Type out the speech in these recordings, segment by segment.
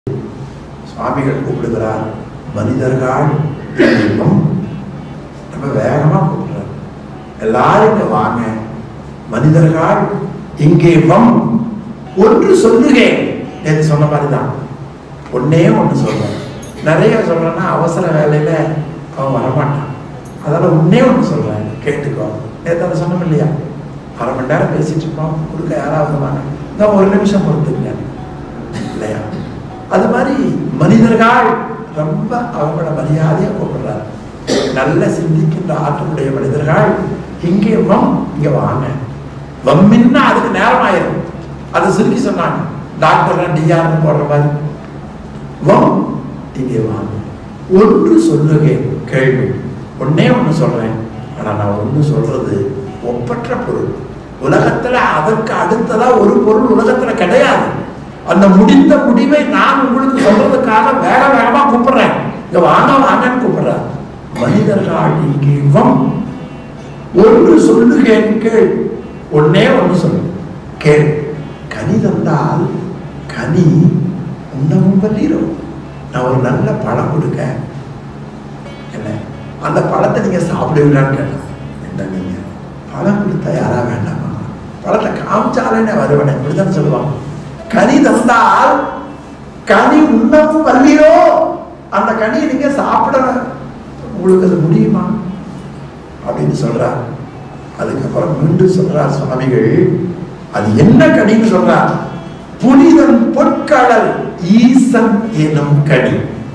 சுவாமிகள் கூப்பிடுகிறார் மனிதர்கள் தெய்வம் நம்ம வேகமா கூப்பிடுறார் எல்லாரும் இங்க வாங்க மனிதர்கள் இங்கே வம் ஒன்று சொல்லுகேன் நேற்று சொன்ன மாதிரி தான் ஒன்னே ஒன்று சொல்றேன் நிறைய சொல்றேன்னா அவசர வேலையில அவன் வரமாட்டான் அதனால ஒன்னே ஒன்று சொல்றேன் கேட்டுக்கோ நேற்று அதை சொன்னோம் இல்லையா அரை மணி நேரம் பேசிட்டு இருக்கோம் கொடுக்க யாராவது வாங்க இன்னும் ஒரு நிமிஷம் பொறுத்துங்க இல்லையா அது மாதிரி மனிதர்கள் ரொம்ப அவங்களோட மரியாதையா கூப்பிடுறாரு நல்ல சிந்திக்கின்ற ஆற்றலுடைய மனிதர்கள் இங்கே வம் இங்க வாங்க வம்மின்னா அதுக்கு நேரம் ஆயிரும் அதை சுருக்கி சொன்னாங்க டாக்டர் டிஆர் போடுற மாதிரி வம் இங்கே வாங்க ஒன்று சொல்லுகேன் கேள்வி ஒன்னே ஒன்று சொல்றேன் ஆனா நான் ஒன்று சொல்றது ஒப்பற்ற பொருள் உலகத்துல அதற்கு அடுத்ததா ஒரு பொருள் உலகத்துல கிடையாது அந்த முடிந்த முடிவை நான் உங்களுக்கு சொல்றதுக்காக வேக வேகமா கூப்பிடுறேன் இங்க வாங்க வாங்கன்னு கூப்பிடுறேன் மனிதர்கள் இங்கே வம் ஒன்று சொல்லுகேன் கேள் ஒன்னே ஒன்று சொல்லு கேள் கனி தந்தால் கனி உண்ணவும் வல்லீரோ நான் ஒரு நல்ல பழம் கொடுக்க என்ன அந்த பழத்தை நீங்க சாப்பிடுவீங்களான்னு கேட்டேன் என்ன நீங்க பழம் கொடுத்தா யாரா வேண்டாமா பழத்தை காமிச்சாலே நான் வருவேன் இப்படித்தானே சொல்லுவாங்க கனி தந்தால் கனி உண்ணவும் வல்லீரோ அந்த கனியை நீங்க சாப்பிட உங்களுக்கு அது முடியுமா அப்படின்னு சொல்றார் அதுக்கப்புறம் மீண்டும் சொல்றார் சுவாமிகள் அது என்ன கனின்னு சொல்றார் புனிதன் பொற்கடல் ஈசன் எனும் கனி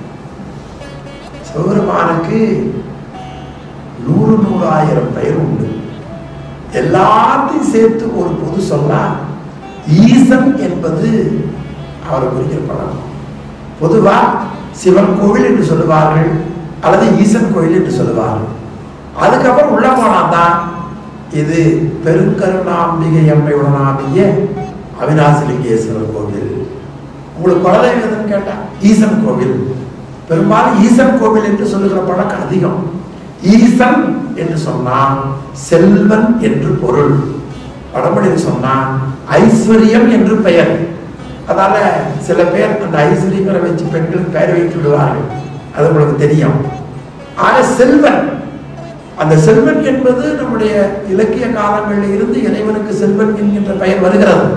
சிவபெருமானுக்கு நூறு நூறு ஆயிரம் பெயர் உண்டு எல்லாத்தையும் சேர்த்து ஒரு பொது சொல்லா ஈசன் என்பது அவரை குறிக்கிற பழக்கம் பொதுவா சிவன் கோவில் என்று சொல்லுவார்கள் அல்லது ஈசன் கோயில் என்று சொல்லுவார்கள் அதுக்கப்புறம் உள்ள போனாதான் இது பெருங்கருணாம்பிகை அம்மை உடனாம்பிய அவினாசிலிங்கேஸ்வரர் கோவில் உங்களுக்கு குலதெய்வம் எதுன்னு கேட்டா ஈசன் கோவில் பெரும்பாலும் ஈசன் கோவில் என்று சொல்லுகிற பழக்கம் அதிகம் ஈசன் என்று சொன்னால் செல்வன் என்று பொருள் வடமொழியில் சொன்னால் ஐஸ்வர்யம் என்று பெயர் அதால சில பேர் அந்த ஐஸ்வர்யங்களை வச்சு பெண்களுக்கு பெயர் வைத்து விடுவார்கள் அது உங்களுக்கு தெரியும் ஆக செல்வன் அந்த செல்வன் என்பது நம்முடைய இலக்கிய காலங்களில் இருந்து இறைவனுக்கு செல்வன் என்கின்ற பெயர் வருகிறது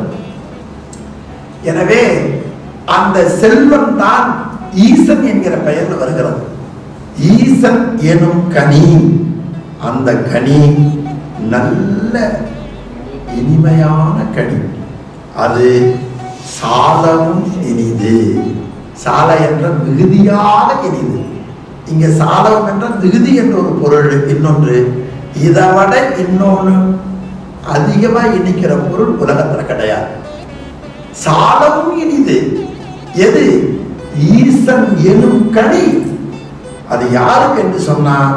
எனவே அந்த செல்வன் தான் ஈசன் என்கிற பெயர்ல வருகிறது ஈசன் எனும் கனி அந்த கனி நல்ல இனிமையான கனி அது சாலமும் இனிது சாலை என்ற மிகுதியாக இனிது இங்க சாலம் என்ற மிகுதி என்ற ஒரு பொருள் இன்னொன்று இதை விட இன்னொன்று அதிகமா இனிக்கிற பொருள் உலகத்துல கிடையாது சாலமும் இனிது எது ஈசன் எனும் கனி அது யாருக்கு என்று சொன்னால்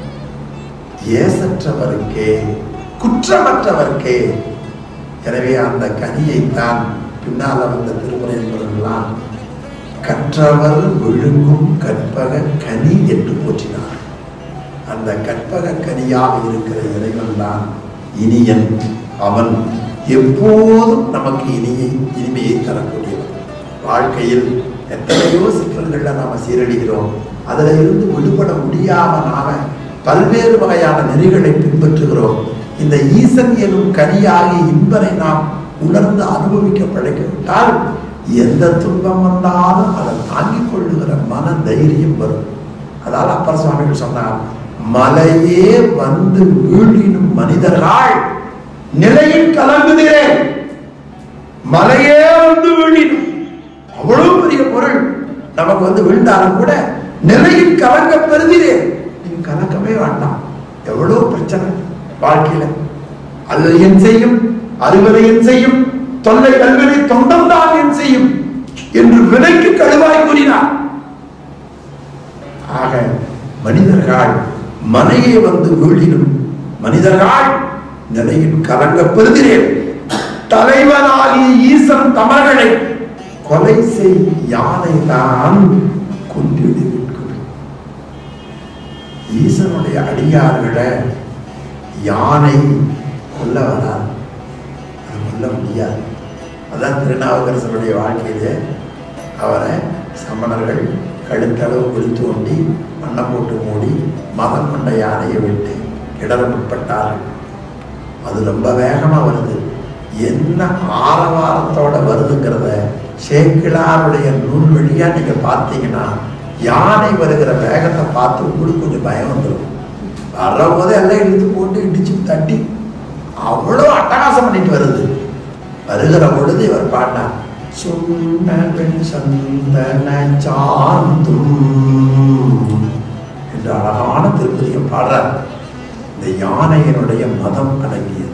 ஏசற்றவருக்கே குற்றமற்றவர்க்கே எனவே அந்த கனியைத்தான் பின்னால வந்த திருமுறை என்பவர்களாம் கற்றவர் விழுங்கும் கற்பக கனி என்று போற்றினார் அந்த கற்பக கனியாக இருக்கிற இறைவன் தான் இனியன் அவன் எப்போதும் நமக்கு இனியை இனிமையை தரக்கூடியவன் வாழ்க்கையில் எத்தனையோ சிக்கல்கள்ல நாம சீரழிகிறோம் அதுல இருந்து விடுபட முடியாம நாம பல்வேறு வகையான நெறிகளை பின்பற்றுகிறோம் இந்த ஈசன் எனும் கனியாகி இன்பனை நாம் உணர்ந்து அனுபவிக்க படைக்கப்பட்டால் எந்த துன்பம் வந்தாலும் அதை தாங்கிக் கொள்ளுகிற மன தைரியம் வரும் அதால் அப்பர் சுவாமிகள் சொன்னார் மலையே வந்து வீழினும் மனிதர்கள் நிலையில் கலங்குகிறேன் மலையே வந்து வீழினும் அவ்வளவு பெரிய பொருள் நமக்கு வந்து விழுந்தாலும் கூட நிலையில் கலங்க பெறுகிறேன் நீங்க கலக்கவே வேண்டாம் எவ்வளவு பிரச்சனை வாழ்க்கையில அல்லது என் செய்யும் அறுவரை என் செய்யும் தொல்லை கல்வனை தொண்டம் தான் என் செய்யும் என்று விலைக்கு கழுவாய் கூறினார் ஆக மனிதர்கள் மனையை வந்து வீழினும் மனிதர்கள் நிலையில் கலங்க பெறுகிறேன் தலைவனாகிய ஈசன் தமர்களை கொலை செய் யானை தான் கொன்றிடுவிக்கும் ஈசனுடைய அடியார்களை யானை கொல்ல வராது அது கொல்ல முடியாது அதான் திருநாவுக்கரசருடைய வாழ்க்கையிலே அவரை சமணர்கள் கழுத்தளவு குழி தோண்டி மண்ணை போட்டு மூடி மதம் கொண்ட யானையை விட்டு இடர முற்பட்டார்கள் அது ரொம்ப வேகமா வருது என்ன ஆரவாரத்தோட வருதுங்கிறத சேக்கிழாருடைய நூல் வழியா நீங்க பார்த்தீங்கன்னா யானை வருகிற வேகத்தை பார்த்து உங்களுக்கு கொஞ்சம் பயம் வந்துடும் வரும்போது எல்லாம் இழுத்து போட்டு இடிச்சு தட்டி அவ்வளோ அட்டகாசம் பண்ணிட்டு வருது வருகிற பொழுது இவர் பாட்டார் சுண்ணவெண் சந்தன சாந்தும் என்று அழகான திருப்பதியும் பாடுறார் இந்த யானையினுடைய மதம் அடங்கியது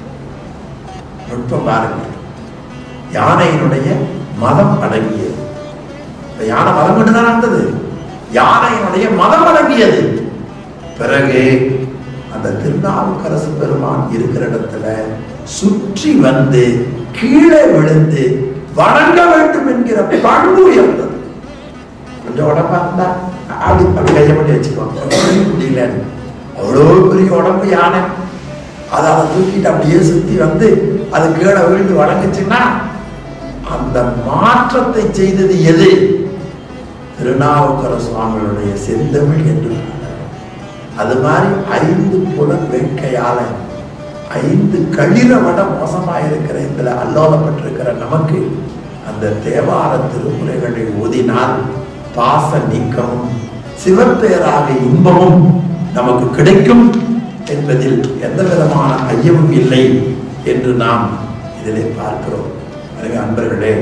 நுட்பம் பாருங்க யானையினுடைய மதம் அடங்கியது இந்த யானை மதம் கொண்டு தான் இருந்தது யானையினுடைய மதம் அடங்கியது பிறகு அந்த திருநாவுக்கரசு பெருமான் இருக்கிற இடத்துல சுற்றி வந்து கீழே விழுந்து வணங்க வேண்டும் என்கிற பண்பு இருந்தது கொஞ்சம் உடம்பா இருந்தா அப்படி அப்படி கையை பண்ணி வச்சுக்கோங்க முடியல அவ்வளோ பெரிய உடம்பு யானை அதை அதை தூக்கிட்டு அப்படியே சுத்தி வந்து அது கீழே விழுந்து வணங்குச்சுன்னா அந்த மாற்றத்தை செய்தது எது திருநாவுக்கர சுவாமிகளுடைய செந்தமிழ் என்று அது மாதிரி ஐந்து புலன் வேட்கையால ஐந்து களிர விட மோசமா இருக்கிற இதுல அல்லோலப்பட்டிருக்கிற நமக்கு அந்த தேவார திருமுறைகளை ஓதினால் பாச நீக்கமும் சிவப்பேராக இன்பமும் நமக்கு கிடைக்கும் என்பதில் எந்த விதமான ஐயமும் இல்லை என்று நாம் இதிலே பார்க்கிறோம் எனவே அன்பர்களே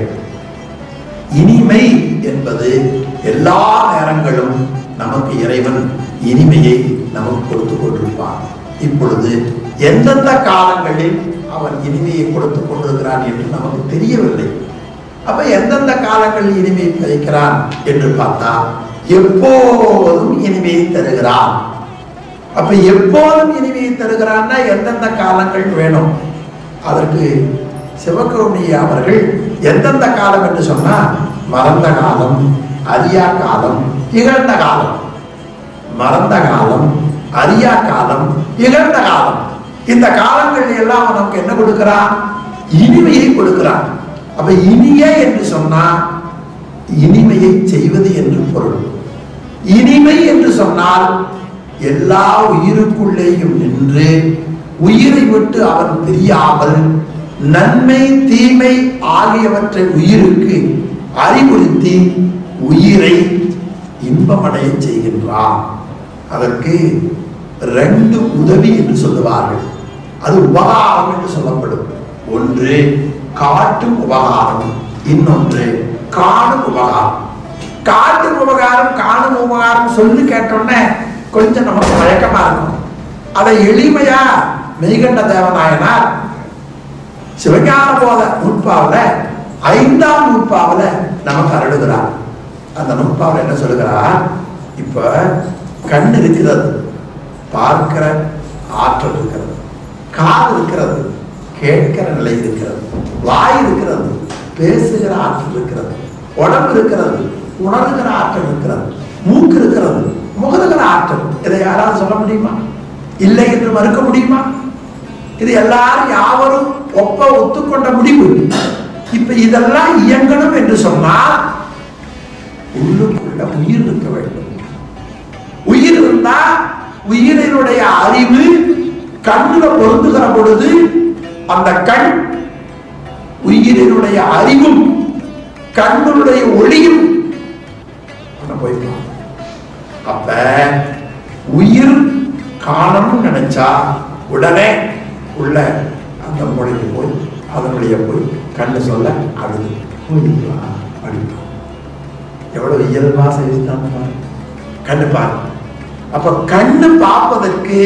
இனிமை என்பது எல்லா நேரங்களும் நமக்கு இறைவன் இனிமையை நமக்கு கொடுத்து கொண்டிருப்பான் இப்பொழுது எந்தெந்த காலங்களில் அவன் இனிமையை கொடுத்து கொண்டிருக்கிறான் என்று நமக்கு தெரியவில்லை அப்ப எந்தெந்த காலங்களில் இனிமையை விதைக்கிறான் என்று பார்த்தா எப்போதும் இனிமையை தருகிறான் அப்ப எப்போதும் இனிமையை தருகிறான்னா எந்தெந்த காலங்கள் வேணும் அதற்கு சிவகவுனி அவர்கள் எந்தெந்த காலம் என்று சொன்னா மறந்த காலம் அரியா காலம் இகழ்ந்த காலம் மறந்த காலம் அரியா காலம் இகழ்ந்த காலம் இந்த காலங்கள் எல்லாம் நமக்கு என்ன கொடுக்கிறான் இனிமையை கொடுக்கிறான் அப்ப இனிய என்று சொன்னா இனிமையை செய்வது என்று பொருள் இனிமை என்று சொன்னால் எல்லா உயிருக்குள்ளேயும் நின்று உயிரை விட்டு அவன் பிரியாமல் நன்மை தீமை ஆகியவற்றை உயிருக்கு அறிவுறுத்தி உயிரை இன்பமடைய செய்கின்றான் அதற்கு ரெண்டு உதவி என்று சொல்லுவார்கள் அது உபகாரம் என்று சொல்லப்படும் ஒன்று காட்டும் உபகாரம் இன்னொன்று காணும் உபகாரம் காட்டும் உபகாரம் காணும் உபகாரம் சொல்லி கேட்டோன்னே கொஞ்சம் நமக்கு மயக்கமா இருக்கும் அதை எளிமையா மெய்கண்ட தேவநாயனார் சிவஞான போத நூற்பாவில ஐந்தாம் நூற்பாவில நமக்கு அருளுகிறார் அந்த நூற்பாவில என்ன சொல்லுகிறார் இப்ப கண் இருக்கிறது பார்க்கிற ஆற்றல் இருக்கிறது காது இருக்கிறது கேட்கிற நிலை இருக்கிறது வாய் இருக்கிறது பேசுகிற ஆற்றல் இருக்கிறது உடம்பு இருக்கிறது உணர்கிற ஆற்றல் இருக்கிறது மூக்கு இருக்கிறது முகதுகிற ஆற்றல் இதை யாராவது சொல்ல முடியுமா இல்லை என்று மறுக்க முடியுமா இது எல்லாரும் யாவரும் ஒப்ப ஒத்துக்கொண்ட முடிவு இப்ப இதெல்லாம் இயங்கணும் என்று சொன்னால் உள்ளுக்குள்ள உயிர் இருக்க வேண்டும் உயிர் இருந்தா உயிரினுடைய அறிவு கண்ணுல பொருந்துகிற பொழுது அந்த கண் உயிரினுடைய அறிவும் கண்ணுடைய ஒளியும் போய்க்கலாம் அப்ப உயிர் காணணும்னு நினைச்சா உடனே உள்ள அந்த மூளைக்கு போய் அதனுடைய போய் கண்ணு சொல்ல அழுது போயிடுவா படிப்பா எவ்வளவு இயல்பா செய்தாங்க கண்ணு பாரு அப்ப கண்ணு பார்ப்பதற்கு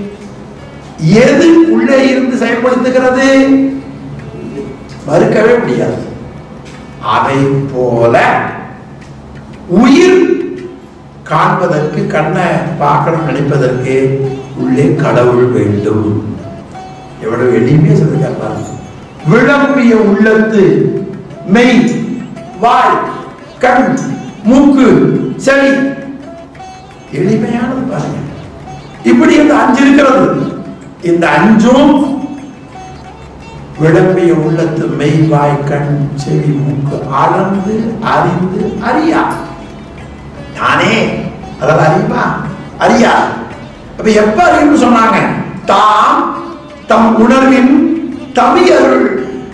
எது உள்ளே இருந்து செயல்படுத்துகிறது மறுக்கவே முடியாது அதை போல உயிர் காண்பதற்கு கண்ணை பார்க்கணும் நினைப்பதற்கு உள்ளே கடவுள் வேண்டும் எவ்வளவு எளிமையா சொல்லிருக்காரு விளம்பிய உள்ளத்து மெய் வாய் கண் மூக்கு செவி எளிமையானது பாருங்க இப்படி இந்த அஞ்சு இருக்கிறது இந்த அஞ்சும் விளம்பிய உள்ளத்து மெய்வாய் கண் செவி மூக்கு அளந்து அறிந்து அறியா நானே அதெல்லாம் அறியுமா அறியா அப்ப எப்ப அறியும்னு சொன்னாங்க தாம் தம் உணர்வின் தமியருள்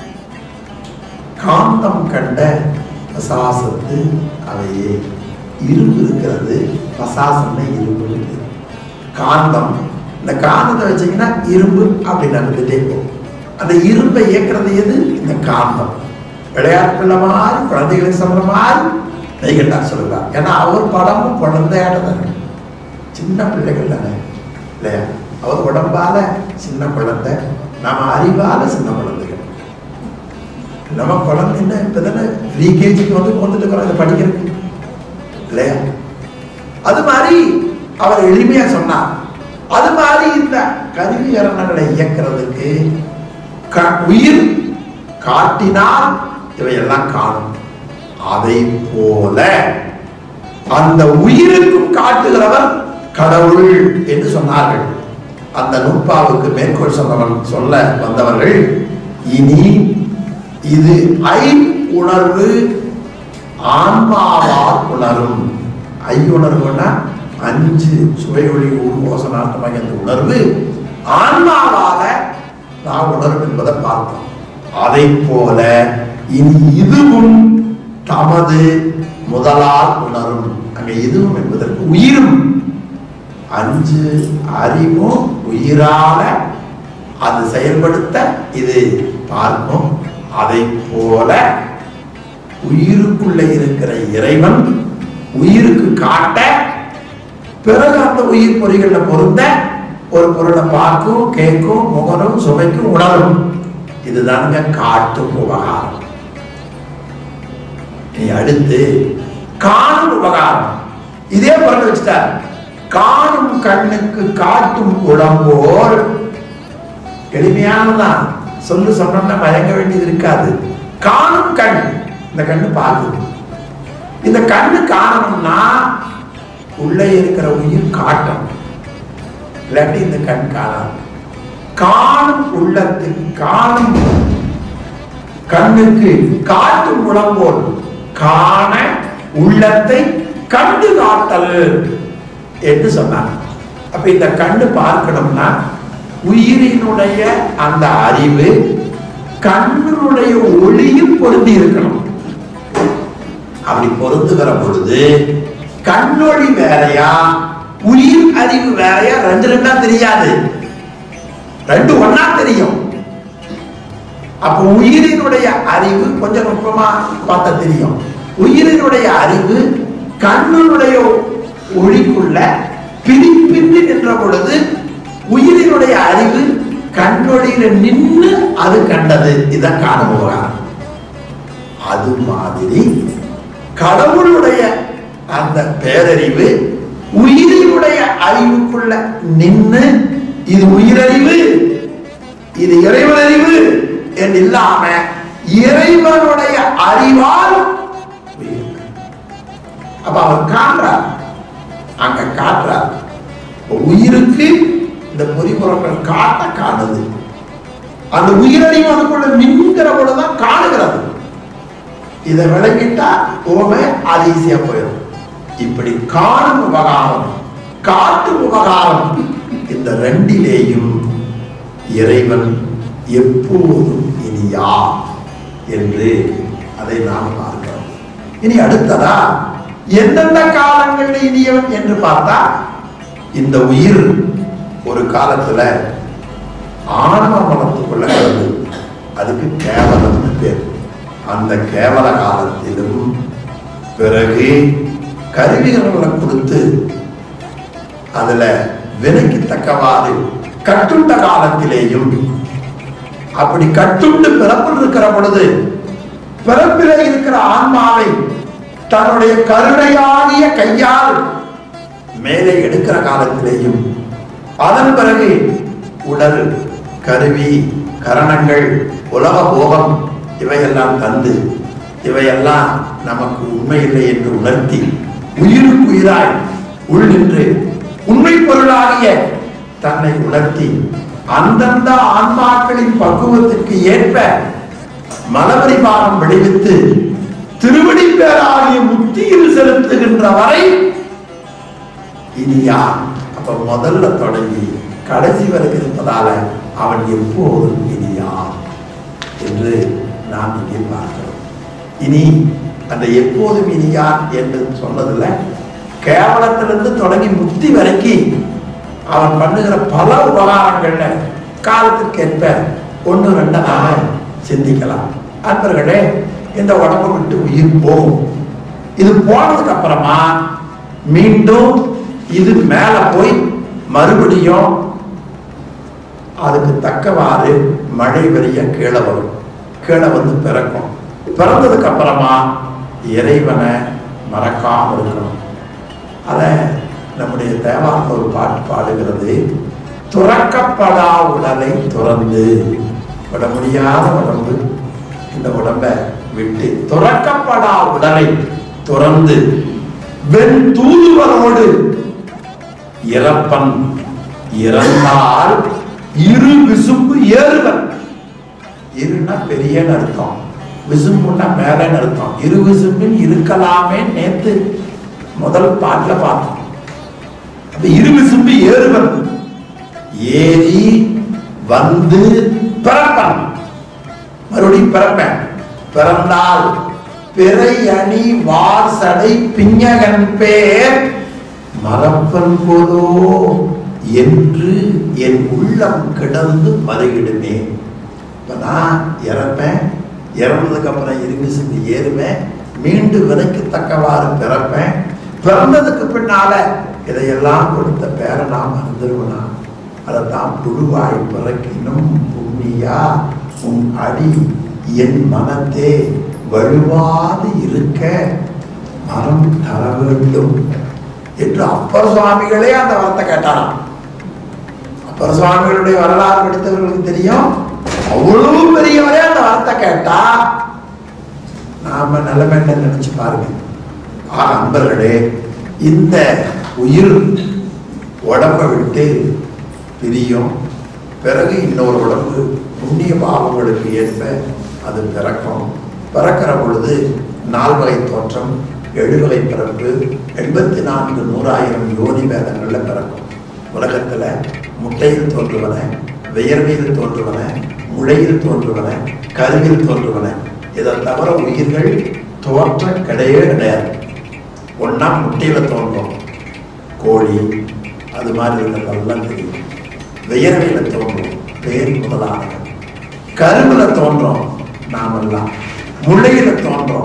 காந்தம் கண்ட பசாசத்து அவையே இரும்பு இருக்கிறது பசாசம்னா இரும்பு இருக்கு காந்தம் இந்த காந்தத்தை வச்சீங்கன்னா இரும்பு அப்படி நடந்துட்டே போகும் அந்த இரும்பை இயக்குறது எது இந்த காந்தம் விளையாட்டு பிள்ளை மாதிரி குழந்தைகளுக்கு சொல்ற மாதிரி நெய்கண்டார் சொல்லுவார் ஏன்னா அவர் படமும் குழந்தையாட்ட தானே சின்ன பிள்ளைகள் தானே இல்லையா அவர் உடம்பால சின்ன குழந்தை நாம அறிவால சின்ன குழந்தைகள் நம்ம குழந்தைன்னா இப்பதானே ப்ரீ கேஜிக்கு வந்து வந்துட்டு இருக்கிறோம் இதை படிக்கிறதுக்கு இல்லையா அது மாதிரி அவர் எளிமையா சொன்னார் அது மாதிரி இந்த கருவிகரணங்களை இயக்கிறதுக்கு க- உயிர் காட்டினால் இவையெல்லாம் காணும் அதை போல அந்த உயிருக்கும் காட்டுகிறவர் கடவுள் என்று சொன்னார்கள் அந்த நுட்பாவுக்கு மேற்கோள் சொன்னவன் சொல்ல வந்தவர்கள் இனி இது ஐ உணர்வு ஆன்மாவால் உணரும் ஐ உணர்வுனா அஞ்சு சுவை ஒளி ஊர்வோசனாட்டமாக அந்த உணர்வு ஆன்மாவால நான் உணரும் என்பதை பார்த்தோம் அதை போல இனி இதுவும் தமது முதலால் உணரும் அங்க இதுவும் என்பதற்கு உயிரும் அஞ்சு அறிவும் உயிரால அது செயல்படுத்த இது பார்க்கும் அதை போல உயிருக்குள்ள இருக்கிற இறைவன் உயிருக்கு காட்ட பிறகு அந்த உயிர் பொறிகள்ல பொருந்த ஒரு பொருளை பார்க்கும் கேட்கும் முகரும் சுவைக்கும் உணரும் இதுதானுங்க காட்டும் உபகாரம் நீ அடுத்து காணும் உபகாரம் இதே பொருள் வச்சுட்டார் காணும் கண்ணுக்கு காட்டும் உடம்போல் எளிமையானதான் சொல்லு சொன்னோம்னா மயங்க வேண்டியது இருக்காது காணும் கண் இந்த கண்ணு பார்க்குது இந்த கண்ணு காணணும்னா உள்ளே இருக்கிற உயிர் காட்டும் இல்லாட்டி இந்த கண் காணாது காணும் உள்ளத்துக்கு காணும் கண்ணுக்கு காட்டும் உடம்போல் காண உள்ளத்தை கண்டு காட்டல் என்று சொன்னார் அப்ப இந்த கண்ணு பார்க்கணும்னா உயிரினுடைய அந்த அறிவு கண்ணினுடைய ஒளியும் பொருந்தி இருக்கணும் அப்படி பொருந்துகிற பொழுது கண்ணொளி வேறையா உயிர் அறிவு வேறையா ரெண்டு ரெண்டா தெரியாது ரெண்டு ஒண்ணா தெரியும் அப்ப உயிரினுடைய அறிவு கொஞ்சம் நுட்பமா பார்த்தா தெரியும் உயிரினுடைய அறிவு கண்ணினுடைய ஒளிக்குள்ள பிரிப்பின்றி நின்ற பொழுது உயிரினுடைய அறிவு கண்ணொளியில நின்று அது கண்டது இதான் காணும் விவகாரம் அது மாதிரி கடவுளுடைய அந்த பேரறிவு உயிரினுடைய அறிவுக்குள்ள நின்று இது உயிரறிவு இது இறைவனறிவு என்று இல்லாம இறைவனுடைய அறிவால் உயிர். அப்ப அவர் காண்றார் அங்க காட்டுறார் இப்ப உயிருக்கு இந்த பொறிபுறங்கள் காட்ட காணுது அந்த உயிரறிவு அதுக்குள்ள நின்கிற பொழுதுதான் காணுகிறது இதை விளங்கிட்டா ஓமே அது ஈஸியா போயிடும் இப்படி காணும் உபகாரம் காட்டும் உபகாரம் இந்த ரெண்டிலேயும் இறைவன் எப்போதும் இனியா என்று அதை நாம் பார்க்கிறோம் இனி அடுத்ததா எந்தெந்த காலங்களில் இனியவன் என்று பார்த்தா இந்த உயிர் ஒரு காலத்துல ஆணவ மனத்துக்குள்ள கிடந்தது அதுக்கு கேவலம்னு பேர் அந்த கேவல காலத்திலும் பிறகு கருவிகளை கொடுத்து அதுல விலைக்கு தக்கவாறு கட்டுண்ட காலத்திலேயும் அப்படி கட்டுண்டு பிறப்பில் இருக்கிற பொழுது பிறப்பிலே இருக்கிற ஆன்மாவை தன்னுடைய கருணையாகிய கையால் மேலே எடுக்கிற காலத்திலேயும் அதன் பிறகு உடல் கருவி கரணங்கள் உலக போகம் இவையெல்லாம் தந்து இவையெல்லாம் நமக்கு உண்மையில்லை என்று உணர்த்தி உயிருக்கு உயிராய் உள் நின்று உண்மை பொருளாகிய தன்னை உணர்த்தி அந்தந்த ஆன்மாக்களின் பக்குவத்திற்கு ஏற்ப மலபரிபாகம் விளைவித்து திருவடி பேராகிய முத்தியில் செலுத்துகின்ற வரை இனி யார் அப்ப முதல்ல தொடங்கி கடைசி வரைக்கும் இருப்பதால அவன் எப்போதும் இனி யார் என்று நாம் இங்கே பார்க்கிறோம் இனி அந்த எப்போதும் இனி யார் என்று சொன்னதுல கேவலத்திலிருந்து தொடங்கி முக்தி வரைக்கும் அவன் பண்ணுகிற பல உபகாரங்கள்ல காலத்திற்கேற்ப ஒன்று ரெண்டாக சிந்திக்கலாம் அன்பர்களே இந்த உடம்பை விட்டு உயிர் போகும் இது போனதுக்கு அப்புறமா மீண்டும் இது மேல போய் மறுபடியும் அதுக்கு தக்கவாறு மழை பெரிய கீழே வரும் கீழே வந்து பிறக்கும் பிறந்ததுக்கு அப்புறமா இறைவனை மறக்காம இருக்கணும் அத நம்முடைய தேவாரத்தில் ஒரு பாட்டு பாடுகிறது துறக்கப்படா உடலை துறந்து விட முடியாத உடம்பு இந்த உடம்ப விட்டு துறக்கப்படா உடலை துறந்து வெண் தூதுவரோடு இறப்பன் இறந்தால் இரு விசும்பு ஏறுவன் இருன்னா பெரியன்னு அர்த்தம் விசும்புன்னா மேலன்னு அர்த்தம் இரு விசும்பின் இருக்கலாமே நேத்து முதல் பாட்டுல பார்த்தோம் அந்த இரு விசும்பு ஏறுவன் ஏறி வந்து பிறப்பன் மறுபடியும் பிறப்பேன் பிறந்தால் பிறை அணி வாசடை பிஞகன் பேர் மறப்பன் போதோ என்று என் உள்ளம் கிடந்து மறையிடுமே இப்ப நான் இறப்பேன் இறந்ததுக்கு அப்புறம் இரும்பி செஞ்சு ஏறுவேன் மீண்டும் விலைக்கு தக்கவாறு பிறப்பேன் பிறந்ததுக்கு பின்னால இதையெல்லாம் கொடுத்த பேரை நான் மறந்துடுவேனா அதைத்தான் புழுவாய் பிறக்கினும் புண்ணியா உன் அடி என் மனத்தே வலுவாது இருக்க மரம் தர வேண்டும் என்று அப்பர் சுவாமிகளே அந்த வார்த்தை கேட்டாராம் அப்பர் சுவாமிகளுடைய வரலாறு படித்தவர்களுக்கு தெரியும் அவ்வளவு பெரியவரே அந்த வார்த்தை கேட்டா நாம நிலைமை என்ன நினைச்சு பாருங்க ஆ அன்பர்களே இந்த உயிர் உடம்பை விட்டு பிரியும் பிறகு இன்னொரு உடம்பு புண்ணிய பாவங்களுக்கு ஏற்ப அது பிறக்கும் பிறக்கிற பொழுது நால்வகை தோற்றம் எழுவகை பிறப்பு எண்பத்தி நான்கு நூறாயிரம் யோனி வேதங்கள்ல பிறக்கும் உலகத்துல முட்டையில் தோன்றுவன வியர்வையில் தோன்றுவன முளையில் தோன்றுவன கருவில் தோன்றுவன இதை தவிர உயிர்கள் தோற்ற கிடையவே கிடையாது ஒன்னா முட்டையில தோன்றும் கோழி அது மாதிரி இருக்கிறதெல்லாம் தெரியும் வியர்வையில தோன்றும் பேர் முதலானது கருவில தோன்றும் நாமெல்லாம் முளையில தோன்றும்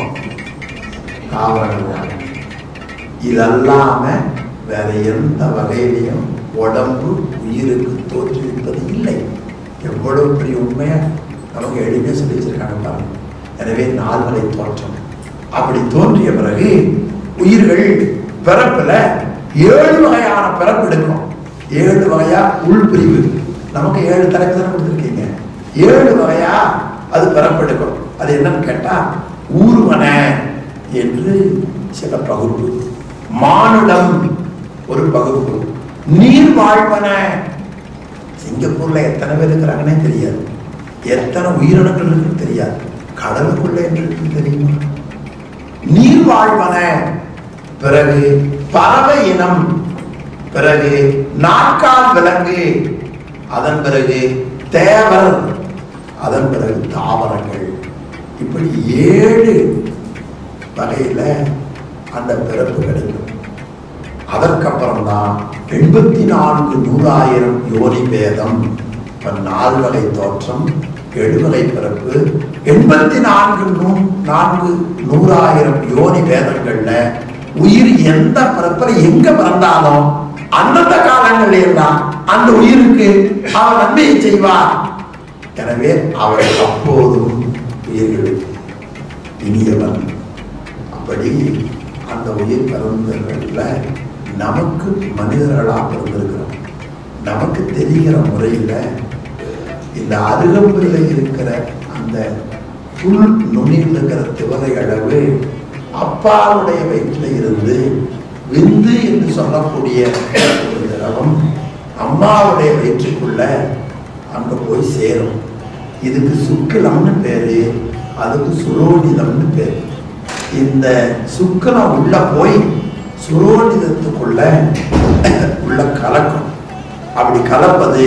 தாவரங்கள் இதல்லாம வேற எந்த வகையிலையும் உடம்பு உயிருக்கு தோற்றுவிப்பது இல்லை எவ்வளவு பெரிய உண்மையா நமக்கு எளிமையா சொல்லி வச்சிருக்காங்க பாருங்க எனவே நால்வரை தோற்றம் அப்படி தோன்றிய பிறகு உயிர்கள் பிறப்புல ஏழு வகையான பிறப்பு எடுக்கும் ஏழு வகையா உள்பிரிவு நமக்கு ஏழு தலைப்பு தானே கொடுத்துருக்கீங்க ஏழு வகையா அது பிறப்பெடுக்கும் அது என்னன்னு கேட்டா ஊர்வன என்று சில பகுப்பு மானுடம் ஒரு பகுப்பு நீர் வாழ்வன சிங்கப்பூர்ல எத்தனை பேர் இருக்கிறாங்கன்னே தெரியாது எத்தனை உயிரினங்கள் இருக்குன்னு தெரியாது கடலுக்குள்ள என்ன இருக்குன்னு தெரியுமா நீர் வாழ்வன பிறகு பறவை இனம் பிறகு நாட்கால் விலங்கு அதன் பிறகு தேவர் அதன் பிறகு தாவரங்கள் இப்படி ஏழு வகையில அந்த பிறப்பு கிடைக்கும் அதற்கப்புறம் தான் எண்பத்தி நான்கு நூறாயிரம் யோனி பேதம் இப்ப நாலு வகை தோற்றம் எழுவகை பிறப்பு எண்பத்தி நான்கு நூ நான்கு நூறாயிரம் யோனி வேதங்கள்ல உயிர் எந்த பிறப்புல எங்க பிறந்தாலும் அந்தந்த காலங்களில் எல்லாம் அந்த உயிருக்கு அவர் நன்மையை செய்வார் எனவே அவர் அப்போதும் உயிர்களுக்கு இனியவன் அப்படி அந்த உயிர் பிறந்தவர்கள நமக்கு மனிதர்களாக பிறந்திருக்கிறோம் நமக்கு தெரிகிற முறையில இந்த அருகம்புல இருக்கிற அந்த புல் நுனியில் இருக்கிற திவலை அளவு அப்பாவுடைய வயிற்றில் இருந்து விந்து என்று சொல்லக்கூடிய ஒரு திரவம் அம்மாவுடைய வயிற்றுக்குள்ள அங்க போய் சேரும் இதுக்கு சுக்கிலம்னு பேரு அதுக்கு சுரோனிதம்னு பேரு இந்த சுக்கிலம் உள்ள போய் சுரோனிதத்துக்குள்ள உள்ள கலக்கும் அப்படி கலப்பது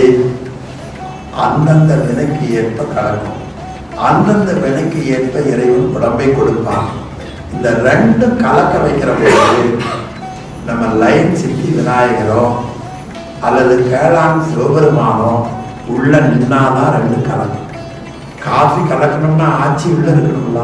அந்தந்த வினைக்கு ஏற்ப கலக்கும் அந்தந்த வினைக்கு ஏற்ப இறைவன் உடம்பை கொடுப்பான் இந்த ரெண்டு கலக்க வைக்கிற போது நம்ம லைன் சித்தி விநாயகரோ அல்லது கேளான் சிவபெருமானோ உள்ள நின்னாதான் ரெண்டு கலக்கும் காஃபி கலக்கணும்னா ஆச்சி உள்ள இருக்கணும்ல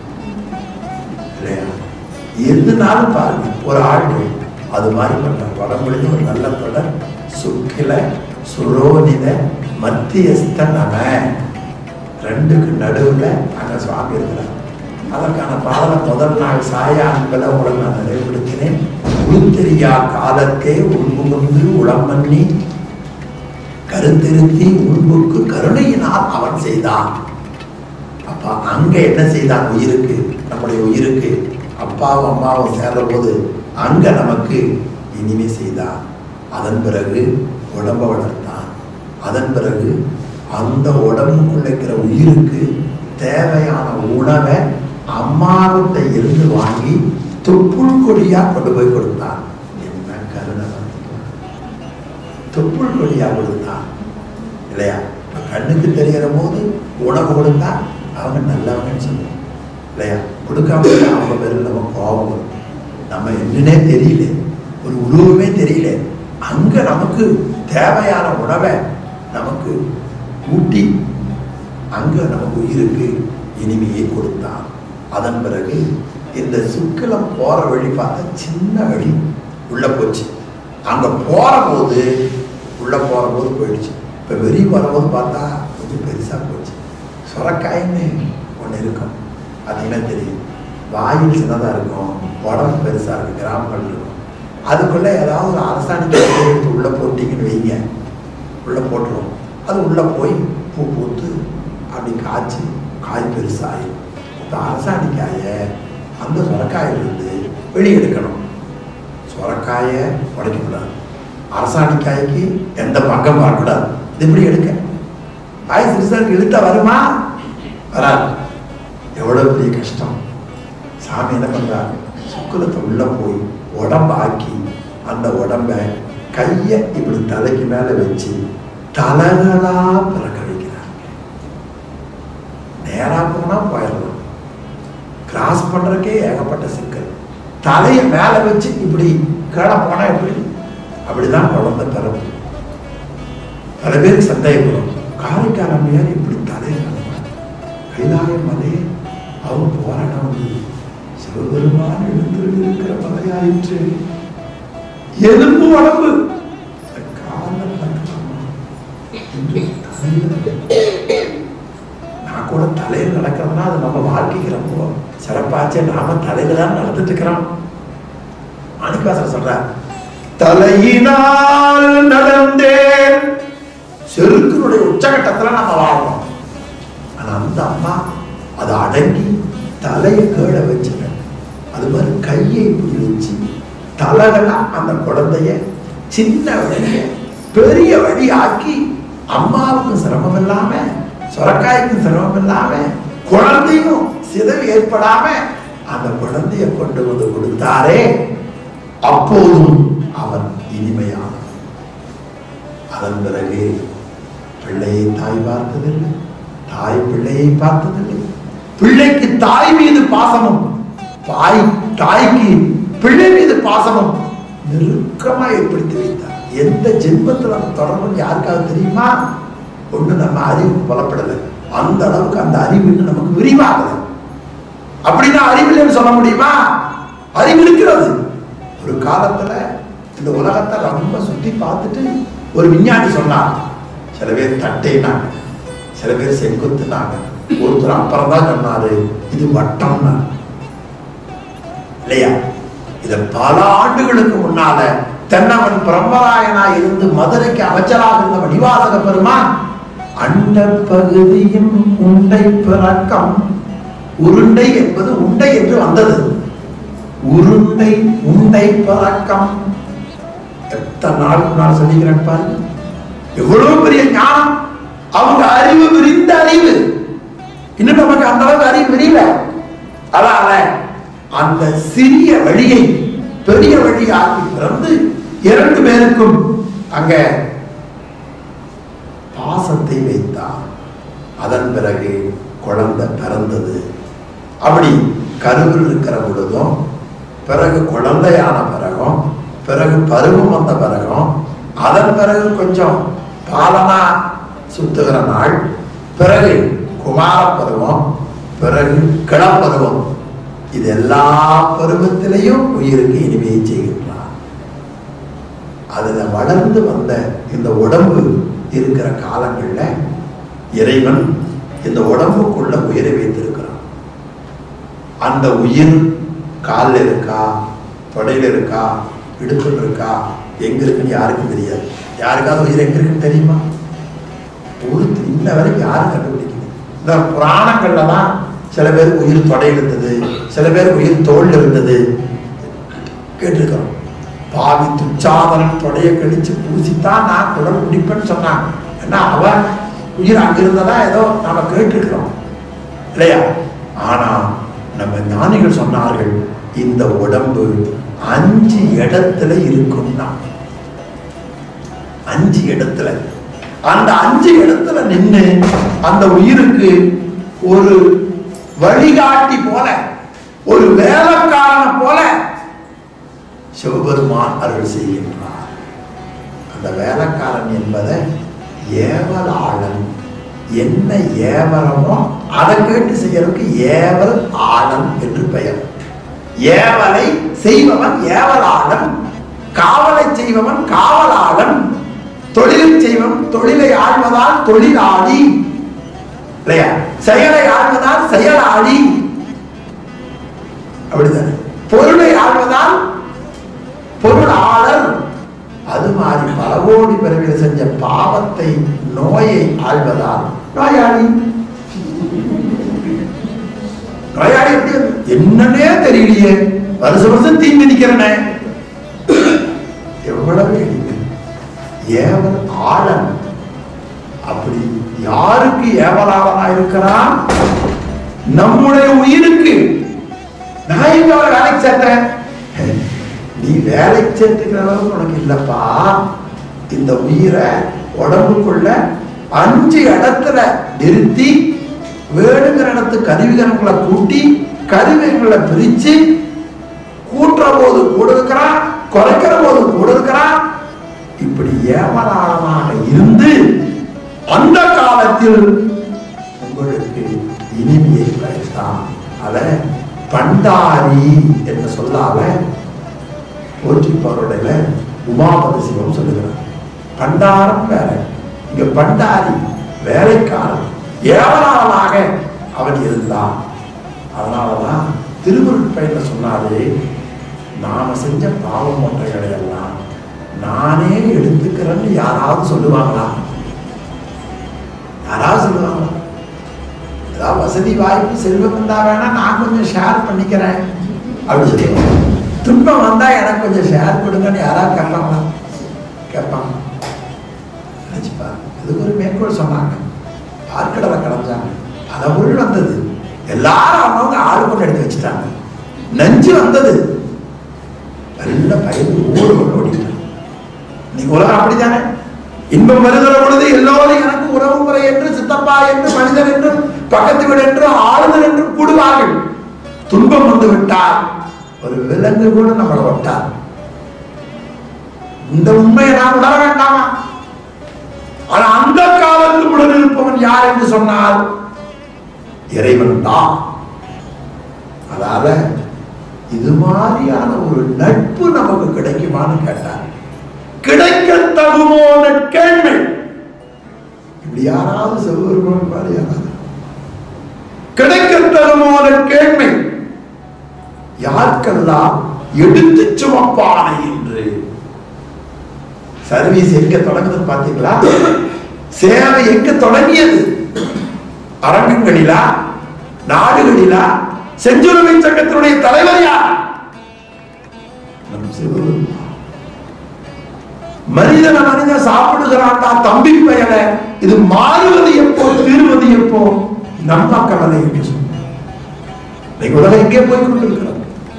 இல்லையா எதுனாலும் பாருங்க ஒரு ஆள் அது மாதிரி பண்றார் வடமொழியில் ஒரு நல்ல தொடர் சுக்கில சுரோனித மத்தியஸ்த நம ரெண்டுக்கு நடுவுல அங்க சுவாமி இருக்கிறார் அதற்கான பாடலை முதல் நாள் சாயா அன்பல உங்களுக்கு நான் நினைவுபடுத்தினேன் உருத்தெரியா காலத்தே உள்புகுந்து உளம் பண்ணி கருத்திருத்தி உள்புக்கு கருணையினால் அவன் செய்தான் அப்பா அங்க என்ன செய்தான் உயிருக்கு நம்முடைய உயிருக்கு அப்பாவும் அம்மாவும் சேர்ற போது அங்க நமக்கு இனிமை செய்தான் அதன் பிறகு உடம்ப வளர்த்தான் அதன் பிறகு அந்த உடம்புக்குள்ள இருக்கிற உயிருக்கு தேவையான உணவை அம்மாவிட்ட இருந்து வாங்கி தொப்புள் கொடியா கொண்டு போய் கொடுத்தான் என்ன கருணை பார்த்தீங்களா? தொப்புள் கொடியா கொடுத்தான் இல்லையா இப்ப கண்ணுக்கு தெரிகிற போது உணவு கொடுத்தா அவங்க நல்லவங்கன்னு சொல்லுவோம் இல்லையா கொடுக்காம இருந்தா அவங்க பேரில் நம்ம கோபம் வரும் நம்ம என்னன்னே தெரியல ஒரு உருவமே தெரியல அங்க நமக்கு தேவையான உணவை நமக்கு ஊட்டி அங்க நமக்கு உயிருக்கு இனிமையை கொடுத்தான் அதன் பிறகு இந்த சுக்கிலம் போற வழி பார்த்தா சின்ன வழி உள்ள போச்சு அங்க போற போது உள்ள போற போது போயிடுச்சு இப்ப வெளியே வரும்போது பார்த்தா கொஞ்சம் பெருசா போச்சு சுரக்காயின்னு ஒண்ணு இருக்கும் பார்த்தீங்கன்னா தெரியும் வாயில் சின்னதா இருக்கும் உடம்பு பெருசா இருக்கும் கிராமங்கள் இருக்கும் அதுக்குள்ள ஏதாவது ஒரு அரசாணிக்கு எடுத்து உள்ள போட்டீங்கன்னு வைங்க உள்ள போட்டுரும் அது உள்ள போய் பூ பூத்து அப்படி காய்ச்சி காய் பெருசாகி இப்போ அரசாணிக்காயை அந்த சுரக்காயிலிருந்து வெளியே எடுக்கணும் சுரக்காயை உடைக்கக்கூடாது அரசாணிக்காய்க்கு எந்த பங்கம் வரக்கூடாது இது எப்படி எடுக்க காய் சிறுசாக இழுத்தா வருமா வராது எவ்வளவு பெரிய கஷ்டம் சாமி என்ன பண்றாரு சுக்குலத்தை உள்ள போய் உடம்ப ஆக்கி அந்த உடம்ப கைய இப்படி தலைக்கு மேல வச்சு தலகளா பிறக்க வைக்கிறாங்க நேரா போனா போயிடலாம் கிராஸ் பண்றதுக்கே ஏகப்பட்ட சிக்கல் தலையை மேல வச்சு இப்படி கீழே போனா எப்படி அப்படிதான் குழந்தை பிறப்பு பல பேருக்கு சந்தேகப்படும் காரைக்கால் அம்மையார் எப்படி தலையை கைலாய மலை அவங்க போராட்டம் வந்தது சிவபெருமான் எழுந்து இருக்கிற மலையாயிற்று எலும்பு உடம்பு இந்த கால்ல நடக்கலாமா என்று தலையில நான் கூட தலையில் நடக்கிறதுனா அது நம்ம வாழ்க்கைக்கு ரொம்ப சிறப்பாச்சே நாம தலையில தான் நடந்துட்டு இருக்கிறோம் மாணிக்காசர் சொல்றார் தலையினால் நடந்தேன் செருக்கினுடைய உச்சகட்டத்துல நம்ம வாழ்றோம் ஆனா அந்த அம்மா அதை அடங்கி தலையை கீழே வச்சுட்டேன் அது மாதிரி கையை இப்படி வச்சு தலைகளா அந்த குழந்தைய சின்ன வழிய பெரிய வழி ஆக்கி அம்மாவுக்கு சிரமம் இல்லாம சுரக்காய்க்கும் சிரமம் இல்லாம குழந்தையும் சிதவி ஏற்படாம அந்த குழந்தைய கொண்டு வந்து கொடுத்தாரே அப்போதும் அவன் இனிமையானவன் அதன் பிறகு பிள்ளையை தாய் பார்த்ததில்லை தாய் பிள்ளையை பார்த்ததில்லை பிள்ளைக்கு தாய் மீது பாசமும் தாய் தாய்க்கு பிள்ளை மீது பாசமும் நெருக்கமா ஏற்படுத்தி வைத்தார் எந்த ஜென்மத்தில் அந்த தொடர்பு யாருக்காவது தெரியுமா ஒண்ணு நம்ம அறிவு புலப்படலை அந்த அளவுக்கு அந்த அறிவு இன்னும் நமக்கு விரிவாகலை அப்படின்னா அறிவில்லைன்னு சொல்ல முடியுமா அறிவு இருக்கிறது ஒரு காலத்துல இந்த உலகத்தை ரொம்ப சுத்தி பார்த்துட்டு ஒரு விஞ்ஞானி சொன்னார் சில பேர் தட்டைனாங்க சில பேர் செங்குத்துனாங்க ஒருத்தர் அப்புறம் தான் சொன்னாரு இது வட்டம்னா இல்லையா இத பல ஆண்டுகளுக்கு முன்னால தென்னவன் பிரம்மராயனா இருந்து மதுரைக்கு அமைச்சராக இருந்த மணிவாசக பெருமான் அண்ட பகுதியும் உண்டை பிறக்கம் உருண்டை என்பது உண்டை என்று வந்தது உருண்டை உண்டை பிறக்கம் எத்தனை நாளுக்கு நான் சொல்லிக்கிறேன் பாருங்க எவ்வளவு பெரிய ஞானம் அவங்க அறிவு விரிந்த அறிவு இன்னும் நமக்கு அந்த அளவுக்கு அறிவு விரியல அதனால அந்த சிறிய வழியை பெரிய வழியாக்கி பிறந்து இரண்டு பேருக்கும் அங்க பாசத்தை வைத்தார் அதன் பிறகு குழந்தை பிறந்தது அப்படி கருவில் இருக்கிற பொழுதும் பிறகு குழந்தையான பிறகும் பிறகு பருவம் வந்த பிறகும் அதன் பிறகு கொஞ்சம் பாலனா சுத்துகிற நாள் பிறகு குமார பருவம் பிறகு கிளப்பருவம் இது எல்லா பருவத்திலையும் உயிருக்கு இனிமையை செய்கின்றார் அதுல வளர்ந்து வந்த இந்த உடம்பு இருக்கிற காலங்கள்ல இறைவன் இந்த உடம்புக்குள்ள உயிரை வைத்திருக்கிறான் அந்த உயிர் காலில் இருக்கா தொடையில இருக்கா இடுப்பில் இருக்கா எங்க இருக்குன்னு யாருக்கும் தெரியாது யாருக்காவது உயிர் எங்க இருக்குன்னு தெரியுமா ஒரு இன்ன வரைக்கும் யாரும் கண்டுபிடிக்கல இந்த புராணங்கள்ல தான் சில பேருக்கு உயிர் தொடையில் இருந்தது சில பேருக்கு உயிர் தோல்ல இருந்தது கேட்டிருக்கிறோம் பாவி துச்சாதனன் தொடைய கழிச்சு பூசித்தான் நான் குடல் குடிப்பேன்னு சொன்னான் ஏன்னா அவன் உயிர் அங்க இருந்ததா ஏதோ நாம கேட்டிருக்கிறோம் இல்லையா ஆனா நம்ம ஞானிகள் சொன்னார்கள் இந்த உடம்பு அஞ்சு இடத்துல இருக்கும்னா அஞ்சு இடத்துல அந்த அஞ்சு இடத்துல நின்னு அந்த உயிருக்கு ஒரு வழிகாட்டி போல ஒரு வேலைக்காரன போல சிவபெருமான் அருள் செய்கின்றார் அந்த வேலைக்காரன் என்பதை ஏவலாளன் என்ன ஏவலமோ அதை கேட்டு செய்யறதுக்கு ஏவல் ஆளன் என்று பெயர் ஏவலை செய்பவன் ஏவலாளன் காவலை செய்பவன் காவலாளன் தொழிலை செய்வன் தொழிலை ஆழ்வதால் தொழிலாளி இல்லையா செயலை ஆழ்வதால் செயலாளி அப்படிதானே பொருளை ஆழ்வதால் பொருளாளர் அது மாதிரி பல கோடி பிறவியில் செஞ்ச பாவத்தை நோயை ஆழ்வதால் நோயாளி நோயாளி எப்படி வந்து? என்னன்னே தெரியலையே வருஷ வருஷம் தீ மிதிக்கிறனே எவ்வளவு எளிமை ஏவல் ஆளன் அப்படி யாருக்கு ஏவலாளனா இருக்கிறான் நம்முடைய உயிருக்கு நான் எங்க அவரை வேலைக்கு சேர்த்தேன் நீ வேலைக்கு சேர்த்துக்கிற அளவுக்கு உனக்கு இல்லப்பா இந்த உயிரை உடம்புக்குள்ள அஞ்சு இடத்துல நிறுத்தி வேணுங்கிற இடத்து கருவிகரங்களை கூட்டி கருவிகளை பிரிச்சு கூட்டுற போது கூட இருக்கிறான் குறைக்கிற போது கூட இருக்கிறான் இப்படி ஏமலாளனாக இருந்து அந்த காலத்தில் உங்களுக்கு இனிமையை படைத்தான் அத பண்டாரி என்ற சொல்லால போற்றி பருடையில உமாபதி சிவம் சொல்லுகிறார் பண்டாரம் வேற இங்க பண்டாரி வேலைக்காரன் ஏவலாளனாக அவன் இருந்தான் அதனாலதான் திருமுருட் பயில சொன்னாரே நாம செஞ்ச பாவம் ஒன்றைகளை எல்லாம் நானே எடுத்துக்கிறேன்னு யாராவது சொல்லுவாங்களா யாராவது சொல்லுவாங்களா ஏதாவது வசதி வாய்ப்பு செல்வம் இருந்தா வேணா நான் கொஞ்சம் ஷேர் பண்ணிக்கிறேன் அப்படி சொல்லுவாங்க துன்பம் வந்தா எனக்கு கொஞ்சம் ஷேர் கொடுங்கன்னு யாராவது கேட்பாங்களா கேட்பாங்க நினைச்சுப்பா இதுக்கு ஒரு மேற்கோள் சொன்னாங்க பார்க்கடலை கடந்தாங்க பல பொருள் வந்தது எல்லாரும் அவங்கவுங்க ஆளு கொண்டு எடுத்து வச்சுட்டாங்க நஞ்சு வந்தது நல்ல பயந்து ஓடு கொண்டு ஓடிட்டாங்க நீங்க உலகம் அப்படித்தானே இன்பம் வருகிற பொழுது எல்லோரும் எனக்கு உறவு முறை என்று சித்தப்பா என்று மனிதன் என்றும் பக்கத்து வீடு என்றும் ஆளுநர் என்றும் கூடுவார்கள் துன்பம் வந்து விட்டால் ஒரு விலங்கு கூட நம்மளை ஒட்டார் இந்த உண்மையை நாம் உணர வேண்டாமா ஆனா அந்த காலத்தில் உடன் இருப்பவன் யார் என்று சொன்னால் இறைவன் தான் அதால இது மாதிரியான ஒரு நட்பு நமக்கு கிடைக்குமான்னு கேட்டார் கிடைக்க தகுமோன கேள்வி இப்படி யாராவது சிவபெருமான் பாரு யாராவது கிடைக்க தகுமோன கேள்வி யாருக்கெல்லாம் எடுத்து சுமப்பானை என்று சர்வீஸ் எங்க தொடங்குது பாத்தீங்களா சேவை எங்க தொடங்கியது அரங்கங்களிலா நாடுகளிலா செஞ்சுரிமை சங்கத்தினுடைய தலைவர் யார் நம் சிவபெருமான் மனிதன மனிதன் சாப்பிடுகிறான்டா தம்பி பயல இது மாறுவது எப்போ தீர்வது எப்போ நம்ம கவலை என்று சொன்னார் இன்னைக்கு உலகம் எங்கே போய் கொண்டிருக்கிறது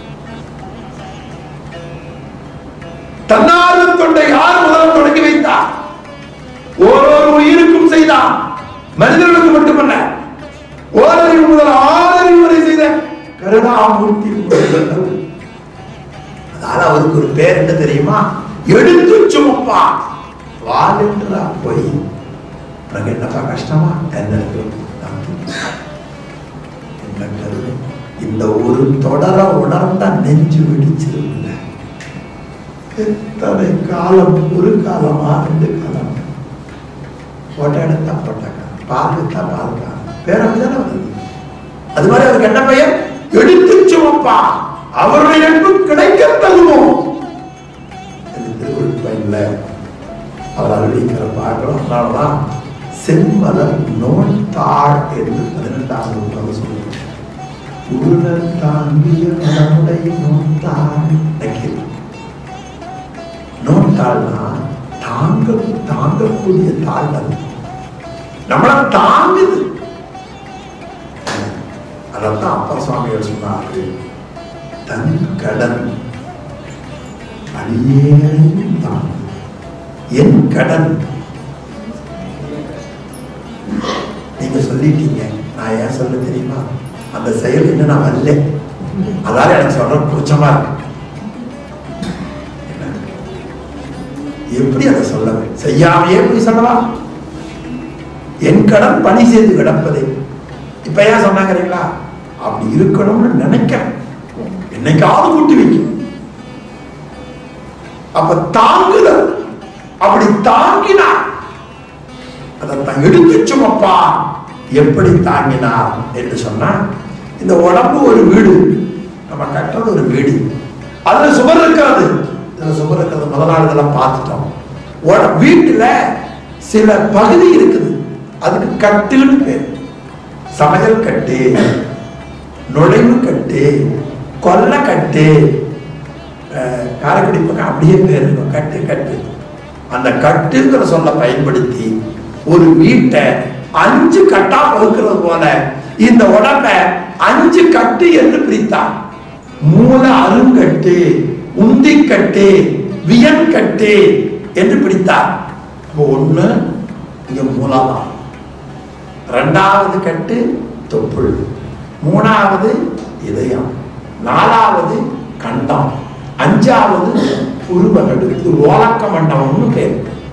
தன்னார்வ தொண்டை யார் முதல்ல தொடங்கி வைத்தார் ஓரொரு உயிருக்கும் செய்தான் மனிதர்களுக்கு மட்டுமல்ல ஓரறிவு முதல் ஆறறிவு வரை செய்த கருணாமூர்த்தி முதல்வர். அதனால அவருக்கு ஒரு பேர் என்ன தெரியுமா எடுத்து சுமப்பா வால் என்றா போய் உனக்கு என்னப்பா கஷ்டமா என்னது தம்பி. என்ன கருணை. இந்த ஒரு தொடர உணர்ந்த நெஞ்சு வெடிச்சிருந்த எத்தனை காலம் ஒரு காலமா ரெண்டு காலம் போட்டோ எடுத்தா போட்டோ பால் வித்தா பால் பேர் அப்படிதானே வருது அது மாதிரி அவருக்கு என்ன பெயர் எடுத்து சுமப்பா அவருடைய நட்பு கிடைக்க தருவோம் இது திருக்குறள் பயன்ல அவர் அறிவிக்கிற பார்க்கிறோம் அதனாலதான் செம்மலர் நோன் தாழ் என்று பதினெட்டாவது நூற்றாண்டு சொல்லுவோம் உருளல் தாங்கிய மனமுடை நோன் தாழ் நக்கீர் நோன் தாழ்னா தாங்க தாங்கக்கூடிய தாழ்வு நம்மள தாங்குது அதான் அப்பா சுவாமிகள் சொன்னாரு தன் கடன் அடியேனையும் தாங்கு என் கடன் நீங்க சொல்லிட்டீங்க நான் ஏன் சொல்ல தெரியுமா அந்த செயல் இன்னும் நான் வரல அதால எனக்கு சொல்ற கூச்சமா இருக்கு என்ன? எப்படி அதை சொல்ல செய்யாமையே போய் சொல்லலாம் என் கடன் பணி செய்து கிடப்பதை இப்ப ஏன் சொன்னாங்கிறீங்களா அப்படி இருக்கணும்னு நினைக்கிறேன் என்னைக்காவது கூட்டி வைக்கும் அப்ப தாங்குதல் அப்படி தாங்கினார் அதை தான் எடுத்து சுமப்பா எப்படி தாங்கினார் என்று சொன்னா இந்த உடம்பு ஒரு வீடு நம்ம கட்டுறது ஒரு வீடு அதுல சுவர் இருக்காது இதுல சுவர் இருக்கிறது முதல் நாள் இதெல்லாம் பார்த்துட்டோம் உட- வீட்டுல சில பகுதி இருக்குது அதுக்கு கட்டில்னு பேர் சமையல் கட்டு நுழைவு கட்டு கொல்லை கட்டு அஹ், காரைக்குடி பக்கம் அப்படியே பேர் இருக்கும் கட்டு கட்டு அந்த கட்டுங்கிற சொல்ல பயன்படுத்தி ஒரு வீட்டை அஞ்சு கட்டா பகுக்கிறது போல இந்த உடம்ப அஞ்சு கட்டு என்று பிரித்தார் மூல அருங்கட்டு உந்திக்கட்டு வியன்கட்டு என்று பிடித்தார் அப்போ ஒண்ணு இங்க மூலதான் ரெண்டாவது கட்டு தொப்புள் மூணாவது இதயம் நாலாவது கண்டம் அஞ்சாவது புருவகடு இது ஓலக்க மண்டபம்னு பேர்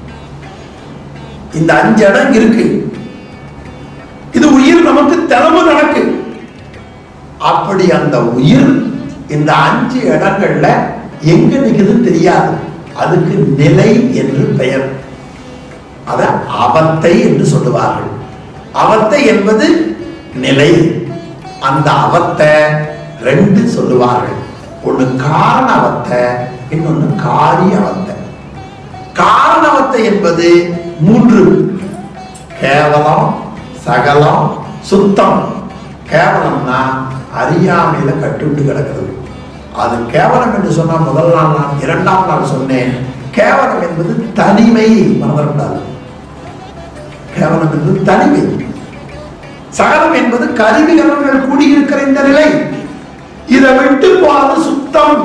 இந்த அஞ்சு இடம் இருக்கு இது உயிர் நமக்கு தினமு நடக்கு அப்படி அந்த உயிர் இந்த அஞ்சு இடங்கள்ல எங்க நிக்குதுன்னு தெரியாது அதுக்கு நிலை என்று பெயர் அத அவத்தை என்று சொல்லுவார்கள் அவத்தை என்பது நிலை அந்த அவத்தை ரெண்டு சொல்லுவார்கள் ஒண்ணு காரண அவத்தை இன்னொன்னு காரிய அவத்தை காரணவத்தை என்பது மூன்று கேவலம் சகலம் சுத்தம் கேவலம்னா அறியாமையில கட்டுண்டு கிடக்கிறது அது கேவலம் என்று சொன்னா முதல் நாள் நான் இரண்டாம் நாள் சொன்னேன் கேவலம் என்பது தனிமை மறந்துவிடாது கேவலம் என்பது தனிமை சகலம் என்பது கருவிகள் கூடியிருக்கிற இந்த நிலை இதை விட்டு போறது சுத்தம்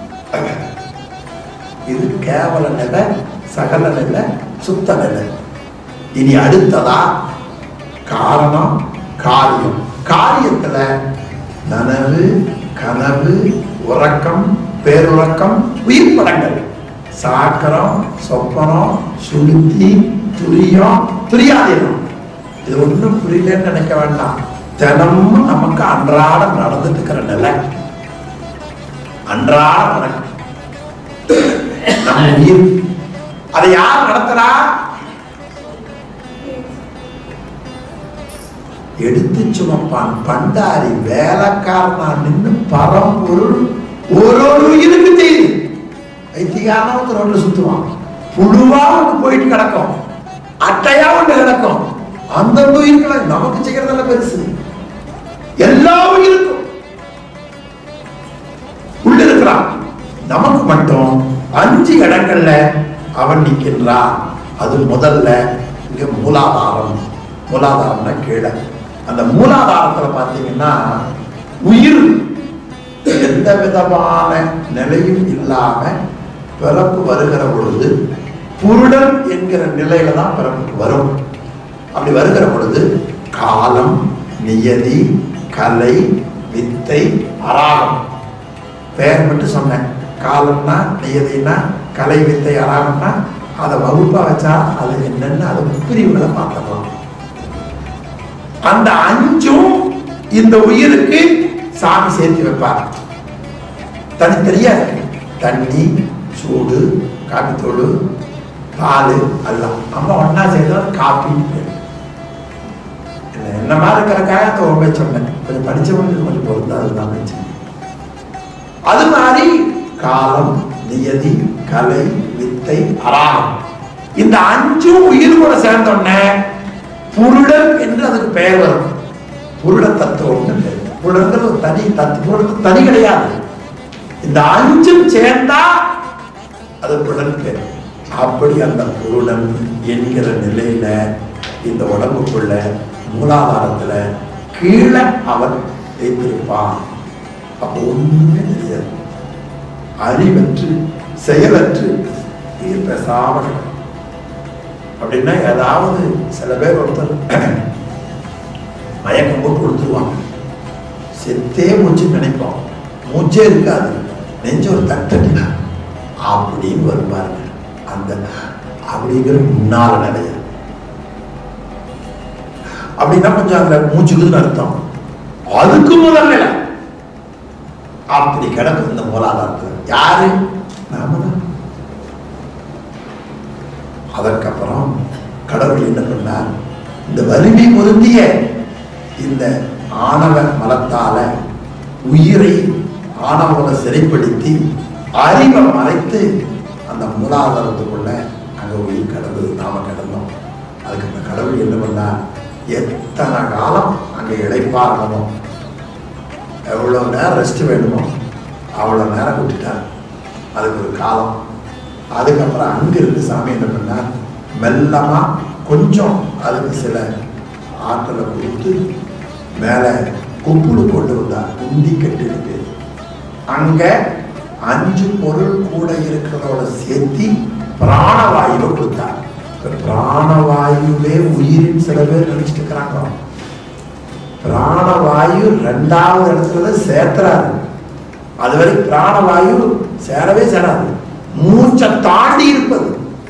இது கேவல நிலை சகல நிலை சுத்த நிலை இனி அடுத்ததா காரணம் காரியம் காரியத்துல நனவு கனவு உறக்கம் பேருறக்கம் உயிர் படங்கள் சாக்கரம் சொப்பனம் சுளுத்தி துரியம் துரியாதீனம் இது ஒண்ணும் புரியலன்னு நினைக்க வேண்டாம் தினமும் நமக்கு அன்றாடம் நடந்துட்டு இருக்கிற நிலை அன்றாடம் நடக்கும் நம்ம உயிர் அதை யார் நடத்துறா எடுத்து சுமப்பான் பண்டாரி வேலைக்காரனா நின்று பரம்பொருள் ஒரு ஒரு உயிருக்கு செய்யுது வைத்தியகாரனா வந்து ரோட்ல சுத்துவான் புழுவா ஒன்று போயிட்டு கிடக்கும் அட்டையா ஒன்று கிடக்கும் அந்த உயிர்களை நமக்கு செய்யறதெல்லாம் பெருசு எல்லா உயிருக்கும் உள்ள இருக்கிறான் நமக்கு மட்டும் அஞ்சு இடங்கள்ல அவன் நிற்கின்றான் அது முதல்ல இங்க மூலாதாரம் மூலாதாரம்னா கீழே அந்த மூலாதாரத்துல பார்த்தீங்கன்னா உயிர் எந்த விதமான நிலையும் இல்லாம பிறப்பு வருகிற பொழுது புருடன் என்கிற நிலையில தான் பிறப்புக்கு வரும் அப்படி வருகிற பொழுது காலம் நியதி கலை வித்தை அராகம் பெயர் மட்டும் சொன்னேன் காலம்னா நியதினா கலை வித்தை அராகம்னா அதை வகுப்பா வச்சா அது என்னன்னு அது பிரிவுகளை பார்த்துக்கலாம் அந்த அஞ்சும் இந்த உயிருக்கு சாமி சேர்த்து வைப்பார் தனித்தனியா இருக்கு தண்ணி சூடு காப்பித்தூள் பால் எல்லாம் அம்மா ஒன்னா சேர்ந்தா காப்பின்னு பேரு. இல்லை, என்ன மாதிரி இருக்கிறக்காக அந்த உண்மை சொன்னேன் கொஞ்சம் படிச்சவங்களுக்கு கொஞ்சம் பொருந்தா அதுதான் பிரச்சனை அது மாதிரி காலம் நியதி கலை வித்தை அராகம் இந்த அஞ்சும் உயிர் கூட சேர்ந்தோடனே புருடன் என்று அதுக்கு பெயர் வரும் புருட தத்துவம்னு பேர் புருடங்கிறது ஒரு தனி தத்து புருடத்து தனி கிடையாது இந்த அஞ்சும் சேர்ந்தா அது புருடன் பேர் அப்படி அந்த புருடன் என்கிற நிலையில இந்த உடம்புக்குள்ள மூலாதாரத்துல கீழே அவன் வைத்திருப்பான் அப்போ ஒண்ணுமே தெரியாது அறிவற்று செயலற்று இது பேசாம கிடக்கும். அப்படின்னா ஏதாவது சில பேர் ஒருத்தர் மயக்கம் போட்டு கொடுத்துருவாங்க செத்தே மூச்சுன்னு நினைப்போம் மூச்சே இருக்காது நெஞ்சு ஒரு தட்டடி அப்படின்னு வருவாருங்க அந்த அப்படிங்கிற முன்னால நிலைய அப்படின்னா கொஞ்சம் அந்த மூச்சுக்குதுன்னு அர்த்தம் அதுக்கு முதல் நிலை அப்படி கிடக்கும் இந்த மூலாதாரத்தில் யாரு நாம தான் அதற்கப்புறம் கடவுள் என்ன பண்ணார் இந்த வலிமை பொருந்திய இந்த ஆணவ மலத்தால உயிரை ஆணவங்களை சிறைப்படுத்தி அறிவை மறைத்து அந்த மூலாதாரத்துக்குள்ள அங்க உயிர் கடந்தது நாம கடந்தோம் அதுக்கு அந்த கடவுள் என்ன பண்ணார் எத்தனை காலம் அங்க இழைப்பாரணுமோ எவ்வளோ நேரம் ரெஸ்ட் வேணுமோ அவ்வளோ நேரம் விட்டுட்டார் அதுக்கு ஒரு காலம் அதுக்கப்புறம் அங்கிருந்து சாமி என்ன பண்ணார் மெல்லமா கொஞ்சம் அதுக்கு சில ஆற்றலை கொடுத்து மேலே கொப்புடு கொண்டு வந்தார் உண்டி கட்டுன்னு பேர் அங்க அஞ்சு பொருள் கூட இருக்கிறதோட சேர்த்து பிராணவாயுவை கொடுத்தார் இப்ப பிராணவாயுவே உயிரின் சில பேர் நினைச்சிட்டு இருக்கிறாங்க பிராணவாயு ரெண்டாவது இடத்துல சேர்த்துறாரு அதுவரை பிராணவாயு சேரவே சேராது மூச்சை தாண்டி இருப்பது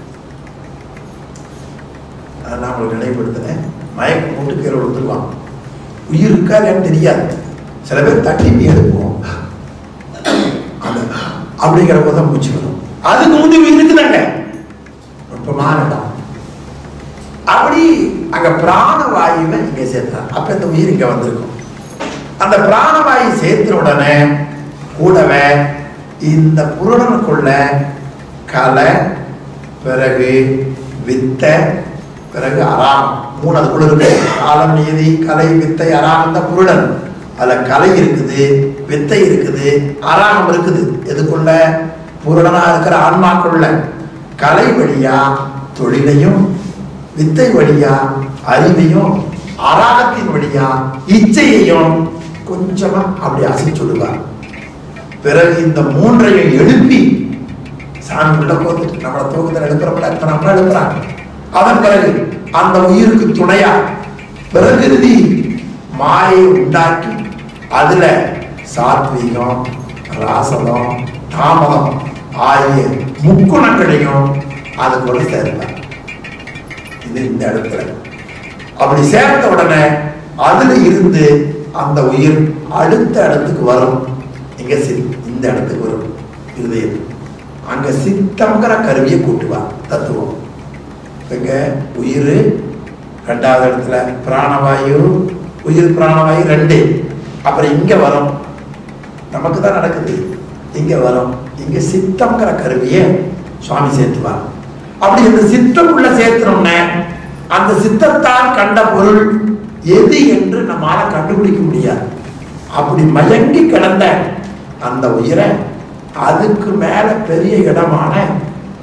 அதை நான் உங்களுக்கு நினைவுபடுத்தினேன் மயக்கம் போட்டு கீழே விழுந்துருவான் உயிர் இருக்கா இல்லையான்னு தெரியாது சில பேர் தட்டி இப்படி எடுப்போம் அந்த அப்படிங்கிற போது தான் மூச்சு வரும் அதுக்கு முந்தி உயிர் இருக்குதாங்க நுட்பமான இடம் அப்படி அங்க பிராணவாயுவை இங்க சேர்த்தார் அப்ப இந்த உயிர் இங்க வந்திருக்கும் அந்த பிராணவாயு சேர்த்த உடனே கூடவே இந்த புருடனுக்குள்ள கலை பிறகு வித்தை பிறகு அராகம் மூணு அதுக்குள்ள இருக்கு காலம் நீதி கலை வித்தை அராகம் தான் புருடன் அதுல கலை இருக்குது வித்தை இருக்குது அராகம் இருக்குது எதுக்குள்ள புருடனா இருக்கிற ஆன்மாக்குள்ள கலை வழியா தொழிலையும் வித்தை வழியா அறிவையும் அராகத்தின் வழியா இச்சையையும் கொஞ்சமா அப்படி அசைச்சுடுவார் பிறகு இந்த மூன்றையும் எழுப்பி சாமி உள்ள போந்துட்டு நம்மளை தூக்கத்தில் எழுப்புறப்பட எத்தனை நம்மள எழுப்புறாங்க அதன் பிறகு அந்த உயிருக்கு துணையா பிரகிருதி மாயை உண்டாக்கி அதுல சாத்வீகம் ராசதம் தாமதம் ஆகிய முக்குணங்களையும் அதுக்குள்ள சேர்ப்பார் இது இந்த இடத்துல அப்படி சேர்த்த உடனே அதுல இருந்து அந்த உயிர் அடுத்த இடத்துக்கு வரும் இங்க சி- இந்த இடத்துக்கு வரும் இருதயம் அங்க சித்தம்ங்கிற கருவியை கூட்டுவார் தத்துவம் இங்க உயிர் ரெண்டாவது இடத்துல பிராணவாயு உயிர் பிராணவாயு ரெண்டு அப்புறம் இங்க வரும் நமக்கு தான் நடக்குது இங்க வரும் இங்க சித்தம்ங்கிற கருவியை சுவாமி சேர்த்துவார் அப்படி இந்த சித்தம் உள்ள சேர்த்தோம்னே அந்த சித்தத்தால் கண்ட பொருள் எது என்று நம்மால கண்டுபிடிக்க முடியாது அப்படி மயங்கி கிடந்த அந்த உயிரை அதுக்கு மேல பெரிய இடமான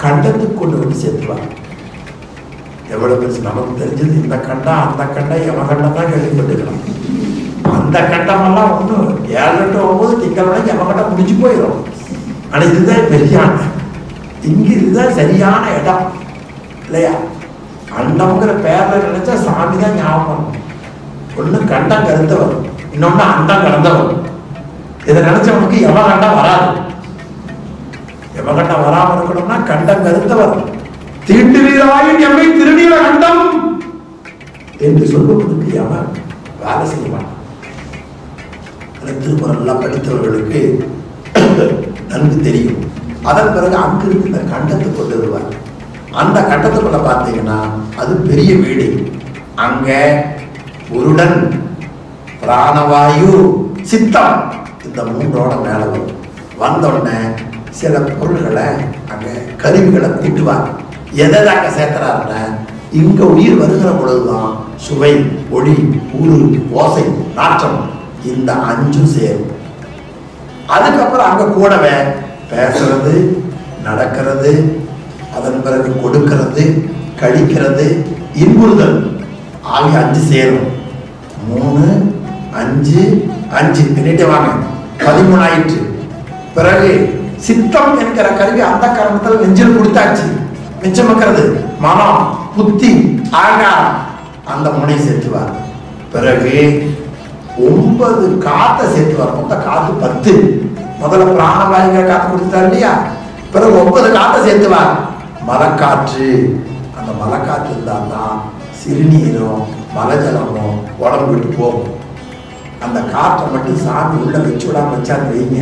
கண்டத்துக்கு கொண்டு வந்து சேர்த்துவார் எவ்வளவு பெருசு நமக்கு தெரிஞ்சது இந்த கண்டம் அந்த கண்டம் யமகண்டம் தான் கேள்விப்பட்டுக்கலாம் அந்த கண்டமெல்லாம் ஒன்றும் ஏழு எட்டு ஒன்பது திங்கள் வரைக்கும் யமகண்டம் முடிஞ்சு போயிடும் ஆனா இதுதான் பெரியான இங்க இதுதான் சரியான இடம் இல்லையா அண்டம்ங்கிற பேர்ல நினைச்சா சாமி தான் ஞாபகம் வரணும். ஒண்ணு கண்டம் கருத்தவர் இன்னொன்னு அண்டம் கலந்தவர் இதை நினைச்சவனுக்கு யமகண்டம் வராது யமகண்டம் வராம இருக்கணும்னா கண்டம் கருத்தவர் தீண்டுவீராயின் எம்மை திருநீர கண்டம் என்று சொல்லுவதற்கு யமன் வேலை செய்ய மாட்டான் அந்த திருக்குறள்லாம் படித்தவர்களுக்கு நன்கு தெரியும் அதன் பிறகு அங்கிருந்து இந்த கண்டத்தை கொண்டு வருவார் அந்த கண்டத்துக்குள்ள பார்த்தீங்கன்னா அது பெரிய வீடு அங்க உருடன் பிராணவாயு சித்தம் இந்த மூன்றோட மேல வரும் வந்த உடனே சில பொருள்களை அங்க கருவிகளை கூட்டுவார் எதை அங்க சேர்க்கிறாருன்னா இங்க உயிர் வருகிற பொழுதுதான் சுவை ஒளி ஊறு ஓசை நாற்றம் இந்த அஞ்சும் சேரும் அதுக்கப்புறம் அங்க கூடவே பேசுறது நடக்கிறது அதன் பிறகு கொடுக்கிறது கழிக்கிறது இன்புறுதல் ஆகிய அஞ்சு சேரும் மூணு அஞ்சு அஞ்சு எண்ணிட்டே வாங்க பதிமூணு ஆயிற்று பிறகு சித்தம் என்கிற கருவி அந்த காரணத்தில் நெஞ்சில் கொடுத்தாச்சு மிச்சம் இருக்கிறது மனம் புத்தி ஆகாரம் அந்த முனை சேர்த்துவார் பிறகு ஒன்பது காத்தை சேர்த்துவார் மொத்தம் காத்து பத்து முதல்ல பிராணவாயுங்க காத்து கொடுத்துட்டார் இல்லையா பிறகு ஒன்பது காத்தை சேர்த்துவார் மலைக்காற்று அந்த மலைக்காற்று இருந்தால் தான் சிறுநீரும் மலைஜலமும் உடம்பு விட்டு போகும் அந்த காற்றை மட்டும் சாமி உள்ள வச்சு விடாம வச்சான்னு வைங்க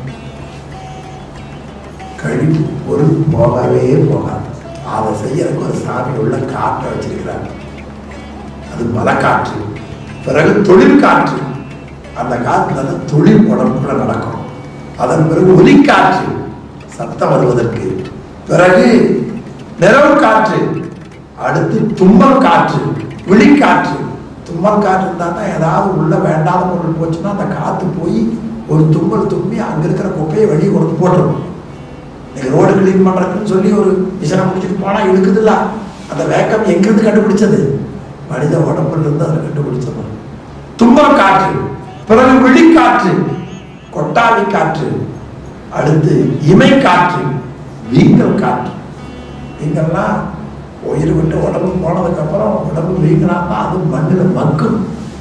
கழிவு பொருள் போகவே போகாது அதை செய்யறதுக்கு ஒரு சாமி உள்ள காற்றை வச்சிருக்கிறார் அது மலைக்காற்று பிறகு தொழில் காற்று அந்த காற்றுல தான் தொழில் உடம்புக்குள்ள நடக்கும் அதன் பிறகு ஒலிக்காற்று சத்தம் வருவதற்கு பிறகு நிறவு காற்று அடுத்து தும்மல் காற்று விழிக்காற்று தும்மல் காற்று இருந்தால் தான் ஏதாவது உள்ள வேண்டாத பொருள் போச்சுன்னா அந்த காற்று போய் ஒரு தும்மல் தும்மி அங்க இருக்கிற குப்பையை வெளியே கொடுத்து போட்டுரும் நீங்க ரோடு கிளீன் பண்றதுன்னு சொல்லி ஒரு மிஷனை முடிச்சுட்டு போனா இழுக்குதுல்ல அந்த வேக்கம் எங்கிருந்து கண்டுபிடிச்சது மனித உடம்புல இருந்து அதை கண்டுபிடிச்சது தும்மல் காற்று பிறகு விழிக்காற்று கொட்டாவி காற்று அடுத்து இமை காற்று வீங்கல் காற்று வீங்கல்லாம் உயிர் விட்டு உடம்பு போனதுக்கு அப்புறம் உடம்பு வீங்கினா அது மண்ணில் மக்கும்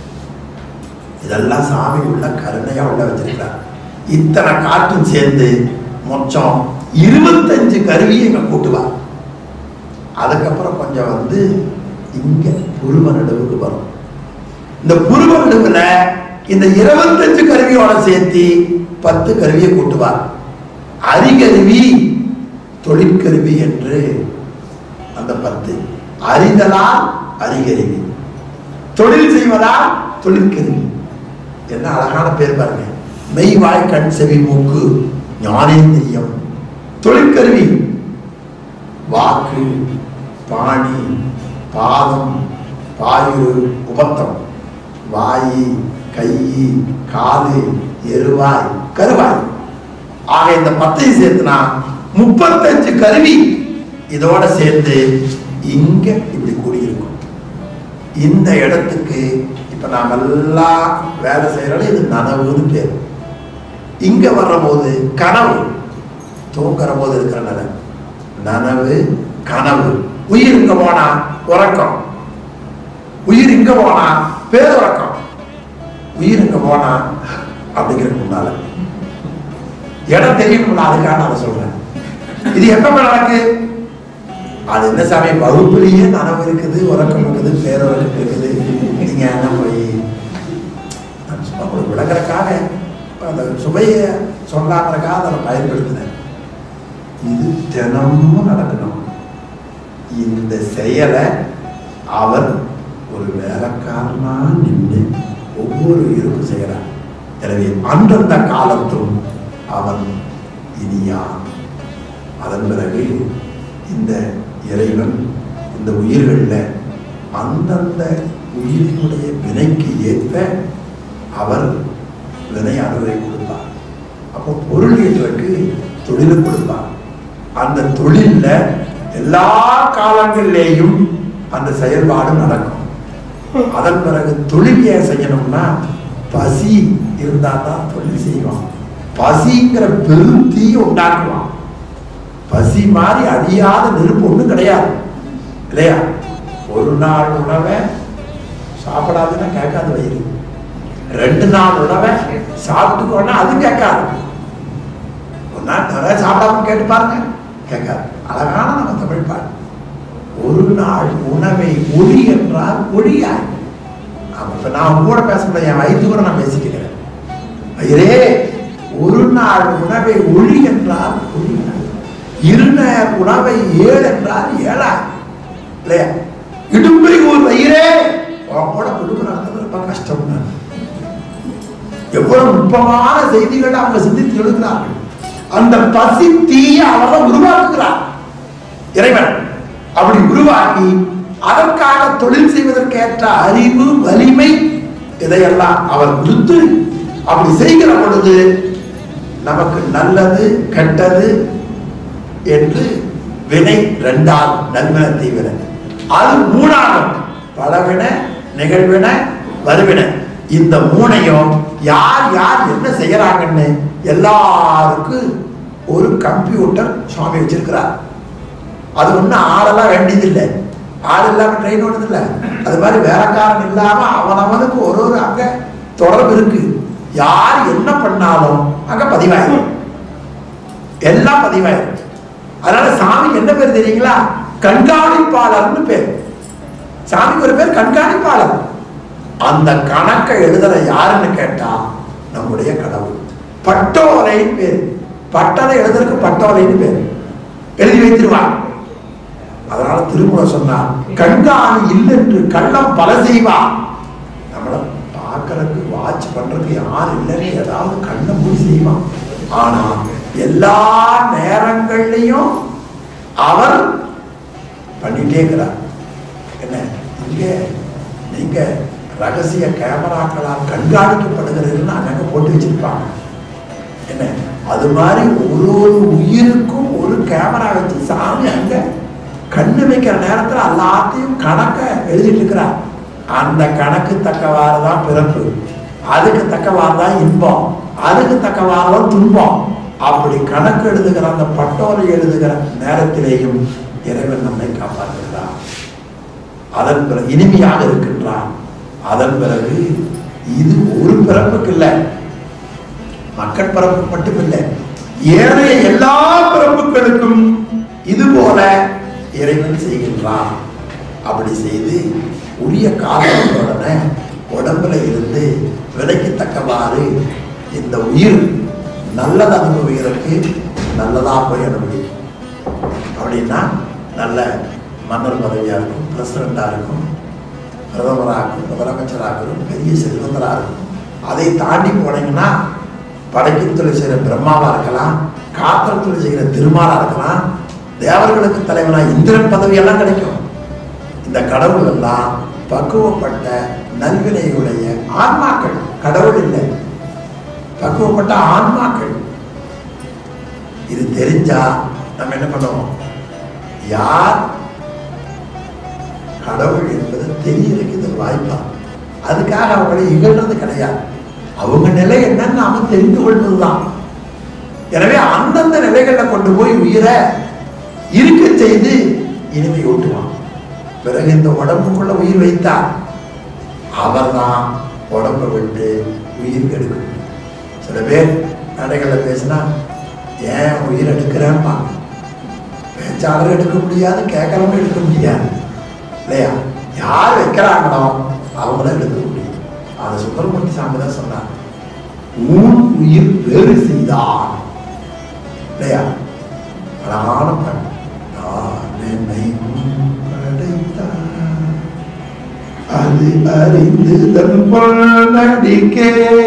இதெல்லாம் சாமி உள்ள கருணையா உள்ள வச்சிருக்கிறார் இத்தனை காற்றும் சேர்ந்து மொத்தம் இருபத்தஞ்சு கருவியை இங்க கூட்டுவார் அதுக்கப்புறம் கொஞ்சம் வந்து இங்க புருவ நடுவுக்கு வரும் இந்த புருவ நடுவுல இந்த இருபத்தஞ்சு கருவியோட சேர்த்து பத்து கருவியை கூட்டுவார் அறிகருவி தொழிற்கருவி என்று அந்த பத்து அறிதலால் அறிகருவி தொழில் செய்வதால் தொழிற்கருவி என்ன அழகான பேர் பாருங்க மெய் வாய் கண் செவி மூக்கு ஞானேந்திரியம் தொழிற்கருவி வாக்கு பாணி பாதம் பாயுரு உபத்தம் வாயி கை காது எருவாய் கருவாய் ஆக இந்த பத்தையும் சேர்த்துனா முப்பத்தஞ்சு கருவி இதோட சேர்ந்து இங்க இப்படி கூடியிருக்கும் இந்த இடத்துக்கு இப்ப நாம எல்லாம் வேலை செய்யறோம் இது நனவுன்னு பேர் இங்க வர்ற போது கனவு தூங்குற போது இருக்கிற நிலை நனவு கனவு உயிர் இங்க போனா உறக்கம் உயிர் இங்க போனா பேருறக்கம் உயிர் இங்க போனா அப்படிங்கிறதுக்கு முன்னால இடம் தெரியணும்ல அதுக்காக நான் அதை சொல்றேன் இது எப்ப நடக்கு அது என்ன சாமி வகுப்புலயே நனவு இருக்குது உறக்கம் இருக்குது பேருறக்கம் இருக்குது நீங்க என்ன போய் நான் சும்மா உங்களுக்கு விளங்குறதுக்காக அந்த சுவையை சொல்லாங்கிறக்காக அதை நான் பயன்படுத்தினேன் இது தினமும் நடக்கணும் இந்த செயலை அவர் ஒரு வேலைக்காரனா நின்று ஒவ்வொரு இருப்பு செய்கிறார் எனவே அந்தந்த காலத்தும் அவன் இனியான் அதன் பிறகு இந்த இறைவன் இந்த உயிர்களில் அந்தந்த உயிரினுடைய வினைக்கு ஏற்ப அவர் வினை அறுவை கொடுப்பார் அப்போ பொருள் ஈட்டுறதுக்கு தொழிலை கொடுப்பார் அந்த தொழில்ல எல்லா காலங்களிலேயும் அந்த செயல்பாடு நடக்கும் அதன் பிறகு தொழில் ஏன் செய்யணும்னா பசி இருந்தா தான் தொழில் செய்வான் பசிங்கிற பெரும் தீ உண்டாக்குவான் பசி மாதிரி அழியாத நெருப்பு ஒண்ணும் கிடையாது இல்லையா ஒரு நாள் உணவை சாப்பிடாதுன்னா கேட்காது வயிறு ரெண்டு நாள் உணவை சாப்பிட்டுக்கோன்னா அது கேட்காது ஒரு நாள் நிறைய சாப்பிடாம கேட்டு பாருங்க கேட்காது அழகான நம்ம தமிழ் பாட்டு ஒரு நாள் உணவை ஒளி என்றால் ஒளியாய் ஆமா இப்ப நான் உங்க கூட பேச முடியாது என் வயிற்று கூட நான் பேசிக்கிறேன் வயிறே ஒரு நாள் உணவை ஒளி என்றால் ஒளியாய் இருநேர் உணவை ஏழு என்றால் ஏழாய் இல்லையா இடும்பை ஒரு வயிறே உன் கூட குடும்பம் நடத்துறது ரொம்ப கஷ்டம் எவ்வளவு நுட்பமான செய்திகளை அவங்க சிந்தித்து எழுதுகிறார்கள் அந்த பசி தீய அவர்கள் உருவாக்குகிறார் இறைவன் அப்படி உருவாக்கி அதற்காக தொழில் செய்வதற்கேற்ற அறிவு வலிமை இதையெல்லாம் அவர் கொடுத்து அப்படி செய்கிற பொழுது நமக்கு நல்லது கெட்டது என்று வினை ரெண்டாகும் நல்வின தீவினை அது மூணாகும் பலவின நிகழ்வின வருவின இந்த மூணையும் யார் யார் என்ன செய்யறாங்கன்னு எல்லாருக்கும் ஒரு கம்ப்யூட்டர் சுவாமி வச்சிருக்கிறார் அது ஒன்றும் ஆளெல்லாம் வேண்டியதில்லை ஆள் இல்லாம ட்ரெயின் ஓடுது இல்லை அது மாதிரி வேலைக்காரன் இல்லாம அவனவனுக்கு ஒரு ஒரு அங்க தொடர்பு இருக்கு யார் என்ன பண்ணாலும் அங்க பதிவாயிரும் எல்லாம் பதிவாயிரும் அதனால சாமிக்கு என்ன பேர் தெரியுங்களா கண்காணிப்பாளர்னு பேர் சாமிக்கு ஒரு பேர் கண்காணிப்பாளர் அந்த கணக்கை எழுதுற யாருன்னு கேட்டா நம்முடைய கடவுள் பட்டோலைன்னு பேர் பட்டதை எழுதுறதுக்கு பட்டோலைன்னு பேர் எழுதி வைத்திருவான் அதனால திருமணம் சொன்னார் கண்காணி இல்லென்று கள்ளம் பல செய்வான் நம்மள பார்க்கறதுக்கு வாட்ச் பண்றதுக்கு யார் இல்லைன்னு ஏதாவது கண்ணை மூடி செய்வான் ஆனா எல்லா நேரங்கள்லையும் அவர் பண்ணிட்டே இருக்கிறார் என்ன இங்க நீங்க ரகசிய கேமராக்களால் கண்காணிக்கப்படுகிறதுன்னு அங்கங்க போட்டு வச்சிருப்பாங்க என்ன அது மாதிரி ஒரு ஒரு உயிருக்கும் ஒரு கேமரா வச்சு சாமி அங்க கண்ணு வைக்கிற நேரத்துல எல்லாத்தையும் கணக்க எழுதிட்டு இருக்கிறார் அந்த கணக்கு தக்கவாறு தான் பிறப்பு அதுக்கு தக்கவாறு தான் இன்பம் அதுக்கு தக்கவாறு தான் துன்பம் அப்படி கணக்கு எழுதுகிற அந்த பட்டோலை எழுதுகிற நேரத்திலேயும் இறைவன் நம்மை காப்பாற்றுகிறார் அதன் பிறகு இனிமையாக இருக்கின்றான் அதன் பிறகு இது ஒரு பிறப்புக்கு இல்லை மக்கள் பிறப்பு மட்டுமில்லை ஏனைய எல்லா பிறப்புகளுக்கும் இது போல இறைவன் செய்கின்றான் அப்படி செய்து உரிய காலத்துடனே உடம்புல இருந்து விலைக்கு தக்கவாறு இந்த உயிர் நல்லது அனுபவிக்கிறதுக்கு நல்லதா போய் அனுபவிக்கும் அப்படின்னா நல்ல மன்னர் பதவியா இருக்கும் பிரசிடண்டா இருக்கும் பிரதமராக இருக்கும் முதலமைச்சராக இருக்கும் பெரிய செல்வந்தராக இருக்கும் அதை தாண்டி போனீங்கன்னா படைக்கும் தொழில் செய்கிற பிரம்மாவா இருக்கலாம் காத்திர தொழில் செய்கிற திருமாலா இருக்கலாம் தேவர்களுக்கு தலைவனா இந்திரன் பதவி எல்லாம் கிடைக்கும் இந்த கடவுள் எல்லாம் பக்குவப்பட்ட நல்வினையுடைய ஆன்மாக்கள் கடவுள் இல்லை பக்குவப்பட்ட ஆன்மாக்கள் இது தெரிஞ்சா நம்ம என்ன பண்ணுவோம் யார் கடவுள் என்பது தெரியறதுக்கு இது வாய்ப்பா அதுக்காக அவங்களை இகழ்றது கிடையாது அவங்க நிலை என்னன்னு நாம தெரிந்து கொள்வதுதான் எனவே அந்தந்த நிலைகளை கொண்டு போய் உயிரை இருக்க செய்து இனிமை ஊட்டுவான் பிறகு இந்த உடம்புக்குள்ள உயிர் வைத்தார் அவர்தான் உடம்பை விட்டு உயிர் கெடுக்கும் சில பேர் நடைகளில் பேசினா ஏன் உயிர் எடுக்கிறேன்ப்பா பேச்சாளர் எடுக்க முடியாது கேட்கறவங்க எடுக்க முடியாது இல்லையா யார் வைக்கிறாங்களோ அவங்கள எடுக்க முடியும் அதை சுப்பிரமணிய சாமி தான் சொன்னார் ஊன் உயிர் வேறு செய்தான் இல்லையா அழகான பாட்டு நான் என்னை முன் படைத்தான். அது அறிந்து தன் நடிக்கே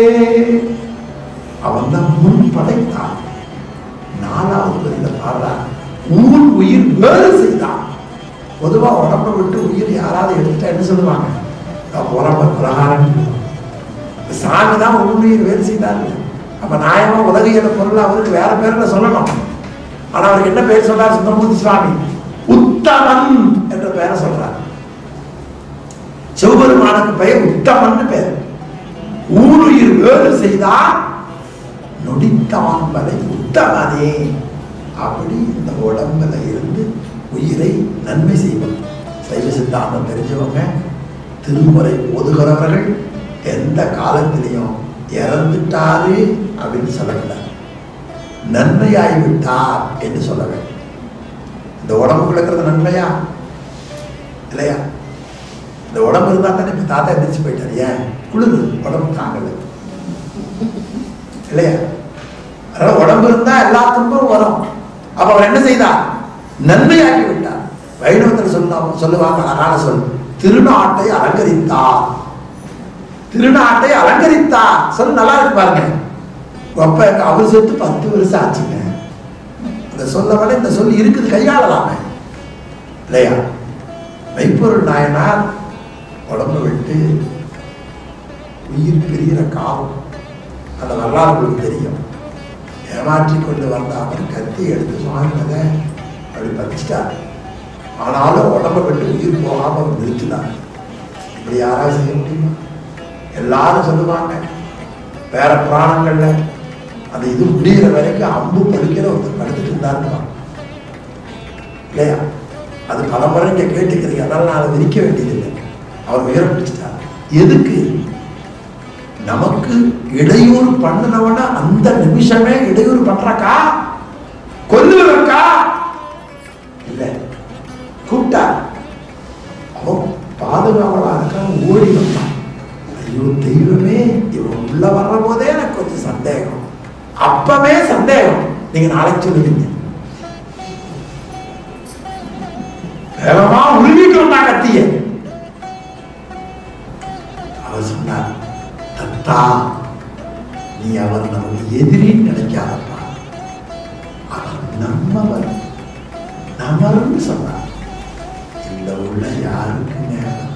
அவன் தான் முன் படைத்தான் நாலாவது வரியில பாடுறான் ஊன் உயிர் வேறு செய்தான் பொதுவா உடம்பை விட்டு உயிர் யாராவது எடுத்துட்டா என்ன சொல்லுவாங்க நான் உடம்ப பிரகாரம் சாமி தான் ஊன் உயிர் வேறு செய்தாரு அப்ப நியாயமா உலகியல பொருள் அவருக்கு வேற பேர்ல சொல்லணும் ஆனா அவருக்கு என்ன பெயர் சொல்றார் சுந்தரமூர்த்தி சுவாமி உத்தமன் என்ற பெயரை சொல்றார் சிவபெருமானுக்கு பெயர் உத்தமன் பெயர் ஊருயிர் வேறு செய்தார் நொடித்தான் வரை உத்தமனே அப்படி இந்த உடம்புல இருந்து உயிரை நன்மை செய்வோம் சைவ சித்தாந்தம் தெரிஞ்சவங்க திருமுறை ஓதுகிறவர்கள் எந்த காலத்திலையும் இறந்துட்டாரு அப்படின்னு சொல்லக்கூடாது நன்மையாகிவிட்டார் என்று சொல்ல வேண்டும் இந்த உடம்புக்குள்ள இருக்கிறது நன்மையா இல்லையா இந்த உடம்பு இருந்தா தானே இப்ப தாத்தா எந்திரிச்சு போயிட்டாரு ஏன் குளிர் உடம்பு தாங்கல இல்லையா அதனால உடம்பு இருந்தா எல்லா துன்பம் வரும் அப்ப அவர் என்ன செய்தார் நன்மையாக்கி விட்டார் வைணவத்தில் சொல்லுவாங்க சொல்லுவாங்க அழகான சொல் திருநாட்டை அலங்கரித்தார் திருநாட்டை அலங்கரித்தார் சொல் நல்லா இருக்கு பாருங்க அப்ப அவர் சொத்து பத்து வருஷம் ஆச்சுங்க அந்த சொல்ல விட இந்த சொல் இருக்குது கையாளலாமே இல்லையா மெய்ப்பொருள் நாயனார் உடம்பு விட்டு உயிர் பிரிகிற காலம் அந்த வரலாறு உங்களுக்கு தெரியும் ஏமாற்றி கொண்டு வந்த அவர் கத்தி எடுத்து சுவாமினதை அப்படி பதிச்சிட்டார் ஆனாலும் உடம்பை விட்டு உயிர் போகாம அவர் நிறுத்தினார் இப்படி யாராவது செய்ய முடியுமா எல்லாரும் சொல்லுவாங்க வேற புராணங்கள்ல அந்த இது முடிகிற வரைக்கும் அம்பு படுக்கிற ஒருத்தர் படுத்துட்டு இருந்தாருப்பா இல்லையா அது பல முறை இங்க கேட்டுக்கிறீங்க அதனால நான் அதை விரிக்க வேண்டியதில்லை அவர் உயர பிடிச்சிட்டார் எதுக்கு நமக்கு இடையூறு பண்ணினவன அந்த நிமிஷமே இடையூறு பண்றக்கா கொல்லுவதற்கா இல்ல கூப்பிட்டா அவன் பாதுகாவலா இருக்கான் ஓடி வந்தான் ஐயோ தெய்வமே இவன் உள்ள வர்ற போதே எனக்கு கொஞ்சம் சந்தேகம் அப்பவே சந்தேகம் நீங்க நாளைக்கு சொல்லுவீங்க வேகமா உருவிட்டு வந்தா கத்திய அவர் சொன்னார் தத்தா நீ அவர் நமக்கு எதிரின்னு நினைக்காதப்பா அவர் நம்மவர் நமர்னு சொன்னார் இந்த உள்ள யாருக்கு நேரம்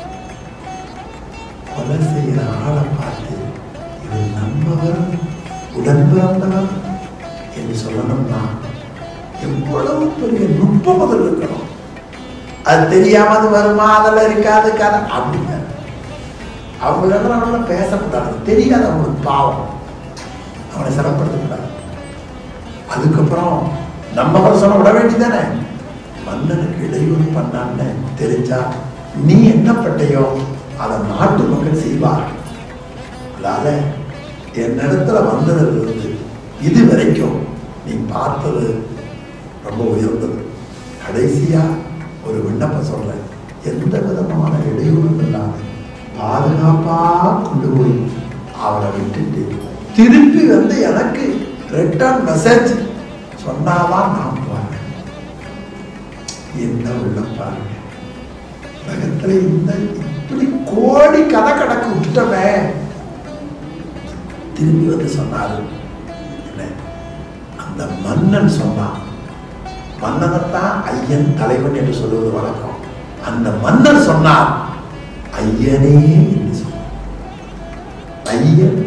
கொலை செய்யற ஆளை பார்த்து இவர் நம்மவர் உடன் பிறந்தவர் என்று சொல்லணும்னா எவ்வளவு பெரிய நுட்பம் அதில் இருக்கணும் அது தெரியாம அது வருமா அதெல்லாம் இருக்காது கதை அப்படிங்க அவங்கள அவங்கள பேசக்கூடாது தெரியாது அவங்களுக்கு பாவம் அவனை சிறப்படுத்தக்கூடாது அதுக்கப்புறம் நம்ம சொன்ன விட வேண்டியதானே மன்னனுக்கு இடையூறு பண்ணான்னு தெரிஞ்சா நீ என்ன பட்டையோ அதை நாட்டு மக்கள் செய்வார் அதால என்னிடத்துல வந்ததிலிருந்து இது வரைக்கும் நீ பார்த்தது ரொம்ப உயர்ந்தது கடைசியா ஒரு விண்ணப்பம் சொல்றேன் எந்த விதமான இடையூறும் இல்லாம பாதுகாப்பா கொண்டு போய் அவரை விட்டுட்டு திருப்பி வந்து எனக்கு ரிட்டர்ன் மெசேஜ் சொன்னாதான் நான் போறேன் என்ன உள்ளம் பாருங்க உலகத்துல இந்த இப்படி கோடி கதை கணக்கு விட்டுட்டோமே திரும்பி வந்து சொன்னாரு என்ன அந்த மன்னன் சொன்னான் மன்னனைத்தான் ஐயன் தலைவன் என்று சொல்லுவது வழக்கம் அந்த மன்னர் சொன்னார் ஐயனே என்று சொன்னார் ஐயன்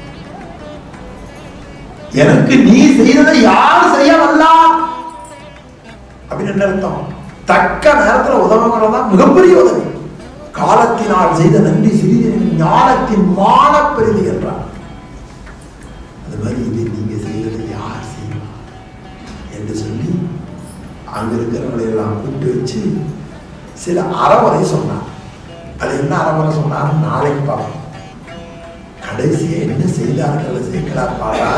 எனக்கு நீ செய்ததை யார் செய்ய வல்லா அப்படின்னு என்ன அர்த்தம் தக்க நேரத்துல உதவுகிறதா மிகப்பெரிய உதவி காலத்தினால் செய்த நன்றி சிறிது ஞானத்தின் மான பெரிது என்றார் அது மாதிரி இது நீங்க செய்ததை யார் செய்வா என்று சொல்லி அங்க இருக்கிறவங்களை எல்லாம் கூப்பிட்டு வச்சு சில அறவுரை சொன்னார் அது என்ன அறவுரை சொன்னார் நாளைக்கு பார்ப்போம் கடைசியா என்ன செய்தார்கள் சேர்க்கிறார் பாரா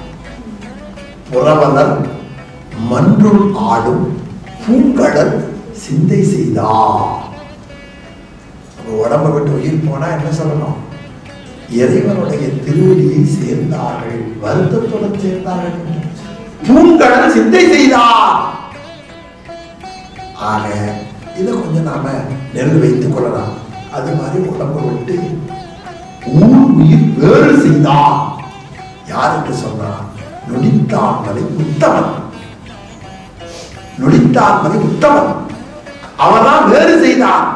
புறவலர் மன்றுள் ஆடும் பூங்கடல் சிந்தை செய்தார் அப்ப உடம்ப விட்டு உயிர் போனா என்ன சொல்லணும் இறைவனுடைய திருவடியை சேர்ந்தார்கள் வருத்தத்துடன் சேர்ந்தார்கள் பூங்கடல் சிந்தை செய்தார் ஆக இதை கொஞ்சம் நாம நெல் வைத்துக் கொள்ளலாம் அது மாதிரி உடம்பு விட்டு ஊர் உயிர் வேறு செய்தான் யார் என்று சொன்னார் நொடித்தான் மலை உத்தமன் நொடித்தான் மலை உத்தமன் அவன்தான் வேறு செய்தான்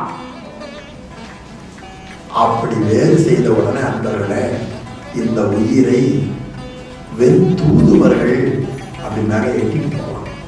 அப்படி வேறு செய்த உடனே அன்பர்களே இந்த உயிரை வெறும் தூதுவர்கள் அப்படி மேலே எட்டிட்டு போகலாம்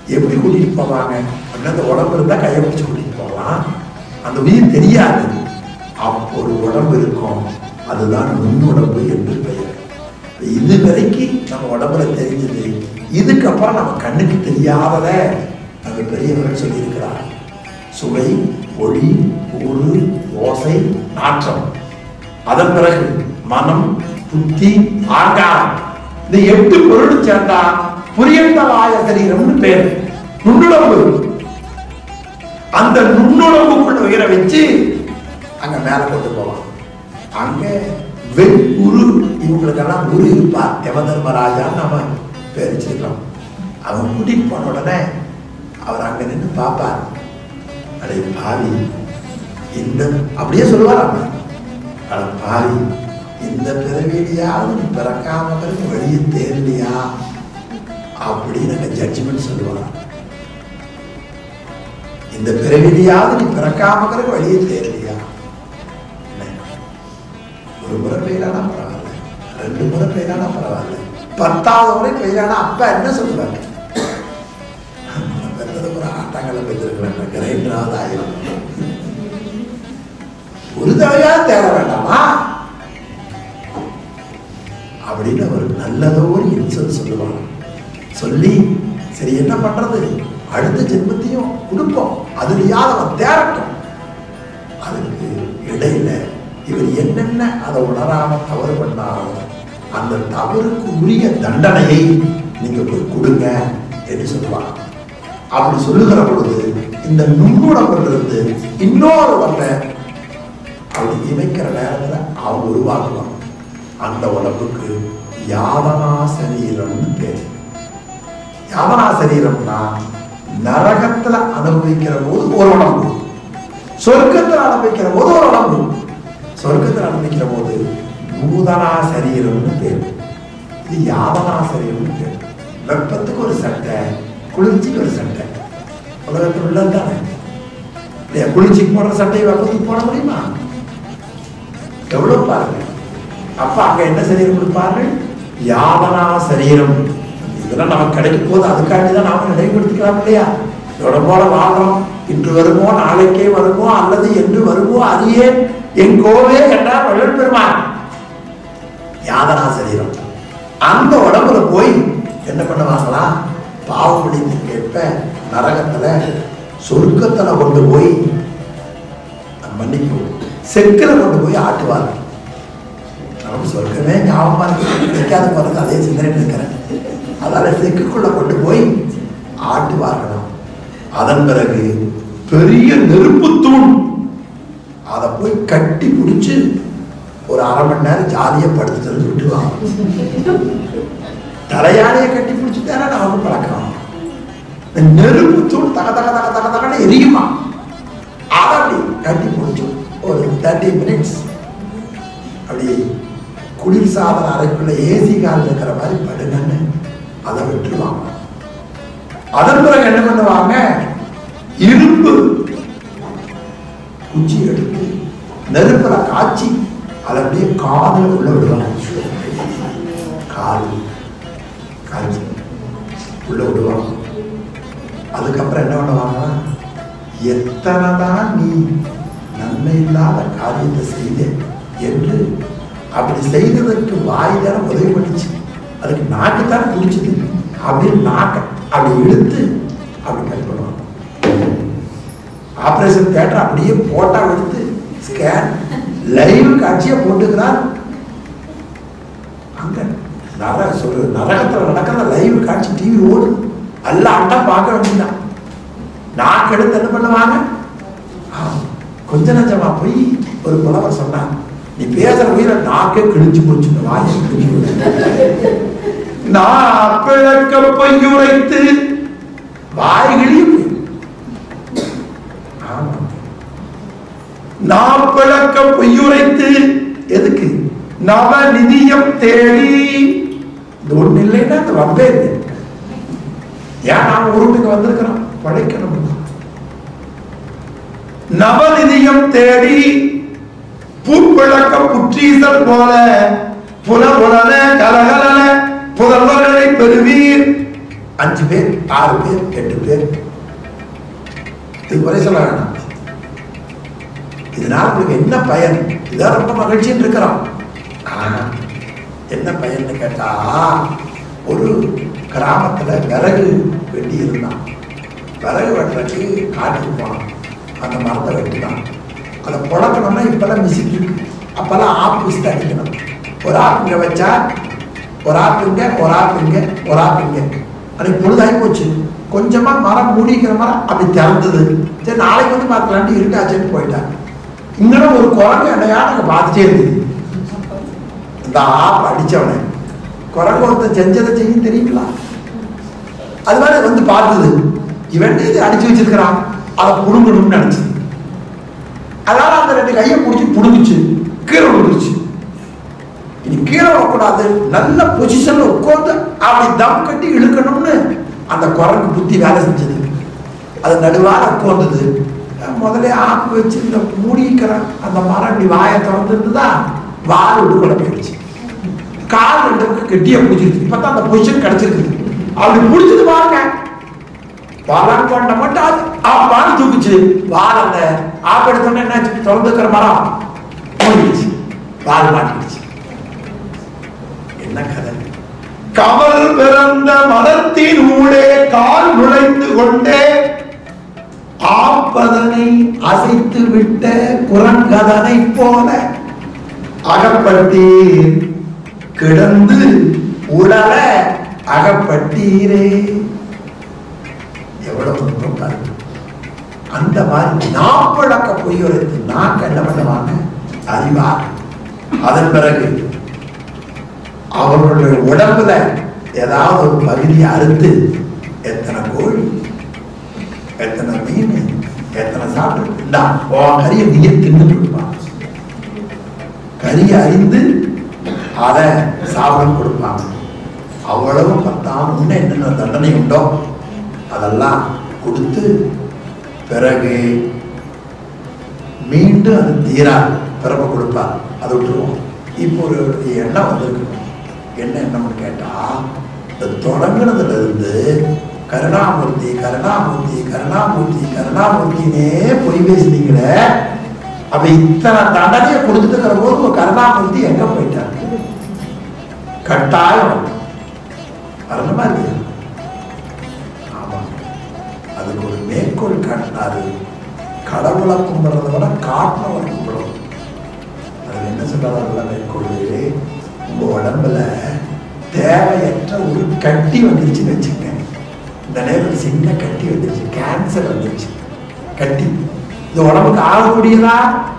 எப்படி கூட்டிட்டு போவாங்க அப்படின்னா அந்த உடம்பு இருந்தா கையை பிடிச்சு கூட்டிட்டு போகலாம் அந்த உயிர் தெரியாது அப்போ ஒரு உடம்பு இருக்கும் அதுதான் நுண்ணுடம்பு என்று பெயர் இது வரைக்கும் நம்ம உடம்புல தெரிஞ்சது இதுக்கப்புறம் நம்ம கண்ணுக்கு தெரியாதத நம்ம பெரியவர்கள் சொல்லியிருக்கிறார் சுவை ஒளி ஊறு ஓசை நாற்றம் அதன் பிறகு மனம் புத்தி ஆங்காரம் இந்த எட்டு பொருள் சேர்ந்தா புரியந்தலாய சரீரம்னு பேர் நுண்ணுடம்பு அந்த நுண்ணுடம்புக்குள்ள உயிரை வச்சு அங்க மேல கொண்டு போவான் அங்க வெண் குரு இவங்களுக்கெல்லாம் குரு இருப்பா யமதர்மராஜா நம்ம பேர் வச்சிருக்கோம் அவன் கூட்டிட்டு போன உடனே அவர் அங்க நின்று பார்ப்பார் அடே பாவி இந்த அப்படியே சொல்லுவார் அவன் அட பாவி இந்த பிறவிலையாவது நீ பிறக்காம பிறகு வெளியே தேரலையா அப்படின்னு அங்க ஜட்ஜ்மெண்ட் சொல்லுவார் இந்த பிறவிலையாவது நீ பிறக்காம பிறகு வெளியே தேரலையா என்ன? ஒரு முறை பெய்யலானா பரவாயில்ல ரெண்டு முறை பெய்யலானா பரவாயில்ல பத்தாவது முறை பெய்யலானா அப்பா என்ன சொல்லுவாங்க பெற்றது ஒரு ஆட்டாங்களை பெற்றிருக்கிறேன் கிரைண்டராவது ஆயிரம் ஒரு தடவையா தேட வேண்டாமா அப்படின்னு அவர் நல்லதோ ஒரு இன்சல் சொல்லுவாங்க சொல்லி சரி என்ன பண்றது அடுத்த ஜென்மத்தையும் கொடுப்போம் அதுலயாவது அவன் தேரட்டும் அதுக்கு இடையில இவர் என்னென்ன அதை உணராம தவறு பண்ணாலும் அந்த தவறுக்கு உரிய தண்டனையை நீங்க போய் கொடுங்க என்று சொல்லுவாங்க அப்படி சொல்லுகிற பொழுது இந்த நுண்ணுடம்பில் இருந்து இன்னொரு உடம்பை அப்படி இமைக்கிற நேரத்துல அவன் உருவாக்குவான் அந்த உடம்புக்கு யாதனா சரீரம்னு பேர் யாதனா சரீரம்னா நரகத்துல அனுபவிக்கிற போது ஒரு உடம்பு சொர்க்கத்துல அனுபவிக்கிற போது ஒரு உடம்பு சொர்க்கத்துல அனுபவிக்கிற போது நூதனா சரீரம்னு பேர் இது யாதனா சரீரம்னு பேர் வெப்பத்துக்கு ஒரு சட்டை குளிர்ச்சிக்கு ஒரு சட்டை உலகத்தில் உள்ளது தானே இல்லையா குளிர்ச்சிக்கு போடுற சட்டையை வெப்பத்துக்கு போட முடியுமா எவ்வளவு பாருங்க அப்ப அங்க என்ன சரீரம் கொடுப்பார்கள் யாவனா சரீரம் இதெல்லாம் நமக்கு கிடைக்கும் போது அதுக்காண்டி தான் நாம நினைவுபடுத்திக்கலாம் இல்லையா இதோட போல வாழ்றோம் இன்று வருமோ நாளைக்கே வருமோ அல்லது என்று வருமோ அது ஏன் என் கோவே என்றார் வள்ளல் பெருமான் யாதனா சரீரம் அந்த உடம்புல போய் என்ன பண்ணுவாங்களா பாவப்படித்து கேட்ப நரகத்துல சொர்க்கத்துல கொண்டு போய் மன்னிக்கும் செக்கில் கொண்டு போய் ஆட்டுவாங்க நமக்கு சொர்க்கமே ஞாபகமா இருக்கு கிடைக்காத போறது அதே சிந்தனை இருக்கிறேன் அதால செக்குக்குள்ள கொண்டு போய் ஆட்டுவார்களாம் அதன் பிறகு பெரிய நெருப்பு தூண் அதை போய் கட்டி பிடிச்சு ஒரு அரை மணி நேரம் ஜாலியா படுத்துட்டு விட்டுருவாங்க தலையாலையை கட்டி பிடிச்சி தானே நமக்கு பழக்கம் இந்த நெருப்பு தூண் தக தக தக தக தகன்னு எரியுமா அதை அப்படி கட்டி பிடிச்சு ஒரு தேர்ட்டி மினிட்ஸ் அப்படி குளிர் சாதன அறைக்குள்ள ஏசி கால் இருக்கிற மாதிரி படுங்கன்னு அதை விட்டுருவாங்க அதன் பிறகு என்ன பண்ணுவாங்க இரும்பு குச்சி எடுத்து நெருப்புல காய்ச்சி அதை அப்படியே காதுல உள்ள விடுவாங்க கால் காய்ச்சி உள்ள விடுவாங்க அதுக்கப்புறம் என்ன பண்ணுவாங்கன்னா எத்தனை தான் நீ நன்மை இல்லாத காரியத்தை செய்த என்று அப்படி செய்ததற்கு வாய் தானே உதவி பண்ணிச்சு அதுக்கு நாக்கு தானே பிடிச்சது அப்படின்னு நாக்க அப்படி இழுத்து அப்படி கட் பண்ணுவாங்க ஆபரேஷன் தேட்டர் அப்படியே போட்டா எடுத்து ஸ்கேன் லைவ் காட்சியை போட்டுக்கிறார் அங்க நர சொல்ற நரகத்துல நடக்கிற லைவ் காட்சி டிவி ஓடும் அல்ல அண்டா பார்க்க வேண்டியதான் நாக்கு எடுத்து என்ன பண்ணுவாங்க ஆ, கொஞ்ச நஞ்சமா போய் ஒரு புலவர் சொன்னான் நீ பேசுற உயிரை நாக்கே கிழிஞ்சு போச்சு வாயை கிழிஞ்சு போச்சு நான் பிழக்க பொய்யுரைத்து வாய் கிழியும் ஆமா நான் பிழக்க பொய்யுரைத்து எதுக்கு நவநிதியம் தேடி இது ஒண்ணு இல்லைன்னா அது வம்பே இல்லை ஏன் நாம உருட்டுக்கு வந்திருக்கிறோம் படைக்கணும் நவநிதியம் தேடி பூப்பிழக்க புற்றீசல் போல புல புலன கலகலன புதல்வர்களை பெறுவீர் அஞ்சு பேர் ஆறு பேர் எட்டு பேர் இது குறை சொல்ல வேணாம் இதனால உங்களுக்கு என்ன பயன் இதான் ரொம்ப மகிழ்ச்சின்னு இருக்கிறோம் ஆனா என்ன பயன்னு கேட்டா ஒரு கிராமத்துல விறகு வெட்டி இருந்தான் விறகு வெட்டுறதுக்கு காட்டுக்கு போனான் அந்த மரத்தை வெட்டினான் அதை புழக்கணும்னா இப்பெல்லாம் மிஷின் இருக்கு அப்பெல்லாம் ஆப்பு வச்சு தான் அடிக்கணும் ஒரு ஆப்பு இங்க வச்சா ஒரு ஆப்பு இங்க ஒரு ஆப்பு இங்க ஒரு ஆப்பு இங்க அன்னைக்கு பொழுதாகி போச்சு கொஞ்சமா மரம் மூடிக்கிற மரம் அப்படி திறந்தது சரி நாளைக்கு வந்து பார்க்கலான்ட்டு இருட்டாச்சுன்னு போயிட்டாங்க இன்னும் ஒரு குரங்கு என்னையா நாங்கள் பார்த்துட்டே இருக்குது இந்த ஆப் அடிச்சவனை குரங்கு ஒருத்தன் செஞ்சதை செய்யும் தெரியுங்களா அது மாதிரி வந்து பார்த்தது இவன் இது அடிச்சு வச்சிருக்கிறான் அதை புடுங்கணும்னு நினைச்சது அதனால அந்த ரெண்டு கையை பிடிச்சி புடுங்குச்சு கீழே விழுந்துருச்சு இனி கீழே விடக்கூடாது நல்ல பொசிஷன்ல உட்கார்ந்து அப்படி தம் கட்டி இழுக்கணும்னு அந்த குரங்கு புத்தி வேலை செஞ்சது அது நடுவார உட்கார்ந்தது முதல்ல ஆப்பு வச்சு இந்த மூடிக்கிற அந்த மரம் இப்படி வாயை திறந்துருந்ததா வால் உள்ளுக்குள்ள போயிடுச்சு கால் ரெண்டு பக்கம் கெட்டியா பிடிச்சிருக்கு இப்பதான் அந்த பொசிஷன் கிடைச்சிருக்கு அப்படி பிடிச்சது பாருங்க பலம் கொண்ட மட்டும் அது ஆப்பான்னு தூக்குச்சு வால் அந்த ஆப்பு எடுத்தோன்னே என்ன திறந்துக்கிற மரம் மூடிடுச்சு வால் மாட்டிடுச்சு என்ன கதை கமல் பிறந்த மரத்தின் ஊடே கால் நுழைந்து கொண்டே ஆப்பதனை அசைத்து விட்ட குரங்கதனை போல அகப்பட்டீர் கிடந்து உடல அகப்பட்டீரே எவ்வளவு நுட்பம் பாருங்க அந்த மாதிரி நாப்பழக்க பொய்யுரைத்து நான் என்ன பண்ணுவாங்க அறிவார் அதன் பிறகு அவர்களுடைய உடம்புல ஏதாவது ஒரு பகுதியை அறுத்து எத்தனை கோழி எத்தனை மீன் எத்தனை சாப்பிட்டு இந்தா, உன் கறியை நீயே தின்னு கொடுப்பான் கறியை அறிந்து அதை சாப்பிட கொடுப்பாங்க அவ்வளவு பத்தாம் இன்னும் என்னென்ன தண்டனை உண்டோ அதெல்லாம் கொடுத்து பிறகு மீண்டும் அது தீரா பிறப்ப கொடுப்பார் அதை விட்டுருவோம் இப்போ ஒரு எண்ணம் வந்திருக்கு என்ன எண்ணம்னு கேட்டா இந்த தொடங்குனதுல இருந்து கருணாமூர்த்தி கருணாமூர்த்தி கருணாமூர்த்தி கருணாமூர்த்தினே பொய் பேசுனீங்களே அப்ப இத்தனை தண்டனையை கொடுத்துட்டு போது ஒரு கருணாமூர்த்தி எங்க போயிட்டாரு கட்டாயம் வரணுமா இல்லையா ஆமா அதுக்கு ஒரு மேற்கோள் காட்டினாரு கடவுளை கும்பிடுறத விட காட்டினவரை கும்பிடும் அது என்ன சொல்றாரு மேற்கோள் உங்க உடம்புல தேவையற்ற ஒரு கட்டி வந்துருச்சுன்னு வச்சுக்கங்க இந்த நேரத்தில் சின்ன கட்டி வந்துருச்சு கேன்சர் வந்துருச்சு கட்டி இந்த உடம்புக்கு ஆகக்கூடியதா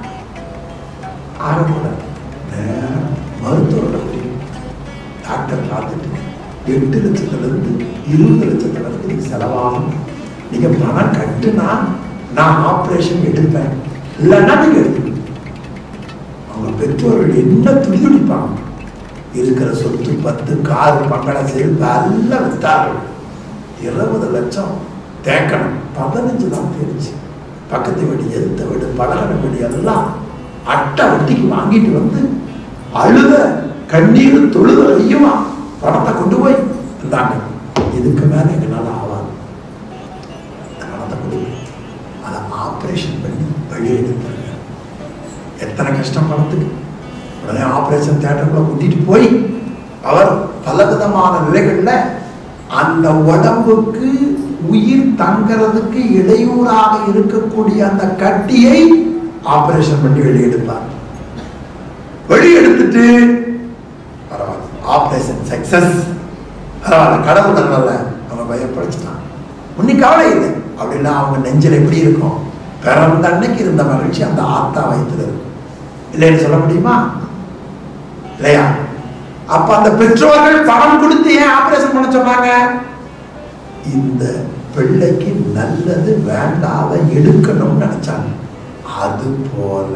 ஆகக்கூடாது நேரா மருத்துவரோட போய் டாக்டர் பார்த்துட்டு எட்டு லட்சத்துல இருந்து இருபது லட்சத்துல இருந்து இது செலவாகும் நீங்க பணம் கட்டுனா நான் ஆபரேஷன் எடுப்பேன் இல்லைன்னா நீங்க எடுத்துக்கணும் அவங்க பெற்றோர்கள் என்ன துடிதுடிப்பாங்க இருக்கிற சொத்து பத்து கார் பங்கள செல்வ எல்லாம் வித்தார்கள் இருபது லட்சம் தேக்கணும் பதினஞ்சு தான் போயிடுச்சு பக்கத்து வீடு எதிர்த்த வீடு பலகன வீடு எல்லாம் அட்டை வட்டிக்கு வாங்கிட்டு வந்து அழுத கண்ணீர் தொழுத ஐயுமா பணத்தை கொண்டு போய் இருந்தாங்க இதுக்கு மேல எங்களால் ஆகாது இந்த பணத்தை கொடுங்க அதை ஆப்ரேஷன் பண்ணி வழி எடுத்தாங்க எத்தனை கஷ்டம் பணத்துக்கு உடனே ஆபரேஷன் தியேட்டருக்குள்ள கூட்டிட்டு போய் அவர் பலவிதமான நிலைகள்ல அந்த உடம்புக்கு உயிர் தங்கிறதுக்கு இடையூறாக இருக்கக்கூடிய அந்த கட்டியை ஆபரேஷன் பண்ணி வெளியெடுப்பார் வெளியெடுத்துட்டு பரவாயில்ல ஆபரேஷன் சக்சஸ் பரவாயில்ல கடவுள் நல்ல அவன் பயப்படுத்திட்டான் உன்னைக்கு கவலை இல்லை அப்படின்னா அவங்க நெஞ்சில் எப்படி இருக்கும் பிறந்த அன்னைக்கு இருந்த மகிழ்ச்சி அந்த ஆத்தா வயிற்றுல இருக்கும் இல்லைன்னு சொல்ல முடியுமா இல்லையா அப்ப அந்த பெற்றோர்கள் பணம் கொடுத்து ஏன் ஆபரேஷன் பண்ண சொன்னாங்க இந்த பிள்ளைக்கு நல்லது வேண்டாத எடுக்கணும்னு நினைச்சாங்க அது போல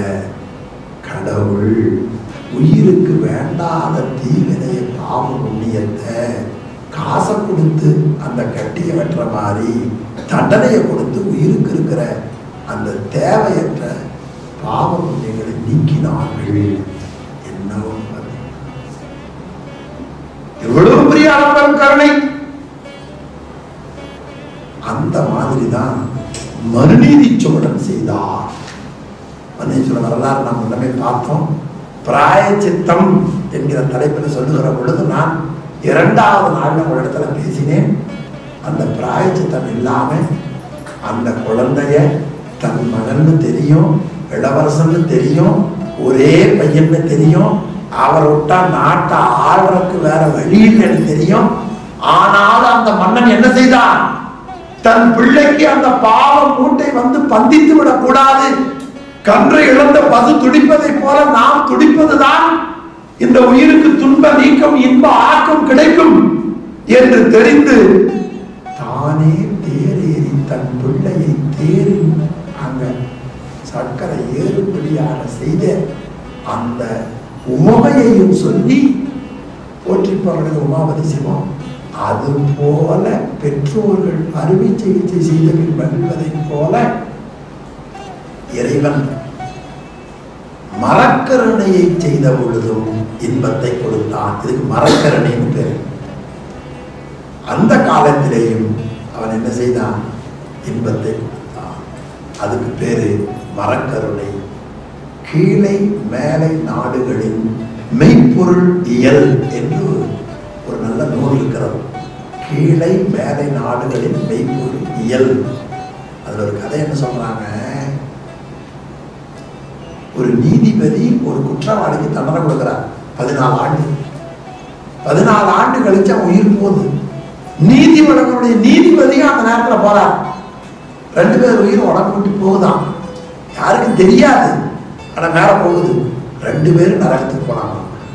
கடவுள் உயிருக்கு வேண்டாத தீவினைய பாவ புண்ணியத்தை காசை கொடுத்து அந்த கட்டியை வெட்டுற மாதிரி தண்டனையை கொடுத்து உயிருக்கு இருக்கிற அந்த தேவையற்ற பாவ புண்ணியங்களை நீக்கினார்கள் என்னவோ பாருங்க. எவ்வளவு பெரிய அளப்பெரும் கருணை அந்த மாதிரி தான் மறுநீதி சோழன் செய்தார் மறுநீதி சோழன் வரலாறு நாம் முன்னமே பார்த்தோம் பிராயச்சித்தம் என்கிற தலைப்பில் சொல்லுகிற பொழுது நான் இரண்டாவது நாள் ஒரு இடத்துல பேசினேன் அந்த பிராயச்சித்தம் இல்லாம அந்த குழந்தைய தன் மகன்னு தெரியும் இளவரசன்னு தெரியும் ஒரே பையன்னு தெரியும் அவரை விட்டா நாட்டை ஆள்றதுக்கு வேற வழி இல்லைன்னு தெரியும் ஆனாலும் அந்த மன்னன் என்ன செய்தான் தன் பிள்ளைக்கு அந்த பாவம் மூட்டை வந்து பந்தித்து விடக்கூடாது கன்றை இழந்த பசு துடிப்பதை போல நாம் துடிப்பதுதான் இந்த உயிருக்கு துன்ப நீக்கம் இன்ப ஆக்கம் கிடைக்கும் என்று தெரிந்து தானே தேரேறி தன் பிள்ளையை தேரில் அங்க சர்க்கரை ஏறும்படியாக செய்த அந்த உவமையையும் சொல்லி போற்றிப்பவர்கள் உமாபதி சிவம் அது போல பெற்றோர்கள் அறுவை சிகிச்சை செய்த பின் மகிழ்வதைப் போல இறைவன் மரக்கருணையை செய்த பொழுதும் இன்பத்தை கொடுத்தான் இதுக்கு மரக்கருணைன்னு பேர் அந்த காலத்திலேயும் அவன் என்ன செய்தான் இன்பத்தை கொடுத்தான் அதுக்கு பேரு மரக்கருணை கீழே மேலை நாடுகளின் மெய்ப்பொருள் இயல் என்று ஒரு நல்ல நூல் இருக்கிறது கீழே மேலை நாடுகளின் மெய்ப்பொருள் இயல் அதுல ஒரு கதை என்ன சொல்றாங்க ஒரு நீதிபதி ஒரு குற்றவாளிக்கு தண்டனை கொடுக்கிறார் பதினாலு ஆண்டு பதினாலு ஆண்டு கழிச்சு அவன் உயிர் போகுது நீதி வழங்கக்கூடிய நீதிபதியும் அந்த நேரத்துல போறார் ரெண்டு பேர் உயிர் உடம்பு விட்டு போகுதாம் யாருக்கும் தெரியாது ஆனா மேல போகுது ரெண்டு பேரும் நரகத்துக்கு போனாங்க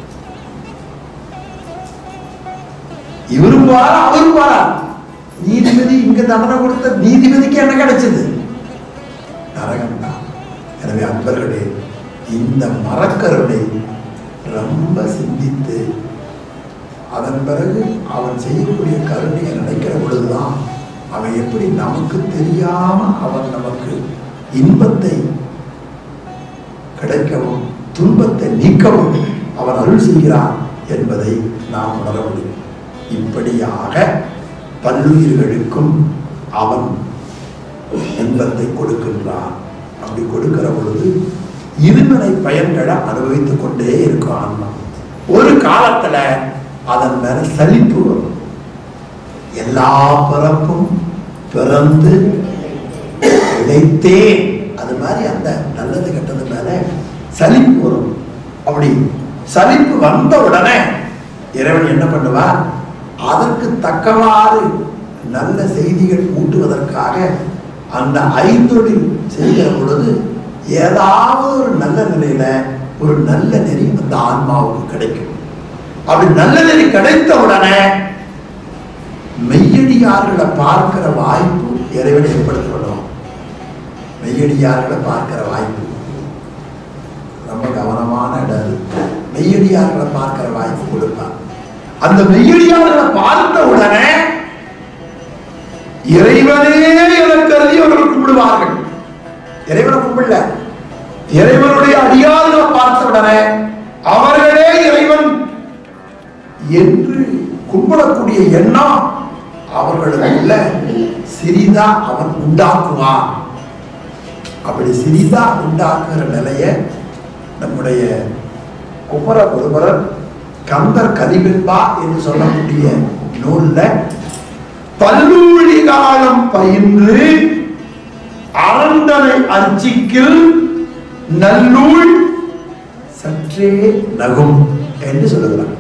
இவரும் போறார் அவரும் போறார் நீதிபதி இங்க தண்டனை கொடுத்த நீதிபதிக்கு என்ன கிடைச்சது நரகம் தான் எனவே அன்பர்களே இந்த மரக்கருணை ரொம்ப சிந்தித்து அதன் பிறகு அவன் செய்யக்கூடிய கருணையை நினைக்கிற பொழுதுதான் அவன் எப்படி நமக்கு தெரியாம அவன் நமக்கு இன்பத்தை கிடைக்கவும் துன்பத்தை நீக்கவும் அவன் அருள் செய்கிறான் என்பதை நாம் உணர முடியும் இப்படியாக பல்லுயிர்களுக்கும் அவன் இன்பத்தை கொடுக்கின்றான் அப்படி கொடுக்கிற பொழுது இருநிலை பயன்களை அனுபவித்துக் கொண்டே இருக்கும் ஆன்மா ஒரு காலத்துல அதன் மேல சலிப்பு வரும் எல்லா பிறப்பும் பிறந்து இழைத்தேன் அது மாதிரி அந்த நல்லது கெட்டது மேல சலிப்பு வரும் அப்படி சலிப்பு வந்த உடனே இறைவன் என்ன பண்ணுவார் அதற்கு தக்கவாறு நல்ல செய்திகள் ஊட்டுவதற்காக அந்த ஐந்தொழில் செய்கிற பொழுது ஏதாவது ஒரு நல்ல நிலையில ஒரு நல்ல நெறி அந்த ஆன்மாவுக்கு கிடைக்கும் அப்படி நல்ல நெறி கிடைத்த உடனே மெய்யடியார்களை பார்க்கிற வாய்ப்பு இறைவனை ஏற்படுத்தணும் மெய்யடியார்களை பார்க்கிற வாய்ப்பு ரொம்ப கவனமான இடம் அது மெய்யடியார்களை பார்க்கிற வாய்ப்பு கொடுப்பார் அந்த மெய்யடியார்களை பார்த்த உடனே இறைவனே என கருதி அவர்கள் கும்பிடுவார்கள் இறைவனை கும்பிடல இறைவனுடைய அடியார்களை பார்த்த உடனே அவர்களே இறைவன் என்று கும்பிடக்கூடிய எண்ணம் அவர்களுக்குள்ள சிறிதா அவன் உண்டாக்குவான் அப்படி சிறிதா உண்டாக்குற நிலைய நம்முடைய குமர ஒருவரர் கந்தர் கலிபின்பா என்று சொல்லக்கூடிய நூல்ல பல்லூழி காலம் பயின்று அரண்டனை அர்ச்சிக்கில் நல்லூழ் சற்றே நகும் என்று சொல்லுகிறார்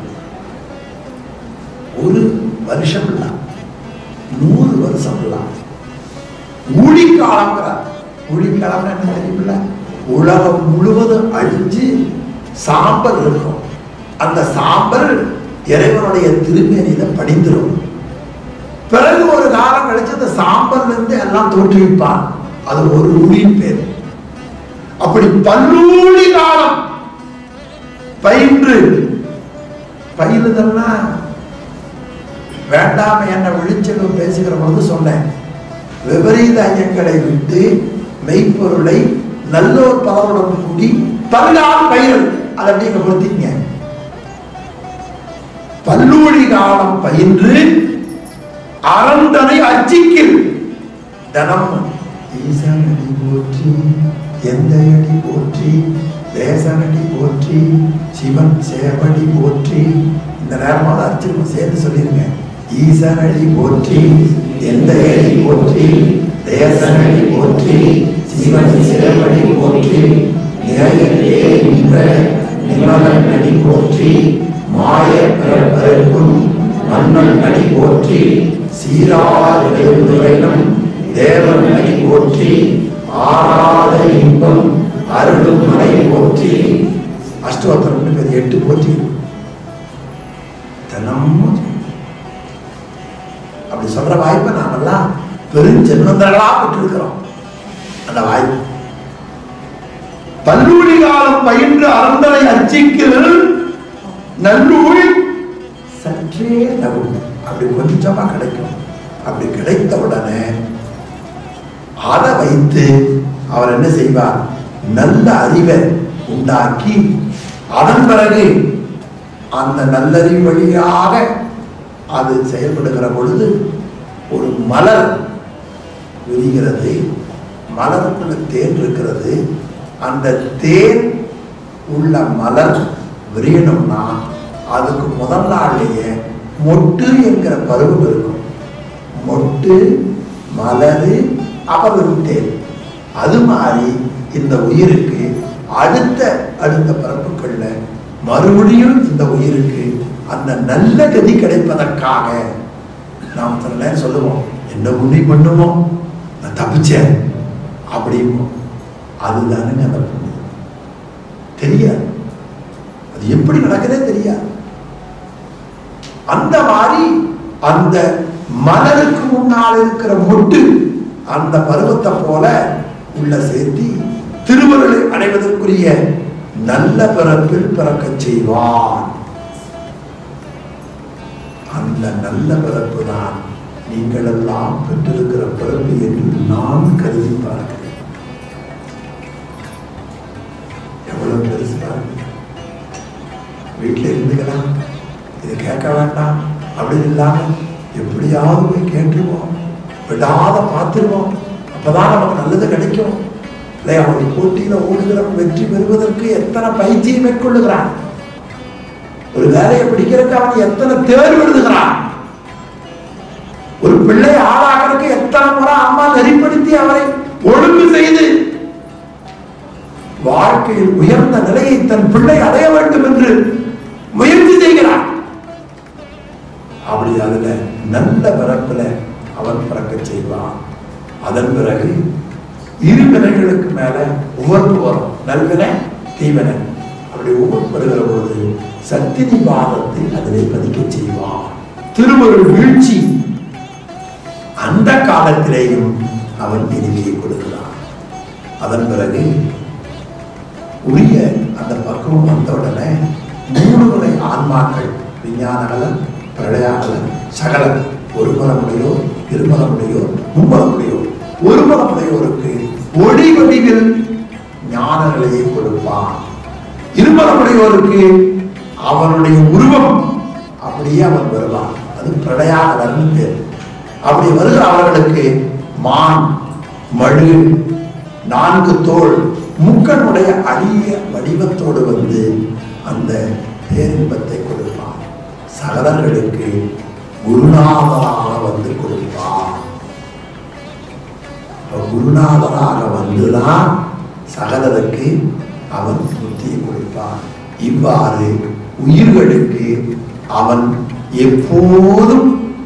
ஒரு வருஷம் இல்ல நூறு வருஷம் இல்ல ஊழிக்காலங்கிறார் ஊழிக்காலம் என்ன தெரியுமில்ல உலகம் முழுவதும் அழிஞ்சு சாம்பல் இருக்கும் அந்த சாம்பல் இறைவனுடைய திருமேனியில படிந்துரும் பிறகு ஒரு காலம் கழிச்சு அந்த சாம்பல்ல இருந்து எல்லாம் தோற்றுவிப்பான் அது ஒரு ஊழியின் பேர் அப்படி பல்லூழி காலம் பயின்று பயிலுதல்னா வேண்டாம என்ன விழிச்செல்வம் பேசுகிற பொழுது சொன்னேன் விபரீத ஐயங்களை விட்டு மெய்ப்பொருளை நல்லோர் பலருடன் கூடி பல்லால் பயிர் அதை அப்படிங்க பொறுத்திங்க பல்லூழி காலம் பயின்று அரண்டனை அச்சிக்கில் தினம் ஈசனடி போற்றி எந்த அடி போற்றி தேசனடி போற்றி சிவன் சேவடி போற்றி இந்த நேரமாவது அர்ச்சனை சேர்ந்து சொல்லிருங்க ஈசனடி போற்றி எந்த அடி போற்றி தேசனடி போற்றி சிவன் சேவடி போற்றி நிறையே நின்ற நிமலன் அடி போற்றி மாய பிறப்பதற்கும் மன்னன் அடி போற்றி சீரார் எழுந்துரையும் தேவன் அடி போற்றி ஆறாத இன்பம் அருளும் மலை போற்றி அஷ்டோத்தரம் பேர் எட்டு போற்றி தினமும் அப்படி சொல்ற வாய்ப்பை நாமெல்லாம் பெருஞ்செல்வந்தர்களா பெற்றிருக்கிறோம் அந்த வாய்ப்பு பல்லூடி காலம் பயின்று அறந்தனை அர்ச்சிக்கிறது நல்லூழி சற்றே நகும் அப்படி கொஞ்சமா கிடைக்கும் அப்படி கிடைத்த உடனே அதை வைத்து அவர் என்ன செய்வார் நல்ல அறிவை உண்டாக்கி அதன் பிறகு அந்த நல்லறிவு வழியாக அது செயல்படுகிற பொழுது ஒரு மலர் விரிகிறது மலருக்குள்ள தேன் இருக்கிறது அந்த தேன் உள்ள மலர் விரியணும்னா அதுக்கு முதல் நாள்லயே மொட்டு என்கிற பருவம் இருக்கும் மொட்டு மலரு அப்புறம் தேன் அது மாதிரி இந்த உயிருக்கு அடுத்த அடுத்த பிறப்புகள்ல மறுபடியும் இந்த உயிருக்கு அந்த நல்ல கதி கிடைப்பதற்காக நாம் சில நேரம் சொல்லுவோம் என்ன புண்ணியம் பண்ணுவோம் நான் தப்பிச்சேன் அப்படிம்போம் அதுதானுங்க அந்த புண்ணியம் தெரியாது அது எப்படி நடக்குதே தெரியாது அந்த மாதிரி அந்த மலருக்கு முன்னால் இருக்கிற மொட்டு அந்த பருவத்தை போல உள்ள சேர்த்தி திருவருளை அடைவதற்குரிய நல்ல பிறப்பில் பிறக்கச் செய்வான் அந்த நல்ல பிறப்பு தான் நீங்கள் எல்லாம் பெற்றிருக்கிற பிறப்பு என்று நான் கருதி பார்க்கிறேன் எவ்வளவு பெருசு பாருங்க வீட்டில் இருந்துக்கலாம் இது கேட்க வேண்டாம் அப்படின்னு இல்லாம எப்படியாவது போய் கேட்டுருவோம் விடாத பார்த்துருவோம் அப்பதான் நமக்கு நல்லது கிடைக்கும் இல்லையா ஒரு போட்டியில ஓடுகிறவன் வெற்றி பெறுவதற்கு எத்தனை பயிற்சியை மேற்கொள்ளுகிறான் ஒரு வேலையை பிடிக்கிறதுக்கு அவன் எத்தனை தேர்வு எழுதுகிறான் ஒரு பிள்ளை ஆளாகிறதுக்கு எத்தனை முறை அம்மா நெறிப்படுத்தி அவரை ஒழுங்கு செய்து வாழ்க்கையில் உயர்ந்த நிலையை தன் பிள்ளை அடைய வேண்டும் என்று முயற்சி செய்கிறான் அப்படி அதுல நல்ல பிறப்புல அவன் பிறக்க செய்வான் அதன் பிறகு இரு வினைகளுக்கு மேல உவர்ப்பு வரும் நல்வினை தீவினை அப்படி உவர்ப்பு வருகிற பொழுது சத்தினி பாதத்தை அதிலே பதிக்க செய்வான் திருவருள் வீழ்ச்சி அந்த காலத்திலேயும் அவன் இனிமையை கொடுக்கிறான் அதன் பிறகு உரிய அந்த பக்குவம் வந்த உடனே மூணு வகை ஆன்மாக்கள் விஞ்ஞானகலன் பிரளயாகலன் சகலன் ஒரு மலமுடையோ இருமலமுடையோ மும்மலமுடையோ ஒரு மலமுடையோருக்கு ஒளி வடிவில் ஞான நிலையை கொடுப்பான் இருமலமுடையோருக்கு அவனுடைய உருவம் அப்படியே அவன் வருவான் அது பிரளயாகலன் பேர் அப்படி வருகிற அவர்களுக்கு மான் மழு நான்கு தோல் முக்கனுடைய அரிய வடிவத்தோடு வந்து அந்த பேரின்பத்தை கொடுப்பான் சகலர்களுக்கு குருநாதராக வந்து கொடுப்பான் அப்ப குருநாதராக வந்துதான் சகலருக்கு அவன் புத்தியை கொடுப்பான் இவ்வாறு உயிர்களுக்கு அவன் எப்போதும்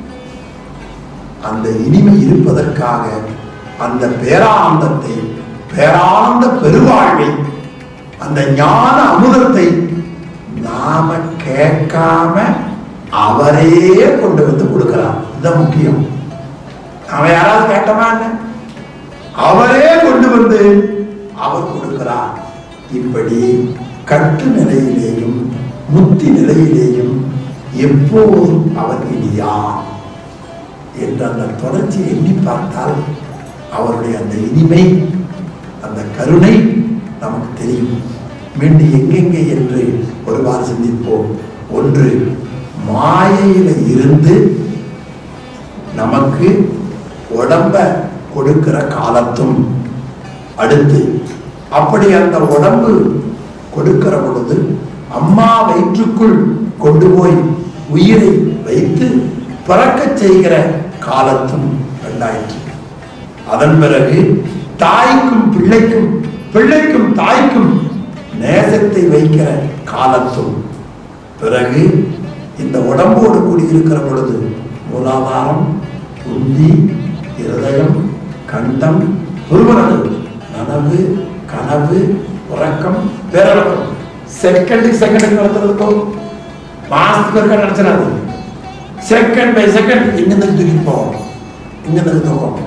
அந்த இனிமை இருப்பதற்காக அந்த பேரானந்தத்தை பேரானந்த பெருவாழ்வை அந்த ஞான அமுதத்தை நாம கேட்காம அவரே கொண்டு வந்து கொடுக்கிறார் இதுதான் முக்கியம் அவன் யாராவது கேட்டமா என்ன அவரே கொண்டு வந்து அவர் கொடுக்கிறார் இப்படி கட்டு நிலையிலேயும் முத்தி நிலையிலேயும் எப்போதும் அவர் இனியார் என்ற அந்த தொடர்ச்சியை எண்ணி பார்த்தால் அவருடைய அந்த இனிமை அந்த கருணை நமக்கு தெரியும் மீண்டும் எங்கெங்கே என்று ஒருவாறு சிந்திப்போம் ஒன்று மாயையில இருந்து நமக்கு உடம்ப கொடுக்கிற காலத்தும் அடுத்து அப்படி அந்த உடம்பு கொடுக்கிற பொழுது அம்மா வயிற்றுக்குள் கொண்டு போய் உயிரை வைத்து பிறக்கச் செய்கிற காலத்தும் ரெண்டாயிற்று அதன் பிறகு தாய்க்கும் பிள்ளைக்கும் பிள்ளைக்கும் தாய்க்கும் நேசத்தை வைக்கிற காலத்தும் பிறகு இந்த உடம்போடு கூடியிருக்கிற பொழுது மூலாதாரம் உந்தி இருதயம் கண்டம் உருவனது நனவு கனவு உறக்கம் பேரடக்கம் செகண்ட் செகண்ட் நடத்துறதுக்கும் மாசத்துக்கு இருக்க நினைச்சிடாது செகண்ட் பை செகண்ட் இங்கிருந்து தூக்கி போவோம் இங்கிருந்து தூக்கம்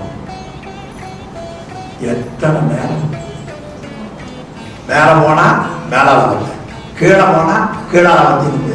எத்தனை நேரம் மேல போனா மேலால வந்து கீழே போனா கீழால வந்து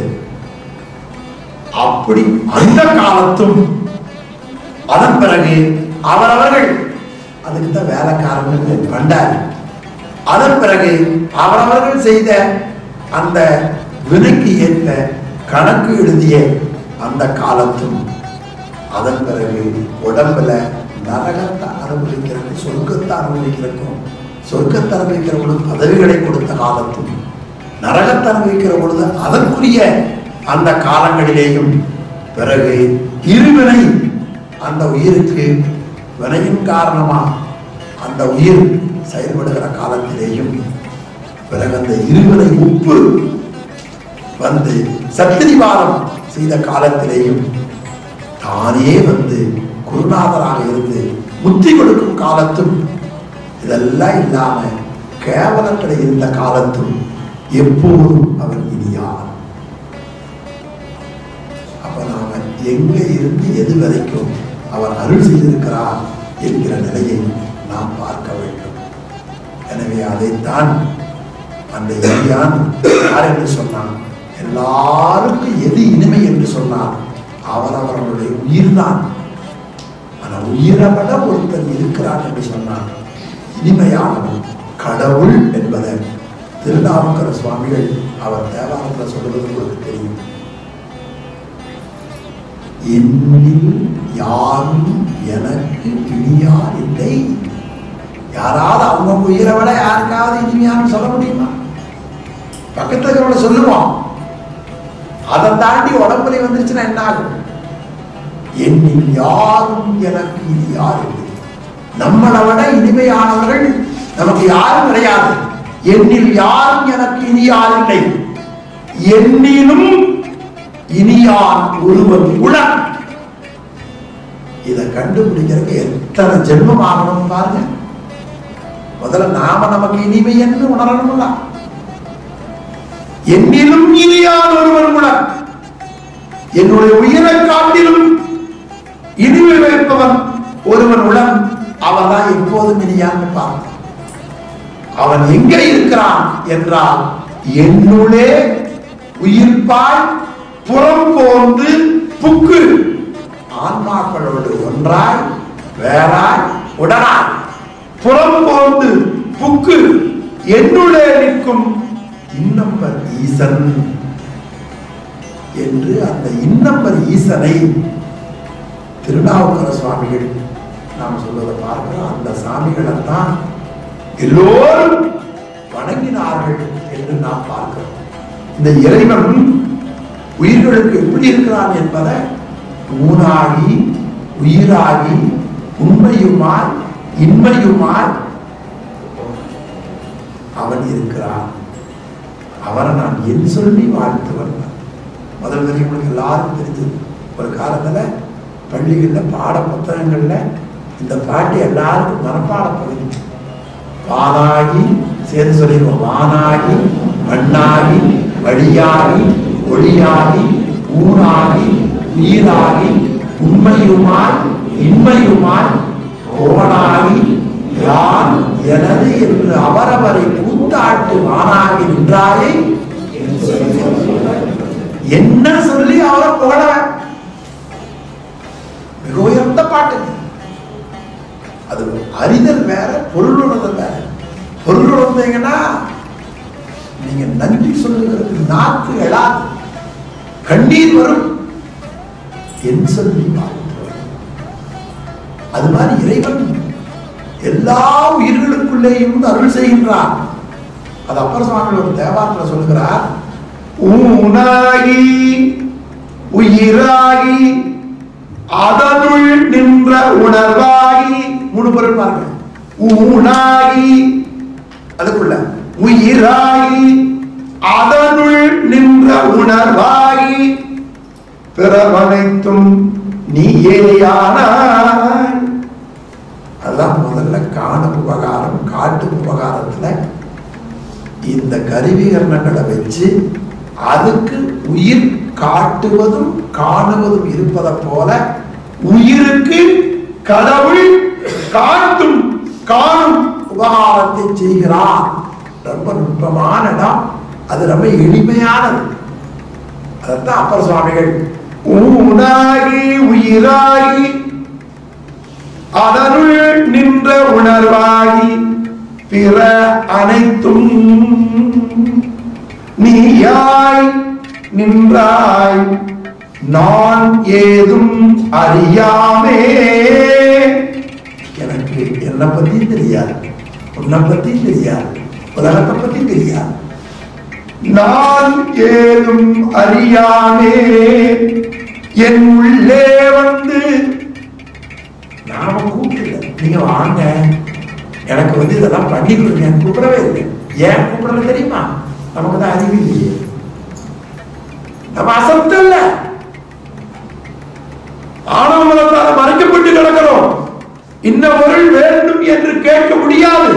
அப்படி அந்த காலத்தும் அதன் பிறகு அவரவர்கள் அதுக்கு தான் வேலைக்காரர்கள் கண்டார் அதன் பிறகு அவரவர்கள் செய்த அந்த வினைக்கு ஏற்ற கணக்கு எழுதிய அந்த காலத்தும் அதன் பிறகு உடம்புல நரகத்தை அனுபவிக்கிறது சொர்க்கத்தை அனுபவிக்கிறதுக்கும் சொர்க்கத்தை அனுபவிக்கிற பொழுது பதவிகளை கொடுத்த காலத்தும் நரகத்தை அனுபவிக்கிற பொழுது அதற்குரிய அந்த காலங்களிலேயும் பிறகு இருவினை அந்த உயிருக்கு வினையின் காரணமா அந்த உயிர் செயல்படுகிற காலத்திலேயும் பிறகு அந்த இருவினை உப்பு வந்து சத்திரிவாதம் செய்த காலத்திலேயும் தானே வந்து குருநாதராக இருந்து முத்தி கொடுக்கும் காலத்தும் இதெல்லாம் இல்லாம கேவலத்தில் இருந்த காலத்தும் எப்போதும் அவர் இனியார் அப்ப நாம எங்க இருந்து எது வரைக்கும் அவர் அருள் செய்திருக்கிறார் என்கிற நிலையை நாம் பார்க்க வேண்டும் எனவே அதைத்தான் அந்த எளியான் யார் என்று சொன்னான் எல்லாருக்கும் எது இனிமை என்று சொன்னார் அவரவர்களுடைய உயிர்தான் ஆனா உயிரை விட ஒருத்தர் இருக்கிறார் என்று சொன்னார் இனிமையானவன் கடவுள் என்பதை திருநாவுக்கர சுவாமிகள் அவர் தேவாரத்தில் சொல்வது உங்களுக்கு தெரியும் என்னில் யாரும் எனக்கு இனியார் இல்லை யாராவது அவங்க உயிரை விட யாருக்காவது இனிமையான்னு சொல்ல முடியுமா பக்கத்துல இருக்கிறவங்கள சொல்லுவோம் அதை தாண்டி உடம்புல வந்துருச்சுன்னா என்ன ஆகும் என்னில் யாரும் எனக்கு இது யார் இல்லை நம்மளை விட இனிமையானவர்கள் நமக்கு யாரும் கிடையாது என்னில் யாரும் எனக்கு இனி யார் இல்லை என்னிலும் இனியான் ஒருவன் உடன் இதை கண்டுபிடிக்கிறதுக்கு எத்தனை ஜென்மம் ஆகணும் பாருங்க முதல்ல நாம நமக்கு இனிமை என்று உணரணும்ல என்னிலும் இனியான் ஒருவன் உடன் என்னுடைய உயிரை காட்டிலும் இனிமை வைப்பவன் ஒருவன் உடன் அவன் தான் எப்போதும் இனியான்னு பார்த்தான் அவன் எங்கே இருக்கிறான் என்றால் என்னுள்ளே உயிர்ப்பாய் புறம் போந்து புக்கு ஆன்மாக்களோடு ஒன்றாய் வேறாய் உடனாய் புறம் போந்து புக்கு என்னுள்ளே நிற்கும் இன்னம்பர் ஈசன் என்று அந்த இன்னம்பர் ஈசனை திருநாவுக்கர சுவாமிகள் நாம் சொல்வதை பார்க்கிறோம் அந்த சாமிகளைத்தான் எல்லோரும் வணங்கினார்கள் என்று நாம் பார்க்கிறோம் இந்த இறைவன் உயிர்களுக்கு எப்படி இருக்கிறான் என்பதை ஊனாகி உயிராகி உண்மையுமாய் இன்மையுமாய் அவன் இருக்கிறான் அவரை நான் என் சொல்லி வாழ்த்துவன் முதல் வரை உங்களுக்கு எல்லாருக்கும் தெரிஞ்சது ஒரு காலத்துல பள்ளிகள்ல பாட புத்தகங்கள்ல இந்த பாட்டு எல்லாருக்கும் மனப்பாட பகுதி வானாகி சேர்ந்து சொல்லிடுவோம் வானாகி மண்ணாகி வழியாகி ஒளியாகி ஊனாகி உயிராகி உண்மையுமாய் இன்மையுமாய் கோணாகி யான் எனது என்று அவரவரை கூத்தாட்டு வானாகி நின்றாயே என்ன சொல்லி அவரை புகழ மிக உயர்ந்த பாட்டு அது அறிதல் வேற பொருள் உணர்தல் வேற பொருள் உணர்ந்தீங்கன்னா நீங்க நன்றி சொல்லுகிறதுக்கு நாக்கு எழாது கண்ணீர் வரும் என் சொல்லி வாழ்த்துவார் அது மாதிரி இறைவன் எல்லா உயிர்களுக்குள்ளேயும் இருந்து அருள் செய்கின்றார் அது அப்பர் சுவாமி ஒரு தேவாரத்தில் சொல்லுகிறார் ஊனாகி உயிராகி அதனுள் நின்ற உணர்வாகி மூணு பொருள் பாருங்க ஊனாகி அதுக்குள்ள உயிராகி அதனுள் நின்ற உணர்வாகி பிறவனைத்தும் நீயேயானாய் அதான் முதல்ல காண உபகாரம் காட்டு உபகாரத்துல இந்த கருவிகரணங்களை வச்சு அதுக்கு உயிர் காட்டுவதும் காணுவதும் இருப்பதை போல உயிருக்கு கடவுள் காட்டும் காணும் உபகாரத்தை செய்கிறார் ரொம்ப நுட்பமான இடம் அது ரொம்ப எளிமையானது அதைத்தான் அப்பர் சுவாமிகள் ஊனாகி உயிராகி அதனுள் நின்ற உணர்வாகி பிற அனைத்தும் நீயாய் நின்றாய் நான் ஏதும் அறியாமே எனக்கு என்னை பத்தி தெரியாது உன்னை பத்தி தெரியாது உலகத்தை பத்தி தெரியாது நான் ஏதும் அறியாமே என் உள்ளே வந்து நாம கூப்பிடல நீங்க வாங்க எனக்கு வந்து இதெல்லாம் பண்ணி கொடுங்க கூப்பிடவே இல்லை ஏன் கூப்பிடல தெரியுமா நமக்கு தான் அறிவு இல்லையே நம்ம அசத்தல்ல ஆணவமலத்தால் மறைக்கப்பட்டு கிடக்கிறோம் இந்த பொருள் வேண்டும் என்று கேட்க முடியாது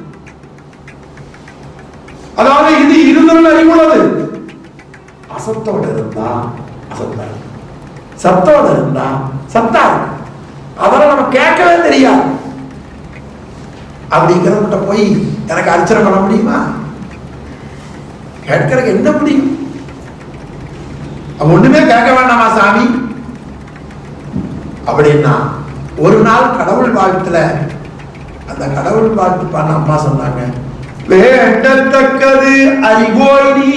அதாவது இது இருதல் அறிவுள்ளது அசத்தோட இருந்தா அசத்தா இருக்கு. சத்தோட இருந்தா சத்தா இருக்கு அதெல்லாம் நம்ம கேட்கவே தெரியாது அப்படிங்கிறவங்கிட்ட போய் எனக்கு அர்ச்சனை பண்ண முடியுமா கேட்கறதுக்கு என்ன முடியும் அவன் ஒண்ணுமே கேட்க வேண்டாமா சாமி அப்படின்னா ஒரு நாள் கடவுள் வாழ்த்துல அந்த கடவுள் வாழ்த்து பண்ண அம்மா சொன்னாங்க வேண்டத்தக்கது அறிவோய் நீ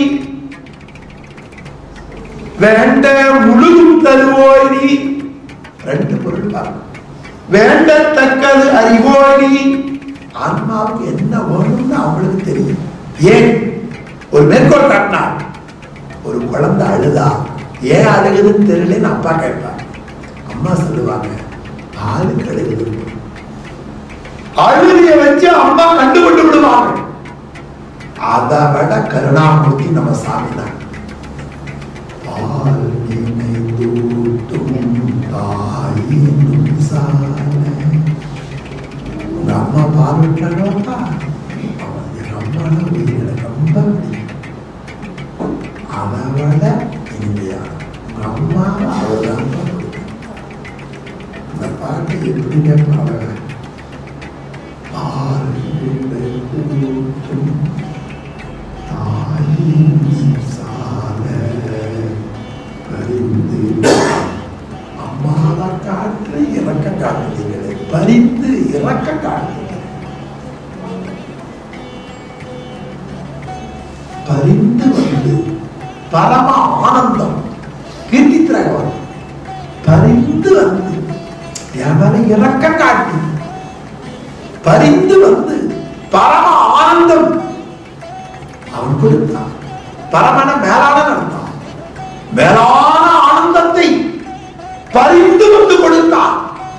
வேண்ட முழுதும் தருவோய் நீ ரெண்டு பொருள் பாருங்க வேண்டத்தக்கது அறிவோய் நீ ஆன்மாவுக்கு என்ன வேணும்னு அவங்களுக்கு தெரியும் ஏன் ஒரு மேற்கோள் காட்டினார் ஒரு குழந்தை அழுதா ஏன் அழுகுதுன்னு தெரியலன்னு அப்பா கேட்பார் அம்மா சொல்லுவாங்க பாலுக்கு அழுகுது அழுதிய வச்சு அம்மா கண்டுபிட்டு விடுவாங்க அதை விட கருணாமூர்த்தி நம்ம சாமி தான் பால் நினைந்தூட்டும் தாயினும் சால. உங்க அம்மா பால் விட்டாங்கப்பா எங்க அம்மாவை உயிரில ரொம்ப பிடிக்கும் அதை விட இனிமையா உங்க அம்மா அவர்தான் இந்த பாட்டு எப்படிங்க பாடுற பால் நினைந்தூட்டும் தாயின் சால பரிந்து அம்மாவை காட்டு இறக்க காட்டுறீங்களே பரிந்து இறக்க காட்டுறீங்க பரிந்து வந்து பரம ஆனந்தம் கீர்த்தித்திரகவன் பரிந்து வந்து என் மேல இறக்க காட்டி பரிந்து வந்து பரம ஆனந்தம் அவன் கொடுத்தான் பரமன மேலான அர்த்தம் மேலான ஆனந்தத்தை பரிந்து வந்து கொடுத்தான்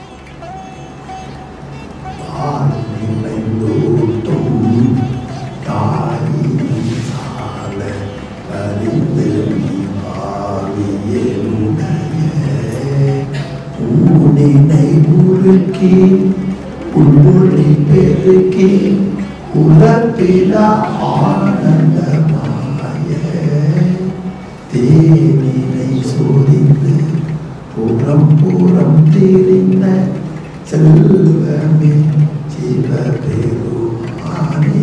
பால் நினைந்தூட்டும் தாயின் சால பரிந்து நீ பாவியனுடைய ஊனினை உருக்கி உள்மொழி பெருக்கி உலப்பிலா ஆனந்தமாய தேனினை சோதித்து புறம் புறம் தெரிந்த செல்வமே சிவபெருமானே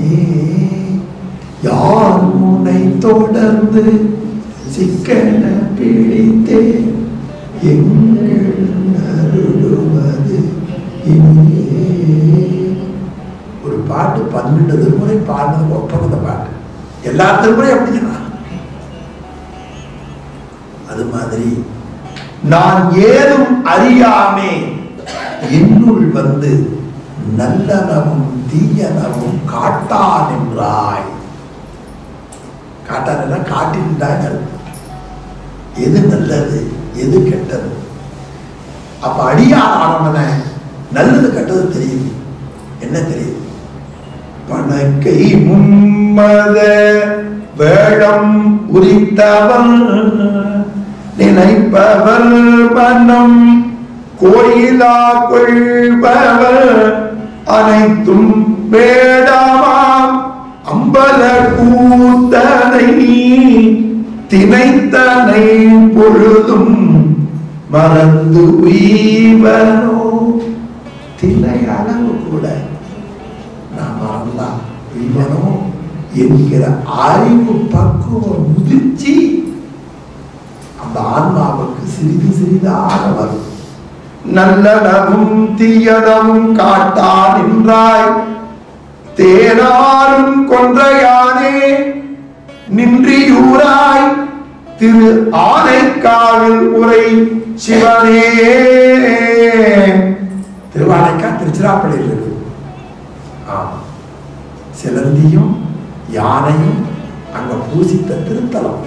யார் உன்னை தொடர்ந்து சிக்கன பிடித்தே எங்கள் அருளுவது இனியே ஒரு பாட்டு பன்னெண்டு திருமுறை பாடினது ஒப்பந்த பாட்டு எல்லா திருமுறையும் அப்படி சொன்னான் அது மாதிரி நான் ஏதும் அறியாமே என்னுள் வந்து நல்லனவும் தீயனவும் காட்டா நின்றாய் காட்டானா காட்டின்றாய் அர்த்தம். எது நல்லது எது கெட்டது அப்ப அடியார் ஆனவன நல்லது கெட்டது தெரியுது என்ன தெரியுது பணக்கை மும்மத வேடம் உரித்தவன் நினைப்பவர் மனம் கோயிலா கொள்பவர் அனைத்தும் வேடாமாம் அம்பல கூத்தனை திணைத்தனை பொழுதும் மறந்து உய்வனோ திணை அளவு கூட நான் மறந்தா உய்வனோ என்கிற அறிவு பக்குவம் முதிர்ச்சி அந்த ஆன்மாவுக்கு சிறிது சிறிதாக வரும் நல்லனவும் தீயனவும் காட்டா நின்றாய் தேனாரும் கொன்றையானே நின்றியூராய் திரு ஆனைக்காவில் உரை சிவனே திருவானைக்கா திருச்சிராப்பள்ளியில் இருக்கு ஆமா சிலந்தியும் யானையும் அங்க பூசித்த திருத்தலம்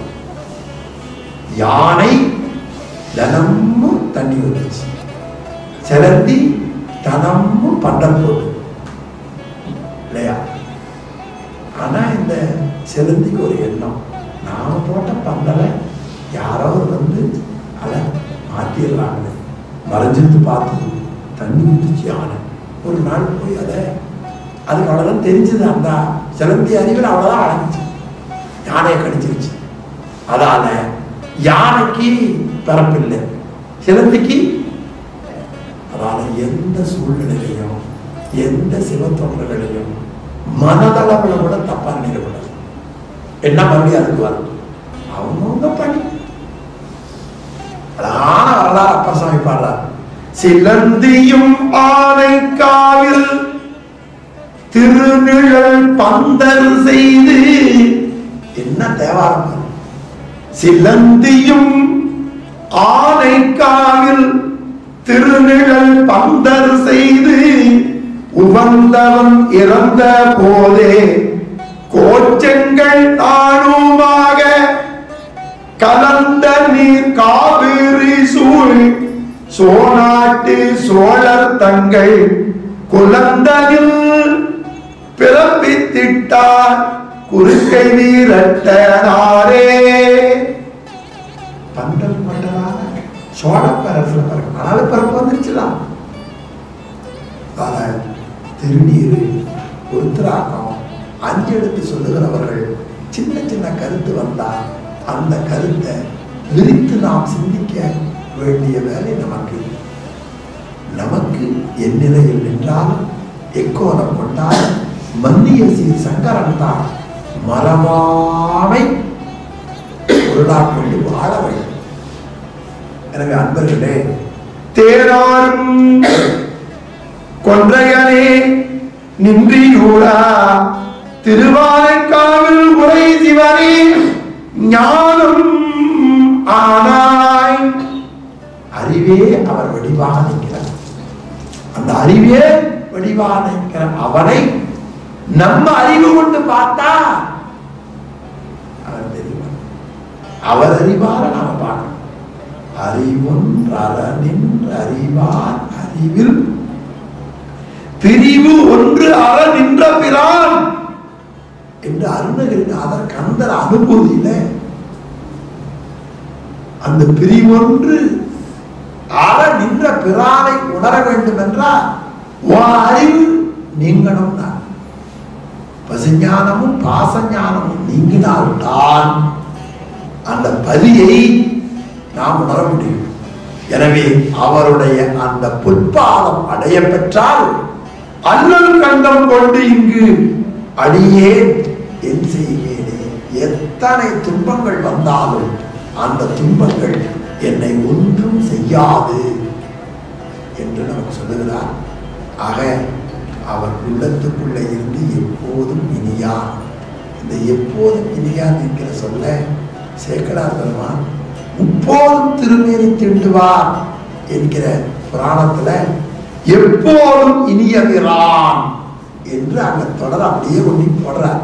யானை தினமும் தண்ணி வந்துச்சு சிலந்தி தினமும் பண்டல் போட்டு இல்லையா ஆனா இந்த சிலந்திக்கு ஒரு எண்ணம் நாம போட்ட பந்தலை யாராவது வந்து அதை மாத்திடுறாங்க மறைஞ்சிருந்து பார்த்து தண்ணி ஊத்துச்சு யானை ஒரு நாள் போய் அதை அதுக்கு அவ்வளவுதான் தெரிஞ்சது அந்த சிலந்தி அறிவில் அவ்வளவுதான் அடங்குச்சு யானையை கடிச்சிருச்சு அதால யானைக்கு பிறப்பில்லை சிலந்திக்கு அதனால எந்த சூழ்நிலையிலையும் எந்த சிவத்தொண்டர்களையும் மனதளவுல கூட தப்பா நினைக்கக்கூடாது என்ன மறுபடியும் அதுக்கு வரும் அவங்கவுங்க பணி அழகான வரலாறு அப்பா சாமி பாடுறார் சிலந்தியும் ஆனைக்காவில் திருநிழல் பந்தர் செய்து என்ன தேவாரம் பாரு. சிலந்தியும் ஆனைக்காவில் திருநிழல் பந்தர் செய்து உவந்தவன் இறந்த போதே கோச்சங்கள் நானுமாக கலந்த நீர் காவிரி சூழ் சோநாட்டு சோழர் தங்கள் குலந்தனில் பிறப்பித்திட்டார் குறுக்கை வீரட்டனாரே பந்தல் மண்டலான சோழ பேரரசுல பிறகு அதனால பிறப்பு வந்துருச்சுலாம் அதால திருநீரு உருத்திராக்கம் அஞ்சு எடுத்து சொல்லுகிறவர்கள் சின்ன சின்ன கருத்து வந்தா அந்த கருத்தை விரித்து நாம் சிந்திக்க வேண்டிய வேலை நமக்கு நமக்கு என் நிலையில் நின்றாலும் எக்கோலம் கொண்டால் மந்திய சீர் சங்கரன் தான் மரமாமை பொருளாக் கொண்டு வாழ வேண்டும் எனவே அன்பர்களே தேராரும் கொன்றையனே நின்றியூரா திருவானைக்காவில் உரை சிவனே ஞானம் ஆனாய் அறிவே அவர் வடிவாக நிற்கிறார் அந்த அறிவே வடிவாக நிற்கிற அவனை நம்ம அறிவு கொண்டு பார்த்தா அவர் தெரிவார் அவர் அறிவார நாம பார்க்கணும் அறிவொன்றனின் அறிவார் அறிவில் பிரிவு ஒன்று அற நின்ற பிரான் என்று அருணகிரிநாதர் கந்தர் அனுபூதியில அந்த பிரிவொன்று அற நின்ற பிரானை உணர வேண்டும் என்றால் உன் அறிவு நீங்கணும் தான் பசுஞானமும் பாசஞானமும் நீங்கினால்தான் அந்த பதியை நாம் உணர முடியும் எனவே அவருடைய அந்த புற்பாதம் அடைய பெற்றால் அண்ணல் கண்டம் கொண்டு இங்கு அடியேன் என் செய்கிறேனே எத்தனை துன்பங்கள் வந்தாலும் அந்த துன்பங்கள் என்னை ஒன்றும் செய்யாது என்று நமக்கு சொல்லுகிறார் ஆக அவர் உள்ளத்துக்குள்ளே இருந்து எப்போதும் இனியார் இந்த எப்போதும் இனியார் என்கிற சொல்ல சேக்கடார் பெருமான் முப்போதும் திருமேனி திண்டுவார் என்கிற புராணத்துல எப்போதும் இனியவிரான் என்று அந்த தொடர் அப்படியே ஒண்ணி போடுறார்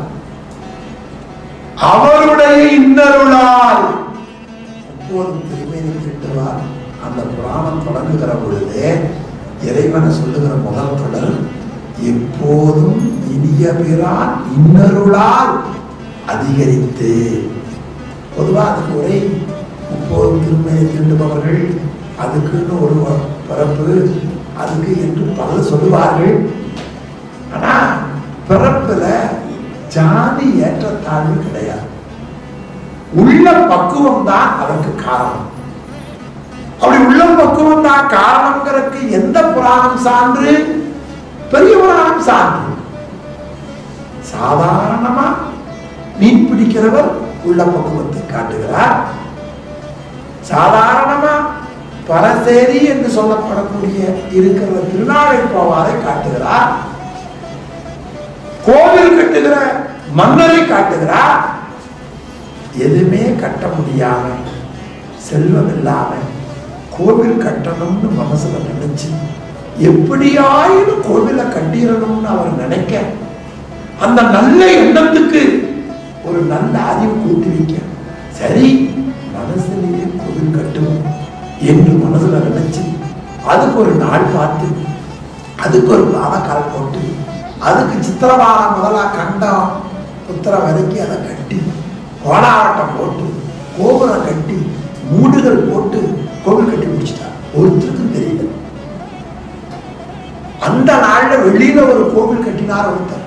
அவருடைய இன்னருளால் எப்போதும் திருமேனி திட்டுவார் அந்த புராணம் தொடங்குகிற பொழுது இறைவனை சொல்லுகிற முதல் தொடர் எப்போதும் இனிய பிரான் இன்னருளால் அதிகரித்து பொதுவா அதுக்கு ஒரே முப்போதும் திருமையை தீண்டுபவர்கள் அதுக்குன்னு ஒரு பிறப்பு அதுக்கு என்று பலர் சொல்லுவார்கள் ஆனா பிறப்புல ஜாதி ஏற்றத்தாழ்வு கிடையாது உள்ள பக்குவம் தான் அதற்கு காரணம் அப்படி உள்ள பக்குவம் தான் காரணம்ங்கிறதுக்கு எந்த புராணம் சான்று பெரிய புராணம் சான்று சாதாரணமா மீன் பிடிக்கிறவர் உள்ள பக்குவத்தை காட்டுகிறார் சாதாரணமா பரசேரி என்று சொல்லப்படக்கூடிய இருக்கிற திருநாளை போவாரை காட்டுகிறார் கோவில் கட்டுகிற மன்னரை காட்டுகிறார் எதுவுமே கட்ட முடியாம செல்வம் இல்லாம கோவில் கட்டணும்னு மனசுல நினைச்சு எப்படியாயினும் கோவிலை கட்டிடணும்னு அவர் நினைக்க அந்த நல்ல எண்ணத்துக்கு ஒரு நல்ல அறிவு கூட்டி வைக்க சரி மனசுலயே கோவில் கட்டுவோம் என்று மனசுல நினைச்சு அதுக்கு ஒரு நாள் பார்த்து அதுக்கு ஒரு பாவக்கால் போட்டு அதுக்கு சித்திரவாரம் முதலா கண்டம் உத்தரம் வரைக்கும் அதை கட்டி கோலாவட்டம் போட்டு கோபுரம் கட்டி மூடுகள் போட்டு கோவில் கட்டி முடிச்சிட்டார் ஒருத்தருக்கும் தெரியல அந்த நாள்ல வெளியில ஒரு கோவில் கட்டினார் ஒருத்தர்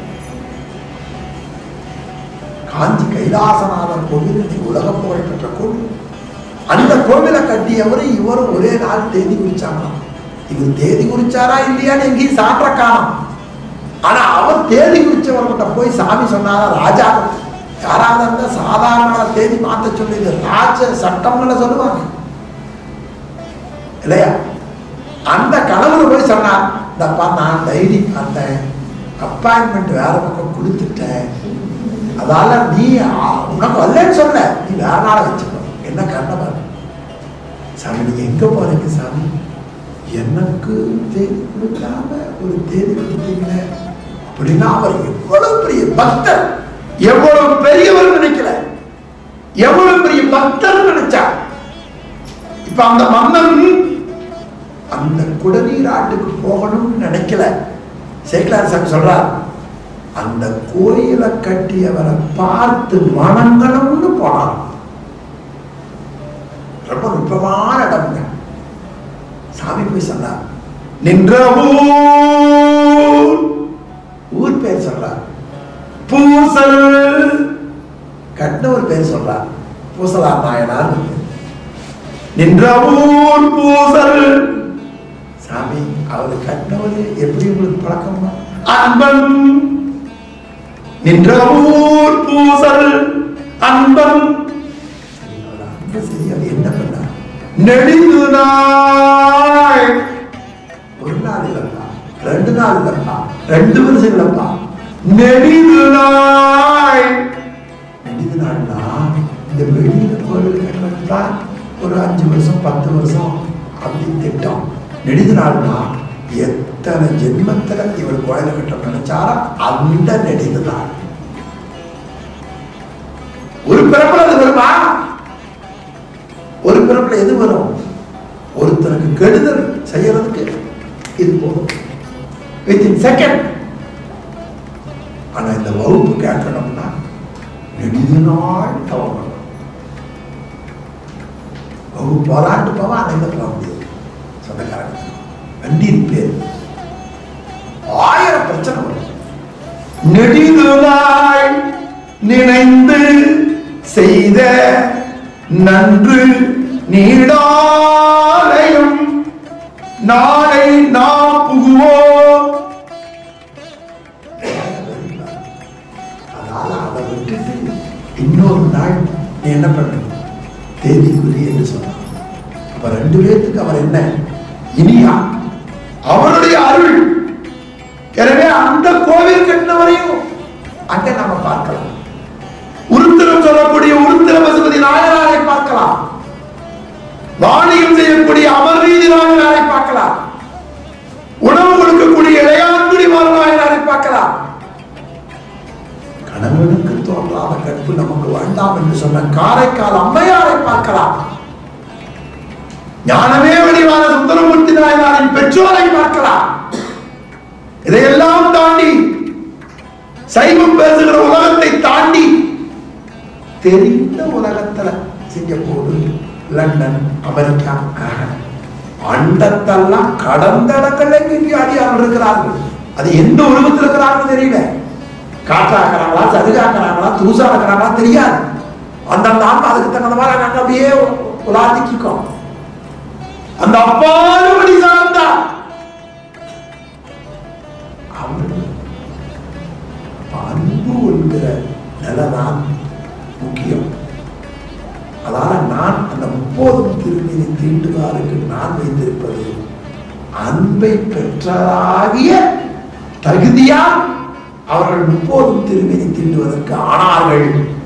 காஞ்சி கைலாசநாதர் கோவில் இன்னைக்கு உலக புகழ் பெற்ற கோவில் அந்த கோவிலை கட்டியவர் இவரும் ஒரே நாள் தேதி குறிச்சாங்களாம் இவர் தேதி குறிச்சாரா இல்லையான்னு எங்கேயும் சான்ற காணும் ஆனா அவர் தேதி குறிச்சவர்கிட்ட போய் சாமி சொன்னாரா ராஜா யாராவது இருந்தா சாதாரண தேதி மாத்த சொல்லி இது ராஜ சட்டம்னு சொல்லுவாங்க இல்லையா அந்த கணவர் போய் சொன்னார் இந்தப்பா நான் டைரி பார்த்தேன் அப்பாயின்மெண்ட் வேற பக்கம் கொடுத்துட்டேன் அதால நீ ஆ, உனக்கு வரலன்னு சொல்ல நீ வேற நாளை வச்சுக்கோ என்ன காரணம் சாமி நீங்க எங்க போறீங்க சாமி எனக்கு தேதி கொடுக்காம ஒரு தேதி கொடுத்தீங்களே அப்படின்னா அவர் எவ்வளவு பெரிய பக்தர் எவ்வளவு பெரியவர் நினைக்கல எவ்வளவு பெரிய பக்தர் நினைச்சா இப்ப அந்த மன்னன் அந்த குடநீர் ஆட்டுக்கு போகணும்னு நினைக்கல சேக்கலார் சாமி சொல்றார் அந்த கோயிலை கட்டியவரை பார்த்து வணங்கணும்னு போனார் ரொம்ப நுட்பமான இடம்ங்க சாமி போய் சொன்னார் நின்ற ஊர் ஊர் பேர் சொல்றார் பூசல் கட்டினவர் பேர் சொல்றார் பூசலார் நாயனார் நின்ற ஊர் பூசல் சாமி அவர் கட்டினவர் எப்படி உங்களுக்கு பழக்கமா அன்பன் நின்ற ஊர் பூசல் அன்பன் சரி, அவர் அன்பு சரி அவர் என்ன பண்ணார் நெடிது நாள் ஒரு நாள் இல்லப்பா ரெண்டு நாள் இல்லப்பா ரெண்டு வருஷம் இல்லப்பா நெடிது நாள் நெடிது நாள்னா இந்த வெளியில கோவில் கட்டுறதுக்கு தான் ஒரு அஞ்சு வருஷம் பத்து வருஷம் அப்படி திட்டம் நெடிது நாள்னா எத்தனை ஜென்மத்துல இவர் கோயிலை கட்ட நினைச்சாரோ அந்த நெடிது நாள் ஒரு பிறப்புல அது வருமா ஒரு பிறப்புல எது வரும் ஒருத்தருக்கு கெடுதல் செய்யறதுக்கு இது போதும் வித்தின் செகண்ட் ஆனா இந்த வகுப்பு கேட்கணும்னா நெடுது நாள் தவம் பண்ணணும். வகுப்பு போராட்டு போவா அன்னைக்கு போக முடியாது சொந்தக்காரங்க வண்டி பேர் ஆயிரம் பிரச்சனை வரும் நெடிது நாள் நினைந்து செய்த நன்று நீடாலயம் நாளை நாம் புகுவோம் அதனால அதை விட்டுட்டு இன்னொரு நாள் நீ என்ன பண்ணணும் தேதி குறி என்று சொன்னார் அப்ப ரெண்டு பேர்த்துக்கு அவர் என்ன இனியா அவருடைய அருள் எனவே அந்த கோவில் கட்டினவரையும் அங்க நாம பார்க்கலாம் உருத்திரம் சொல்லக்கூடிய உருத்திர பசுபதி நாயனாரை பார்க்கலாம் வாணிகம் செய்யக்கூடிய அமர்வீதி நாயனாரை பார்க்கலாம் உணவு கொடுக்கக்கூடிய இளையான்குடி மாறனாயினாரை பார்க்கலாம் கணவனுக்கு தோன்றாத கற்பு நமக்கு வேண்டாம் என்று சொன்ன காரைக்கால் அம்மையாரை பார்க்கலாம் ஞானமே வடிவான சுந்தரமூர்த்தி நாயனாரின் பெற்றோரை பார்க்கலாம் இதையெல்லாம் தாண்டி சைவம் பேசுகிற உலகத்தை தாண்டி தெரிந்த உலகத்துல சிங்கப்பூர் லண்டன் அமெரிக்கா ஆஹா. அண்டத்தெல்லாம் கடந்த இடங்கள்ல இங்கே அடியார்கள் இருக்கிறார்கள் அது எந்த உருவத்தில் இருக்கிறார்கள் தெரியல காற்றாக்குறாங்களா சருகாக்குறாங்களா தூசாக்குறாங்களா தெரியாது அந்தந்த ஆன்மா அதுக்கு தகுந்த மாதிரி நாங்க அப்படியே உலாத்திக்கும் அந்த அப்பாறுபடி சார்ந்தா அவர் அன்பு என்கிற நிலைதான் முக்கியம் அதால நான் அந்த முப்போதும் திருமீனை தீண்டுவாருக்கு நான் வைத்திருப்பது அன்பை பெற்றதாகிய தகுதியா அவர்கள் முப்போதும் திருமீனை தீண்டுவதற்கு ஆனார்கள்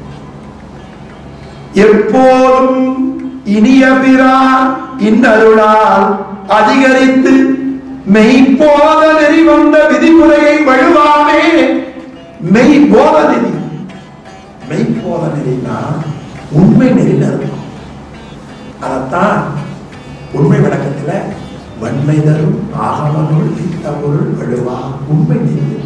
எப்போதும் இனிய பிறார் இன்னருளால் அதிகரித்து மெய்போத நெறி வந்த விதிமுறையை வழுவாமே மெய்போத நெறி மெய்போத நெறினா உண்மை நெறின்னு அர்த்தம் அதைத்தான் உண்மை விளக்கத்துல வன்மை தரும் ஆகமனுள் தீர்த்தபொருள் வழுவா உண்மை நெறி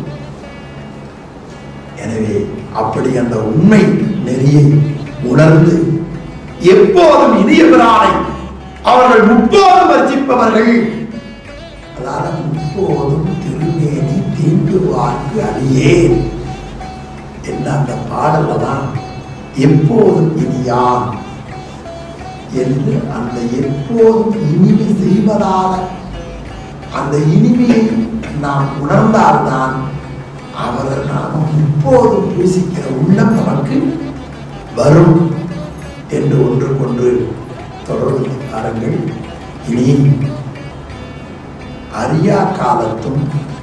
எனவே அப்படி அந்த உண்மை நெறியை உணர்ந்து எப்போதும் இனிய பிரானை அவர்கள் முப்போதும் வர்ச்சிப்பவர்கள் அதால முப்போதும் திருமேனி தீண்டுவார்க்கு அடியேன் என்ன அந்த பாடல்ல தான் எப்போதும் இனியான் என்று அந்த எப்போதும் இனிமை செய்வதால அந்த இனிமையை நாம் உணர்ந்தால்தான் அவரை நாம இப்போதும் பூசிக்கிற உள்ளம் நமக்கு வரும் என்று ஒன்றுக்கொன்று தொடர்ந்து பாருங்கள் இனி அறியா காலத்தும்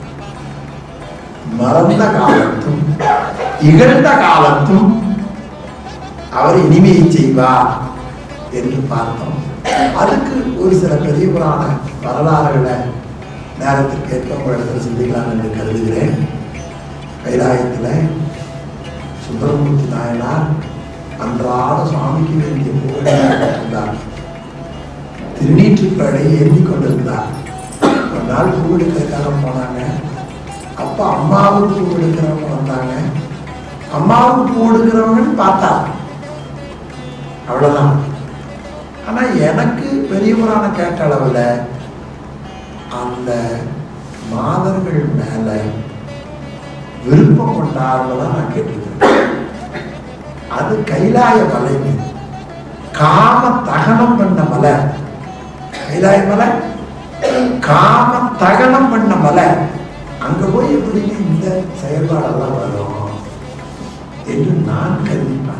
மறந்த காலத்தும் இகழ்ந்த காலத்தும் அவர் இனிமையை செய்வார் என்று பார்த்தோம் அதுக்கு ஒரு சில பெரிய புராண வரலாறுகளை நேரத்திற்கு ஏற்ப உங்களிடத்தில் சிந்திக்கலாம் என்று கருதுகிறேன் கைலாயத்தில் சுந்தரமூர்த்தி நாயனார் அன்றாட சுவாமிக்கு வேண்டிய புகழார் திருநீற்றுப்படையை ஏந்தி கொண்டிருந்தார் ஒரு நாள் பூ எடுக்கிறதுக்காக போனாங்க அப்ப அம்மாவுக்கு பூ எடுக்கிறவங்க வந்தாங்க அம்மாவுக்கு பூ எடுக்கிறவங்கன்னு பார்த்தா அவ்வளவுதான் ஆனா எனக்கு பெரிய புராணம் கேட்ட அளவுல அந்த மாதர்கள் மேல விருப்பம் கொண்டாடுறதா நான் கேட்டிருக்கிறேன் அது கைலாய மலை காம தகனம் பண்ண மலை கைலாய மலை காம தகனம் பண்ண மலை அங்க போய் எப்படி இந்த செயல்பாடெல்லாம் வரும் என்று நான் கருதிப்பேன்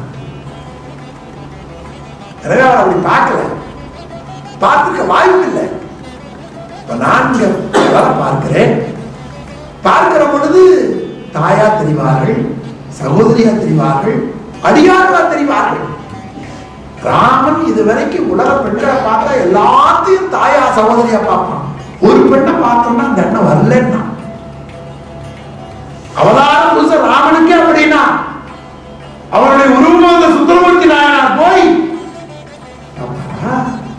எனவே அவர் அப்படி பார்க்கல பார்த்துக்க வாய்ப்பு இல்லை இப்ப நான் இங்க வர பார்க்கிறேன் பார்க்கிற பொழுது தாயா தெரிவார்கள் சகோதரியா தெரிவார்கள் அடியார்களா தெரிவார்கள் ராமன் இதுவரைக்கும் உலக பெண்களை பார்த்தா எல்லாத்தையும் தாயா சகோதரியா பார்ப்பான் ஒரு பெண்ணை பார்த்தோம்னா அந்த எண்ணம் வரலன்னா அவதார புருஷன் ராமனுக்கே அப்படின்னா அவருடைய உருவம் அந்த சுந்தரமூர்த்தி நாயனார் போய் அப்பா,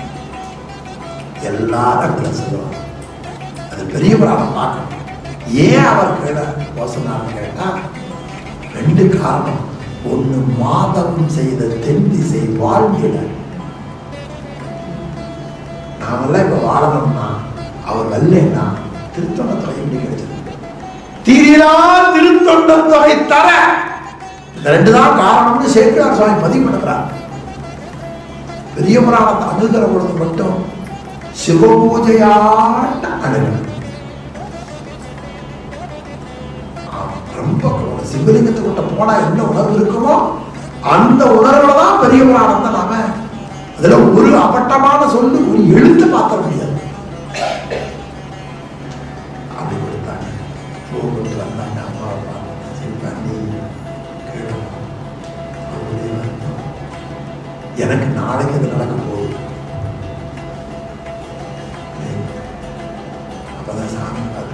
எல்லாரும் சொல்லுவாங்க அது பெரிய புராணம் பார்க்கணும் ஏன் அவர் கேட யோசனான்னு கேட்டா ரெண்டு காரணம் ஒண்ணு மாதவம் செய்த தென் திசை வாழ்ந்திட நாமெல்லாம் இப்ப வாழணும்னா அவர் வரலன்னா திருத்தொண்ட தொகை எப்படி கிடைச்சது தீரா திருத்தொண்ட தொகை தர இந்த ரெண்டு தான் காரணம்னு சேக்கிரார் சுவாமி பதிவு பண்ணுறார் பெரிய புராணத்தை அணுகிற பொழுது மட்டும் சிவபூஜையாட்ட அணுகணும் ஆம், ரொம்ப ஒரு சிவலிங்கத்துக்கிட்ட போனா என்ன உணர்வு இருக்குமோ அந்த உணர்வுல தான் பெரிய புராணத்தை நாம அதுல ஒரு அப்பட்டமான சொல்லு ஒரு எழுத்து மாத்த முடியாது அப்படி கொடுத்தாங்க பூ கொண்டு வந்தாங்க அம்மா அப்பா சரி பண்ணி கேளுங்க. அவருடைய வருத்தம். எனக்கு நாளைக்கு அது நடக்க போகுது அப்பதான் சாமி பார்த்து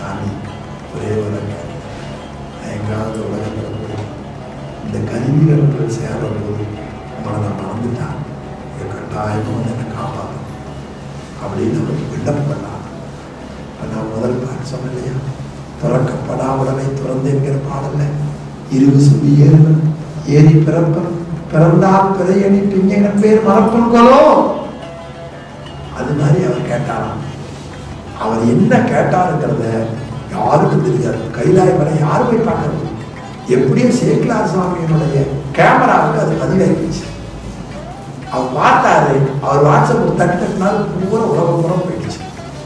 சாமி ஒரே ஒரு எங்காவது உலகத்தில் போய் இந்த கருவிகள் சேரும்போது உங்களை நான் மறந்துட்டான் இதை கட்டாயமாக வந்து என்னை காப்பாற்றும் அப்படின்னு அவர் விண்ணப்பம் பண்ணார் இப்ப நான் முதல் பாட்டு சொன்னேன் இல்லையா துறக்கப்படா உடனே துறந்து என்கிற பாடல்ல இருவு சுவி ஏறுகள் ஏறி பிறப்பன் பிறந்தால் பிறையணி பிஞ்சைனம் பேர் மறப்பன் கொலோ அது மாதிரி அவர் கேட்டாராம் அவர் என்ன கேட்டாருங்கிறத யாருக்கும் தெரியாது கைலாய வரை யாரு போய் பார்க்கறது எப்படியும் சேக்கிலார் சுவாமியினுடைய கேமராவுக்கு அது பதிவாயிடுச்சு அவர் பார்த்தாரு அவர் வாட்ஸ்அப் தட்டினால பூரா உலகம் பூரா போயிடுச்சு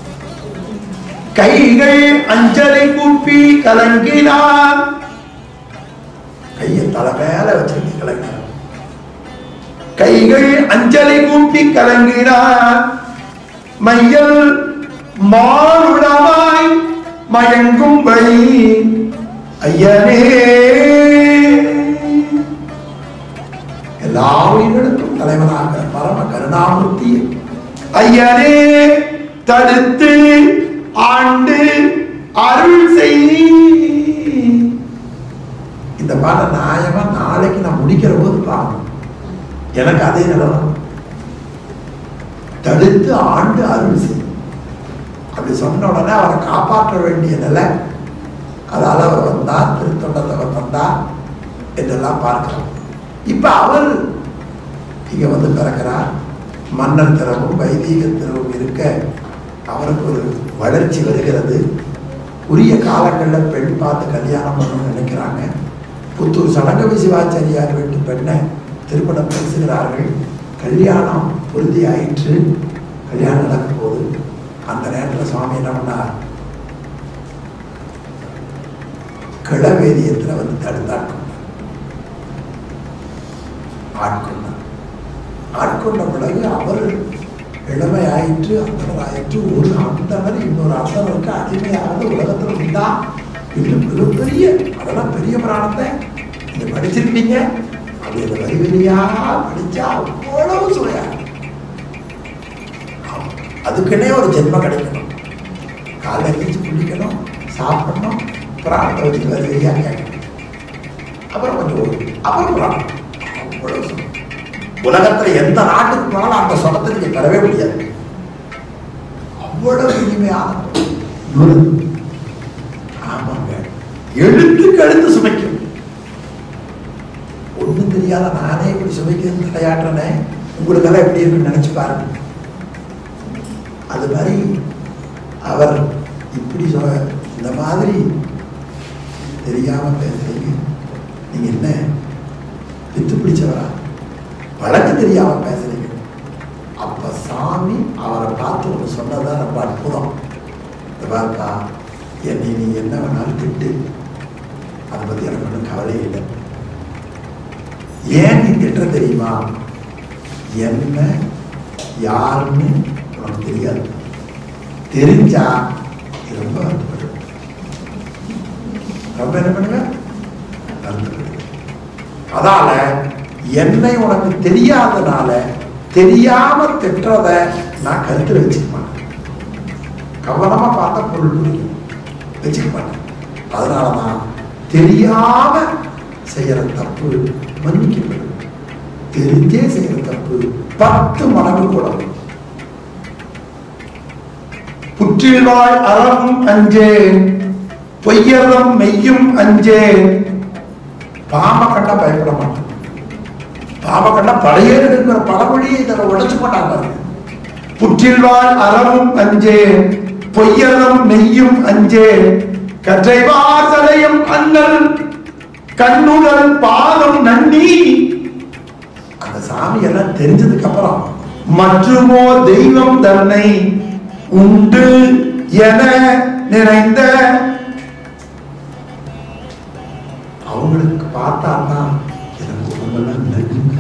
கைகள் அஞ்சலை கூப்பி கலங்கினார் கையை தலை மேல வச்சுக்கிட்டு கலங்கினார் கைகள் அஞ்சலை கூப்பி கலங்கினார் மையல் மானுடமாய் மயங்கும் வழி ஐயனே எல்லா உயிர்களுக்கும் தலைவனாக பரம கருணாமூர்த்தி ஐயனே தடுத்து ஆண்டு அருள் செய் இந்த பாட்டை நியாயமா நாளைக்கு நான் முடிக்கிற போது பாக்கணும் எனக்கு அதே நிலைமை தடுத்து ஆண்டு அருள் செய் அப்படி சொன்ன உடனே அவரை காப்பாற்ற வேண்டிய நிலை அதால அவர் வந்தார் திருத்தொண்டத்தை அவர் வந்தார் என்றெல்லாம் பார்க்கிறோம் இப்ப அவர் இங்க வந்து பிறக்கிறார் மன்னர் திறமும் வைதீக திறமும் இருக்க அவருக்கு ஒரு வளர்ச்சி வருகிறது உரிய காலங்களில் பெண் பார்த்து கல்யாணம் பண்ணணும்னு நினைக்கிறாங்க புத்தூர் சடங்கவி சிவாச்சாரியார் வீட்டு பெண்ணை திருமணம் பேசுகிறார்கள் கல்யாணம் உறுதியாயிற்று கல்யாணம் நடக்கும் போது அந்த நேரத்தில் சுவாமி என்ன பண்ணார் கிளவேதியத்தில் வந்து தடுத்தாட்கொண்டார் ஆட்கொண்டார் ஆட்கொண்ட பிறகு அவர் இளமை ஆயிற்று அந்தனர் ஆயிற்று ஒரு அந்தனர் இன்னொரு அந்தனருக்கு அடிமையாவது உலகத்தில் உண்டா இன்னும் மிகப்பெரிய அதெல்லாம் பெரிய புராணத்தை நீங்க படிச்சிருப்பீங்க அது இந்த வரி வரியா படிச்சா அவ்வளவு சுவையா இருக்கும். ஆமா. அதுக்குன்னே ஒரு ஜென்மம் கிடைக்கணும் காலைல எழுந்திரிச்சு குளிக்கணும் சாப்பிடணும் புராணத்தை வச்சு வரி வரியா கேட்கணும் அப்புறம் கொஞ்சம் ஓடும் அப்புறம் புராணம் அவ்வளவு சுவை. உலகத்துல எந்த நாட்டுக்கு போனாலும் அந்த சொலத்தை நீங்க பெறவே முடியாது அவ்வளவு இனிமையான நூல். ஆமாங்க எழுத்துக்கு எழுத்து சுமைக்கும் ஒண்ணும் தெரியாத நானே இப்படி சுமைக்கிறது விளையாடுறேனே உங்களுக்கெல்லாம் எப்படி இருக்குன்னு நினைச்சு பாருங்க அது மாதிரி அவர் இப்படி சொல்ல இந்த மாதிரி தெரியாம பேசுறீங்க நீங்க என்ன வித்து பிடிச்சவரா வழக்கு தெரியாம பேசுறீங்க அப்ப சாமி அவரை பார்த்து ஒன்று சொன்னதான் ரொம்ப அற்புதம் இந்த பாருப்பா என்னை நீ என்ன வேணாலும் திட்டு அதை பத்தி எனக்கு ஒன்றும் கவலையே இல்லை ஏன் நீ திட்ட தெரியுமா என்ன யாருன்னு உனக்கு தெரியாது தெரிஞ்சா நீ ரொம்ப வருத்தப்படுவேன் ரொம்ப என்ன பண்ணுவேன் வருத்தப்படுவேன் அதால என்னை உனக்கு தெரியாதனால தெரியாம திட்டுறத நான் கருத்துல வச்சுக்க மாட்டேன் கவனமா பார்த்தா பொருள் புரியும் வச்சுக்க மாட்டேன் அதனாலதான் தெரியாம செய்யற தப்பு மன்னிக்கப்படும் தெரிஞ்சே செய்யற தப்பு பத்து மடங்கு கூட புற்றில்வாய் அறமும் அஞ்சேன் பொய்யறம் மெய்யும் அஞ்சேன் பாம்பை கண்டா பயப்பட மாட்டேன் பாம்பை கண்டா படையேறு இருக்கிற பழமொழியை இதில் உடைச்சு போட்டாங்க பாருங்க. புற்றில்வாய் அறமும் அஞ்சேன் பொய்யறம் மெய்யும் அஞ்சேன் கற்றை வாசலையும் அண்ணல் கண்ணுடன் பாதம் நன்னி அந்த சாமி எல்லாம் தெரிஞ்சதுக்கு அப்புறம் மற்றுமோ தெய்வம் தன்னை உண்டு என நிறைந்த அவங்களுக்கு பார்த்தாதான் எனக்கு உடம்பெல்லாம் நடுங்க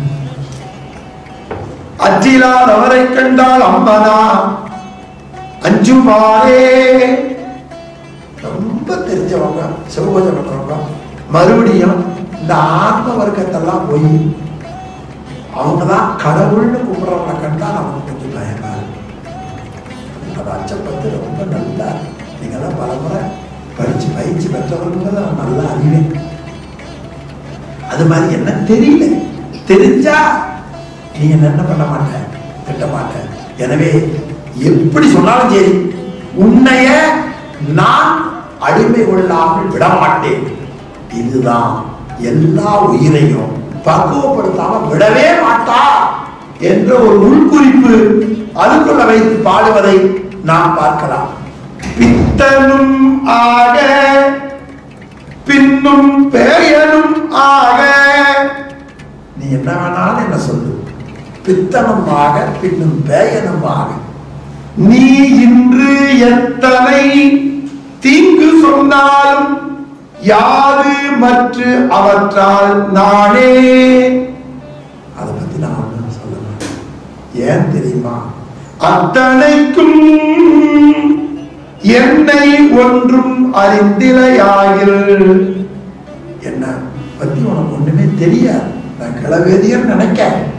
அச்சிலால் அவரை கண்டால் அம்மனா அஞ்சுமாறே ரொம்ப தெரிஞ்சவங்க சிவபூஜை பண்றவங்க மறுபடியும் இந்த ஆத்ம வர்க்கத்தெல்லாம் போய் அவங்க தான் கடவுள்னு கூப்பிடுறவங்களை கண்டா நமக்கு கொஞ்சம் பயமா இருக்கு அது அச்சப்பட்டு ரொம்ப நல்லா நீங்கெல்லாம் பலமுறை படிச்சு பயிற்சி பெற்றவர்கள் தான் நல்லா அறிவேன் அது மாதிரி என்ன தெரியல தெரிஞ்சா நீ என்ன என்ன பண்ண மாட்டேன் திட்ட மாட்டேன் எனவே எப்படி சொன்னாலும் சரி உன்னைய நான் அடிமை கொள்ளாமல் விட மாட்டேன் இதுதான் எல்லா உயிரையும் பக்குவப்படுத்தாம விடவே மாட்டா என்ற ஒரு உள்குறிப்பு அதுக்குள்ள வைத்து பாடுவதை நாம் பார்க்கலாம் பித்தனும் ஆக பின்னும் பெயனும் ஆக நீ என்ன வேணாலும் என்ன சொல்லு பித்தனுமாக பின்னும் பேயனுமாக நீ இன்று எத்தனை தீங்கு சொன்னாலும் யாது மற்ற அவற்றால் நானே அதை பத்தி நான் ஒன்றும் சொல்ல மாட்டேன் ஏன் தெரியுமா அத்தனைக்கும் என்னை ஒன்றும் அறிந்திலையாகில் என்ன பத்தி உனக்கு ஒண்ணுமே தெரியாது நான் கிளவேதியர் நினைக்க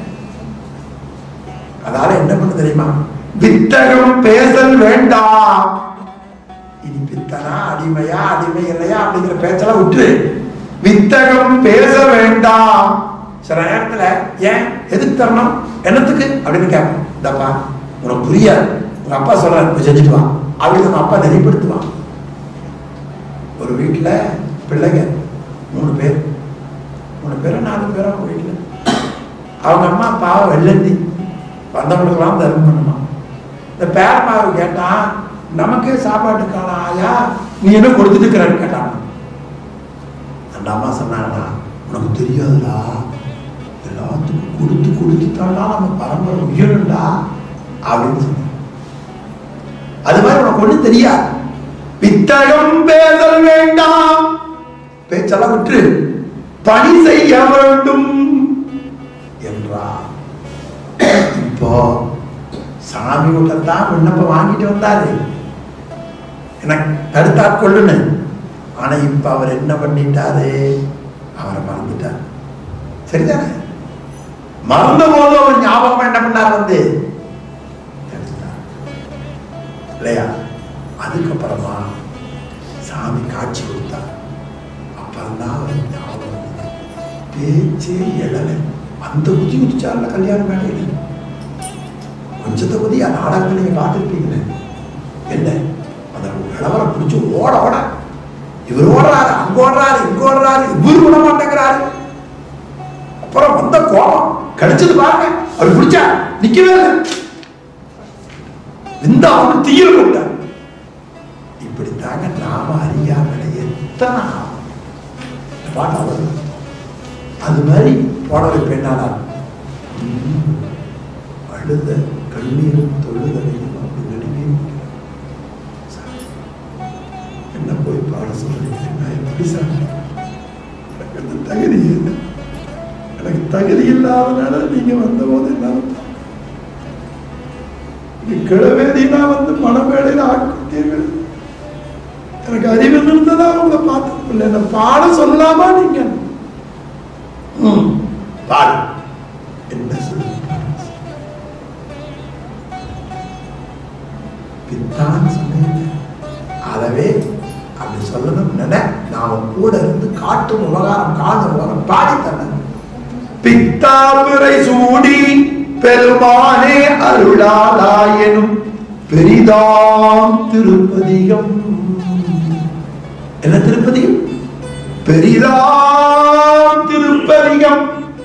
அதனால என்ன பண்ண தெரியுமா வித்தகம் பேசல் வேண்டாம் இனி பித்தனா அடிமையா அடிமை இல்லையா அப்படிங்கிற பேச்செல்லாம் விட்டுரு வித்தகம் பேச வேண்டாம் சில நேரத்துல ஏன் எதுக்கு தரணும் என்னத்துக்கு அப்படின்னு கேட்போம் இந்தப்பா உனக்கு புரியாது உங்க அப்பா சொல்றாரு போய் செஞ்சுட்டு வா அப்படின்னு நம்ம அப்பா நெறிப்படுத்துவான் ஒரு வீட்டுல பிள்ளைங்க மூணு பேர் மூணு பேரோ நாலு பேரோ அவங்க வீட்டுல அவங்க அம்மா பாவம் வெள்ளந்தி வந்தவங்களுக்கெல்லாம் தர்மம் பண்ணுமா இந்த பேரமாவை கேட்டான் நமக்கே சாப்பாட்டுக்கான ஆயா நீ என்ன கொடுத்துட்டு இருக்கிறன்னு கேட்டான் அந்த அம்மா சொன்னாங்களா உனக்கு தெரியாதுடா எல்லாத்துக்கும் கொடுத்து கொடுத்து தாண்டா நம்ம பரம்பரை உயரும்டா அப்படின்னு சொன்னாங்க அது மாதிரி உனக்கு ஒண்ணும் தெரியாது வித்தகம் பேசல் வேண்டாம் பேச்செல்லாம் விட்டு பணி செய்ய வேண்டும் என்றார் இப்போ சாமி தான் விண்ணப்பம் வாங்கிட்டு வந்தாரு எனக்கு தடுத்தாட்கொள்ளுன்னு ஆனா இப்ப அவர் என்ன பண்ணிட்டாரு அவரை மறந்துட்டார் சரிதானே மறந்த போது அவர் ஞாபகம் என்ன பண்ணார் வந்து தடுத்துட்டார். இல்லையா அதுக்கப்புறமா சாமி காட்சி கொடுத்தார் அப்புறம்தான் அவர் ஞாபகம் வந்தது பேச்சே எழலை அந்த குதி குதிச்சார்ல கல்யாண மேடையில் கொஞ்சத்தை குதியா நாடகத்தை நீங்க பார்த்துருப்பீங்களே என்ன அந்த கிழவரை பிடிச்சி ஓட ஓட இவர் ஓடுறாரு அங்க ஓடுறாரு இங்க ஓடுறாரு இவர் விட மாட்டேங்கிறாரு அப்புறம் வந்த கோபம் கிடைச்சது பாருங்க அவர் பிடிச்சா நிக்கவே இல்லை இந்த அவனு தீயில போட்டார் இப்படித்தாங்க நாம அறியாமலே எத்தனை பாட்டு அவர் அது மாதிரி போனவை பெண்ணானார் உம், அழுத கண்ணீரும் தொழுதலையும் அப்படி நடுங்கி நிற்கிறார். சார், என்ன போய் பாட சொல்றீங்க நான் எப்படி சார் எனக்கு அந்த தகுதி இல்லை எனக்கு தகுதி இல்லாதனால நீங்க வந்த போது என்னால கிழவேதினா வந்து மனமேடையில் ஆட்கொண்டீர்கள் எனக்கு அறிவு இருந்ததா உங்களை பார்த்து என்ன பாட சொல்லலாமா நீங்க ம், பாடு என்ன சொல்லு பித்தான் சொன்னேன் அதவே அப்படி சொல்லணும் நினை நான் கூட இருந்து காட்டும் உபகாரம் காணும் உபகாரம் பாடி தந்தேன் பித்தாபுரை சூடி பெருமானே அருளாதாயனும் பெரிதாம் திருப்பதிகம் என்ன திருப்பதியும் பெரிதாம் திருப்பதிகம்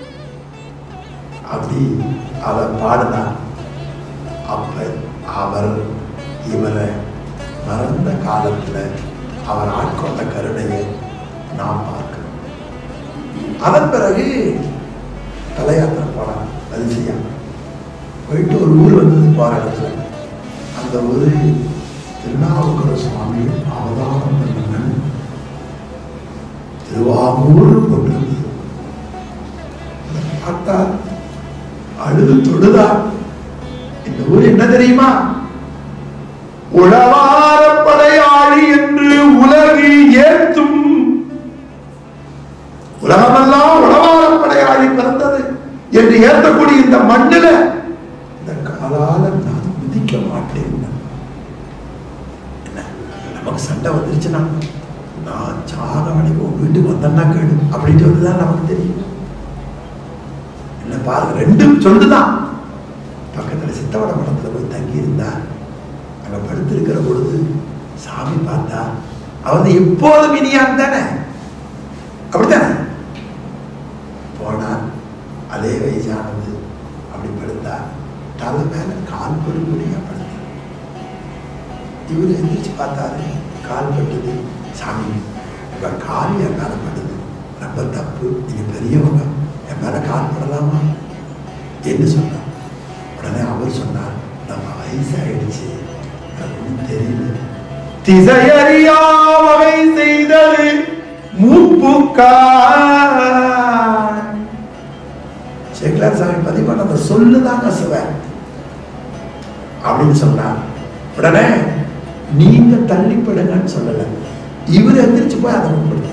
அப்படி அவர் பாடினார் அப்ப அவர் இவரை மறந்த காலத்துல அவர் ஆட்கொண்ட கருணையை நாம் பார்க்கிறோம் அதன் பிறகு தலையாத்திரை போனார் அதிசயா போயிட்டு ஒரு ஊர் வந்தது போற இடத்துல அந்த ஊரு திருநாவுக்கர சுவாமி அவதாரம் பண்ண திருவாமூர் கொண்டிருந்தது பார்த்தா அழுது தொழுதார் இந்த ஊர் என்ன தெரியுமா உழவார படையாளி என்று உலகு ஏத்தும் உலகமெல்லாம் உழவார படையாளி பிறந்தது என்று ஏற்றக்கூடிய இந்த மண்ணில இந்த காலால நான் மிதிக்க மாட்டேன் என்ன நமக்கு சண்டை வந்துருச்சுன்னா சாக வழிக்கு உன் வீட்டுக்கு வந்தன்னா கேடு அப்படின்னு சொல்லிதான் நமக்கு தெரியும் இல்ல பாருங்க ரெண்டும் சொல்லுதான் பக்கத்துல சித்தவட மடத்துல போய் தங்கி இருந்தா அங்க படுத்திருக்கிற பொழுது சாமி பார்த்தா அவன் எப்போதும் இனியான் தானே அப்படித்தானே போனார் அதே வயசானது அப்படி படுத்தா தலை மேல கால் படுபடியா படுத்தார் இவர் எந்திரிச்சு பார்த்தாரு கால் பட்டுது சாமி உங்க கால் என் மேல படுது ரொம்ப தப்பு நீங்க பெரியவங்க என் மேல கால் படலாமா என்று சொன்னார் உடனே அவர் சொன்னார் நம்ம வயசாயிடுச்சு எனக்கு ஒண்ணும் தெரியல திசையறியா வகை செய்தது மூப்புக்கான் சேக்கலார் சாமி பதிவு பண்ண அந்த சொல்லுதாங்க சிவன் அப்படின்னு சொன்னார் உடனே நீங்க தள்ளிப்படுங்கன்னு சொல்லல இவர் எந்திரிச்சு போய் அதை முன்படுத்தார்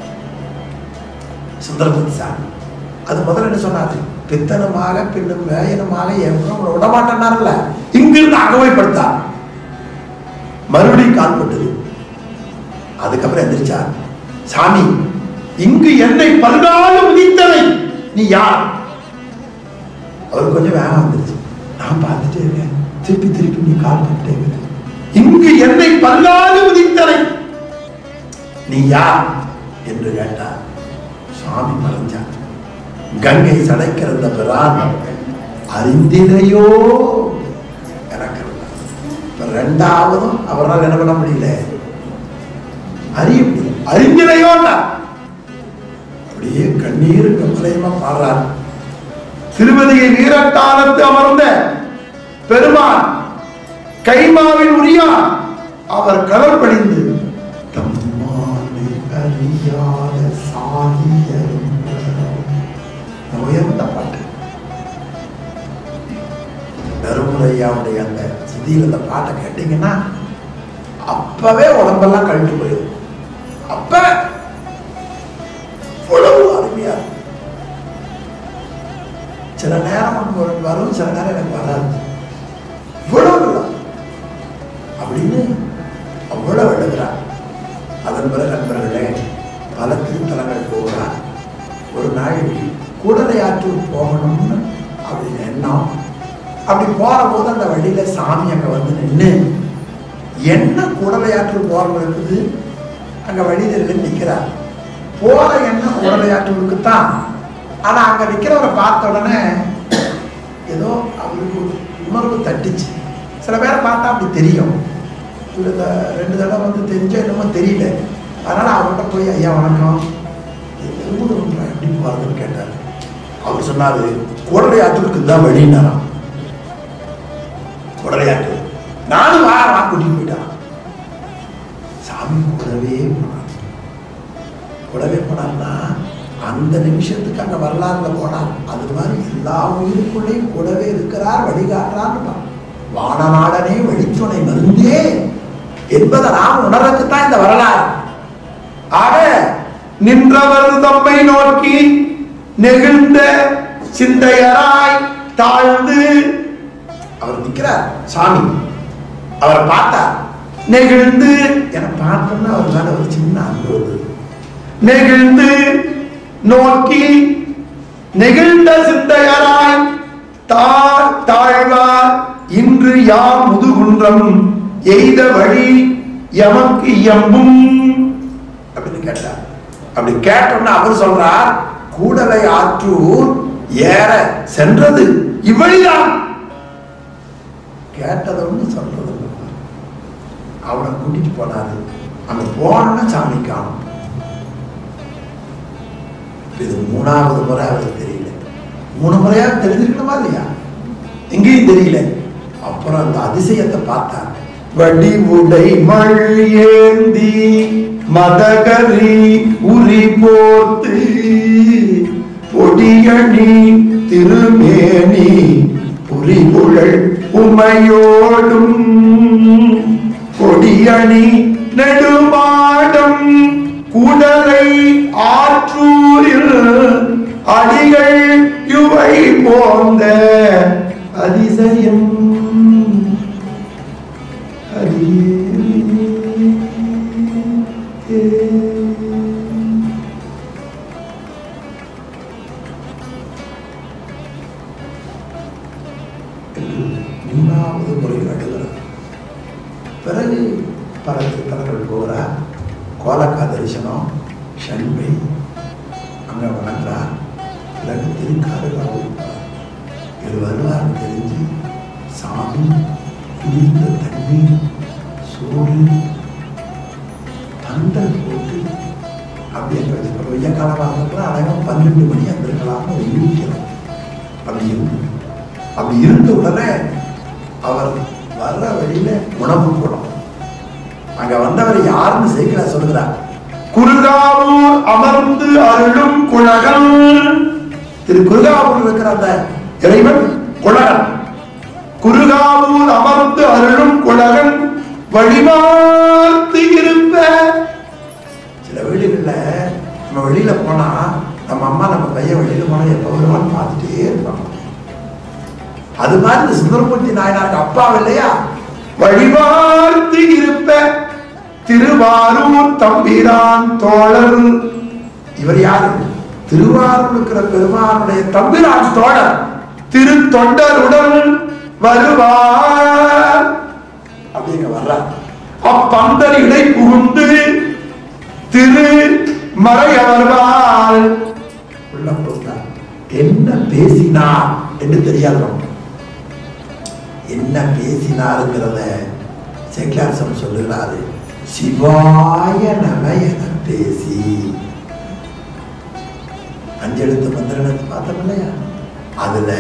சுந்தரபதி சாமி அது முதல்ல என்ன சொன்னாரு பித்தனமாக பின்னும் வேயனமாக எவனும் உங்களை விடமாட்டேன்னார்ல இங்கிருந்து அங்க போய் படுத்தார் மறுபடியும் கால் பட்டது அதுக்கப்புறம் எந்திரிச்சார் சாமி இங்கு என்னை பல்காலம் உதித்தவை நீ யார் அவர் கொஞ்சம் வேகம் வந்துருச்சு நான் பார்த்துட்டே இருக்கேன் திருப்பி திருப்பி நீ கால் பண்ணிட்டே இருக்க இங்கு என்னை பல்லாது உதித்தலை நீ யார் என்று கேட்டார் சுவாமி மறைஞ்சார் கங்கை சடைக்கிறந்த பிரான் அறிந்திலையோ எனக்கு இப்ப ரெண்டாவதும் அவரால் என்ன பண்ண முடியல அறிய முடியல அறிந்திலையோன்னா அப்படியே கண்ணீர் கம்பளையமா பாடுறார் திருவதியை வீரட்டானத்து அமர்ந்த பெருமான் கைமாவில் உரியான் அவர் கடல் படிந்து தம்மானை அறியாத சாதியரும் இந்த உயர்ந்த பாட்டு தருமுறையாவுடைய அந்த சிதியில் அந்த பாட்டை கேட்டீங்கன்னா அப்பவே உடம்பெல்லாம் கழண்டு போயிடும் அப்ப இவ்வளவு அருமையா இருக்கும் சில நேரம் நமக்கு ஒரு வரும் சில நேரம் எனக்கு வராது இவ்வளவு நல்லா அப்படின்னு அவ்வளவு எழுதுறார் அதன் பிறகு நண்பர்களே பல திருத்தலங்கள் போகிறார் ஒரு நாள் கூடலை ஆற்றூர் போகணும்னு அப்படின்னு எண்ணம் அப்படி போற போது அந்த வழியில சாமி அங்க வந்து நின்று என்ன கூடலை ஆற்றூர் போறது இருக்குது அங்க வழியில நிக்கிறார் போற எண்ணம் கூடலை ஆற்றூருக்கு தான் ஆனா அங்க நிக்கிறவரை பார்த்த உடனே ஏதோ அவருக்கு ஒரு உணர்வு தட்டிச்சு சில பேரை பார்த்தா அப்படி தெரியும் இவர் இந்த ரெண்டு தடவை வந்து தெரிஞ்ச என்னமோ தெரியல அதனால அவர்கிட்ட போய் ஐயா வணக்கம் இது ஊர் ஒன்றா எப்படி போறதுன்னு கேட்டார் அவர் சொன்னாரு குடலை ஆற்றுக்கு தான் வழின்னாராம் குடலை ஆற்று நானும் வா வா கூட்டிட்டு போயிட்டான் சாமி கூடவே போனார் கூடவே போனார்னா அந்த நிமிஷத்துக்கு அங்க வரலாறுல போனார் அது மாதிரி எல்லா உயிருக்குள்ளேயும் கூடவே இருக்கிறார் வழிகாட்டுறான்னு வானநாடனே வழித்துணை மருந்தே என்பதை நாம் உணரத்துத்தான் இந்த வரலாறு ஆக நின்றவர் தம்மை நோக்கி நெகிழ்ந்த சிந்தையராய் தாழ்ந்து அவர் நிற்கிறார் சாமி அவரை பார்த்தார் நெகிழ்ந்து என பார்த்தோம்னா அவர் மேல ஒரு சின்ன அன்பு வந்தது நெகிழ்ந்து நோக்கி நெகிழ்ந்த சிந்தையராய் தாழ் தாழ்வார் இன்று யாம் முதுகுன்றம் எய்த வழி எமக்கு எம்பும் அப்படின்னு கேட்டார் அப்படி கேட்டோம்னா அவர் சொல்றார் கூடலை ஆற்றூர் ஏற சென்றது இவ்வழிதான் கேட்டது ஒண்ணு சொல்றது ஒண்ணு. அவனை கூட்டிட்டு போனாரு அங்க போனோம்னா சாமி காணும் இது மூணாவது முறை அவருக்கு தெரியல மூணு முறையா தெரிஞ்சிருக்கணுமா இல்லையா எங்கேயும் தெரியல அப்புறம் அந்த அதிசயத்தை பார்த்தார் வடிவுடை மழையேந்தி மதகரி உரி போர்த்து பொடியணி திருமேனி புரிபுழல் உமையோடும் கொடியணி நெடுமாடம் குடலை ஆற்றூரில் அடிகள் யுவை போந்த அதிசயம் ஹரியே என்று மூணாவது முறை நடுகிறார் பிறகு பல சித்தர்கள் போகிறார் கோலக்கா தரிசனம் ஷண்பை அங்கே வணங்குறார் பிறகு திருக்காடு கவனிப்பார் இது வரலாறு தெரிஞ்சு சாமி குளிர்ந்த தண்ணீர் சோறு பந்தல் போட்டு அப்படி அங்கே வச்சு வெய்ய காலமாக இருக்கலாம் அழகாக பன்னெண்டு மணி அந்த இருக்கலாம்னு யூகிக்கிறோம் அப்படி இருந்து அப்படி இருந்த உடனே அவர் வர்ற வழியில உணவு கூடம் அங்க வந்தவர் யாருன்னு சேர்க்கல சொல்லுகிறார் குருகாவூர் அமர்ந்து அருளும் குழகன் திரு குருகாவூர் இருக்கிற அந்த இறைவன் குழகன் குருகாவூர் அமர்ந்து அருளும் குழகன் வழிமார்த்து இருப்ப சில வீடுகள்ல நம்ம வெளியில போனா நம்ம அம்மா நம்ம பையன் வெளியில போனா எப்ப வருவான்னு பார்த்துட்டே இருப்பாங்க அது மாதிரி இந்த சுந்தரமூர்த்தி நாயனாருக்கு அப்பா இல்லையா வழிமார்த்து இருப்ப திருவாரூர் தம்பிரான் தோழர் இவர் யாரு திருவாரூர் இருக்கிற பெருமானுடைய தம்பிரான் தோழர் திருத்தொண்டருடன் வருவார் அப்படிங்க வர்றார் அப்பந்தர் இடை புகுந்து திரு மறையவர்வாள் உள்ள போட்டார் என்ன பேசினார் என்று தெரியாது நமக்கு என்ன பேசினாருங்கிறத செக்லாசம் சொல்லுகிறாரு சிவாய நம என பேசி அஞ்செழுத்து மந்திரணத்தை பார்த்தோம் இல்லையா அதுல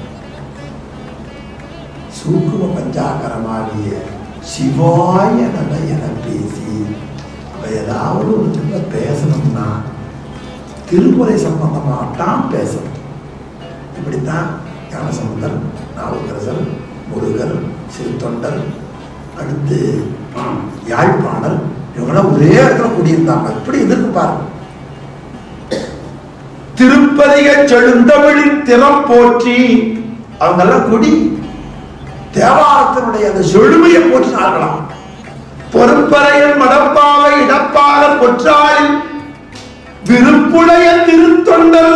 சூக்கும பஞ்சாகரமாகிய சிவாய நம என பேசி அப்ப ஏதாவது ஒரு சொல்ல பேசணும்னா திருமுறை சம்பந்தமாகத்தான் பேசணும் இப்படித்தான் ஞானசம்பந்தர் நாவுக்கரசர் முருகர் சிறுத்தொண்டர் அடுத்து ம், யாழ்ப்பாணர் இவங்களாம் ஒரே இடத்துல குடியிருந்தாங்க எப்படி எதிர்க்கு பாருங்க திருப்பதிக செழுந்தமிழின் திறம் போற்றி அவங்கெல்லாம் குடி தேவாரத்தினுடைய அந்த செழுமையை போற்றினார்களாம் பொறுப்பறையன் மடப்பாவை இடப்பாக பொற்றாளில் விருப்புடைய திருத்தொண்டர்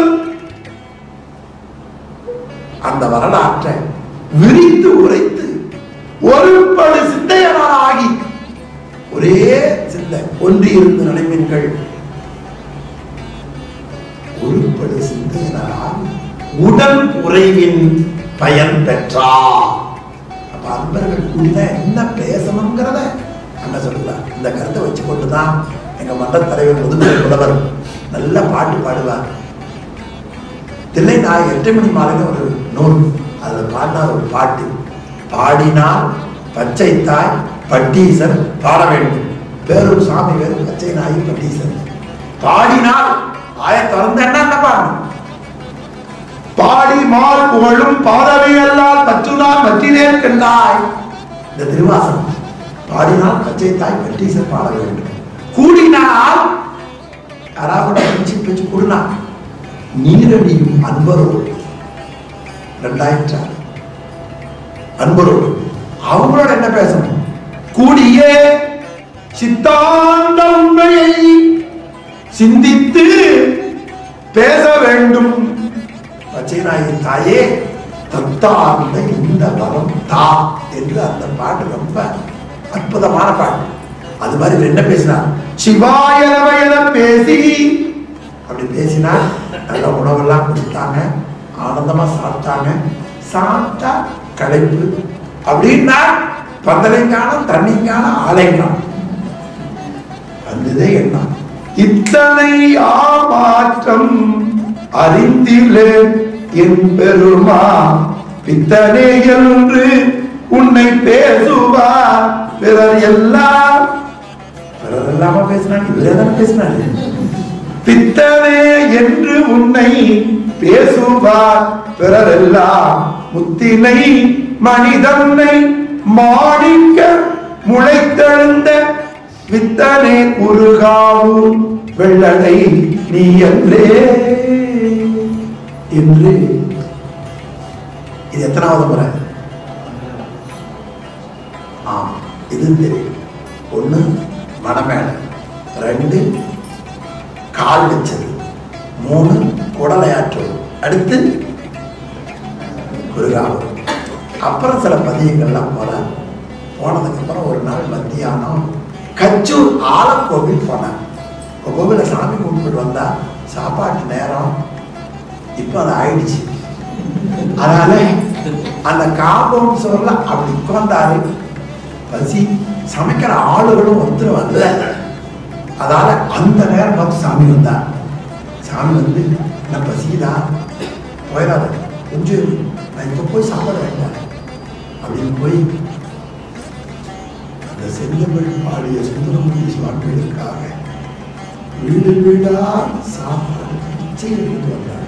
அந்த வரலாற்றை விரித்து உரைத்து ஒருபடு சிந்தையனார் ஆகி ஒரே சிந்தை ஒன்றி இருந்து நினைவீர்கள் ஒருபடு சிந்தையனார் ஆகி உடல் உறைவின் பயன் பெற்றார் அப்ப அன்பர்கள் கூடினா என்ன பேசணுங்கிறத அண்ணன் சொல்லுவார் இந்த கருத்தை வச்சு கொண்டுதான் எங்க மன்ற தலைவர் முதுகுலை புலவர் நல்ல பாட்டு பாடுவார் தில்லை நான் எட்டு மணி மாலைன்னு ஒரு நூல் அதில் பாடினார் ஒரு பாட்டு பாடினால் பச்சை தாய் பட்டீசர் பாட வேண்டும் பேரூர் சாமி வேறு பச்சை நாய் பட்டீசர் பாடினால் ஆய திறந்தேன்னா என்ன பாடணும் பாடி மால் புகழும் பாதவையல்லால் பற்றுனார் மற்றினேன் கண்டாய் இந்த திருவாசகம் பாடினால் பச்சை தாய் பட்டீசர் பாட வேண்டும் கூடினால் யாராவது பிச்சு பிச்சு கூடினா நீரடியும் அன்பரோடு ரெண்டாயிரம் அன்பரோடு அவங்களோட என்ன பேசணும் கூடிய சித்தாந்த உண்மையை சிந்தித்து பேச வேண்டும் பச்சை நாயின் தாயே தத்தார்ந்த இந்த வரம் தா என்று அந்த பாட்டு ரொம்ப அற்புதமான பாட்டு அது மாதிரி இவர் என்ன பேசினார் சிவாய நம என பேசி அப்படி பேசினா நல்ல உணவெல்லாம் கொடுத்தாங்க ஆனந்தமா சாப்பிட்டாங்க சாப்பிட்டா களைப்பு அப்படின்னா பந்தலையும் காணும் தண்ணியும் காணும் ஆலையும் காணும் வந்ததே எண்ணம் இத்தனை ஆமாற்றம் அறிந்திலேன் என் பெருமா பித்தனே என்று உன்னை பேசுவார் பிறர் எல்லாம் பிறர் இல்லாம பேசினாங்க இவரே தானே பேசினாரு பித்தனே என்று உன்னை பேசுவார் பிறர் எல்லாம் முத்தினை மனிதனை மாணிக்க முளைத்தெழுந்த வித்தனே உருகாவும் வெள்ளடை நீ என்றே என்று இது எத்தனாவது முறை ஆம் இது தெரியும் ஒண்ணு மணமேடை ரெண்டு கால் வச்சது மூணு குடலையாற்றுவது அடுத்து குருகாவூர் அப்புறம் சில பதியங்கள்லாம் போனார் போனதுக்கு அப்புறம் ஒரு நாள் மத்தியானம் கச்சூர் ஆலக்கோவில் போனார் இப்போ கோவிலில் சாமி கும்பிட்டு வந்தா சாப்பாட்டு நேரம் இப்போ அது ஆயிடுச்சு அதனால அந்த காம்பவுண்ட் சுவர்ல அப்படி உட்கார்ந்தாரு பசி சமைக்கிற ஆளுகளும் ஒருத்தர் வரல அதால அந்த நேரம் பார்த்து சாமி வந்தார் சாமி வந்து என்ன பசிக்குதா போயிடாத கொஞ்சம் இரு. நான் இப்ப போய் சாப்பிட வேண்டாம் அப்படின்னு போய் அந்த செந்தமிழ் பாடிய சுந்தரமூர்த்தி சுவாமிகளுக்காக வீடு வீடா சாப்பாடு பிச்சை எடுத்து வந்தார்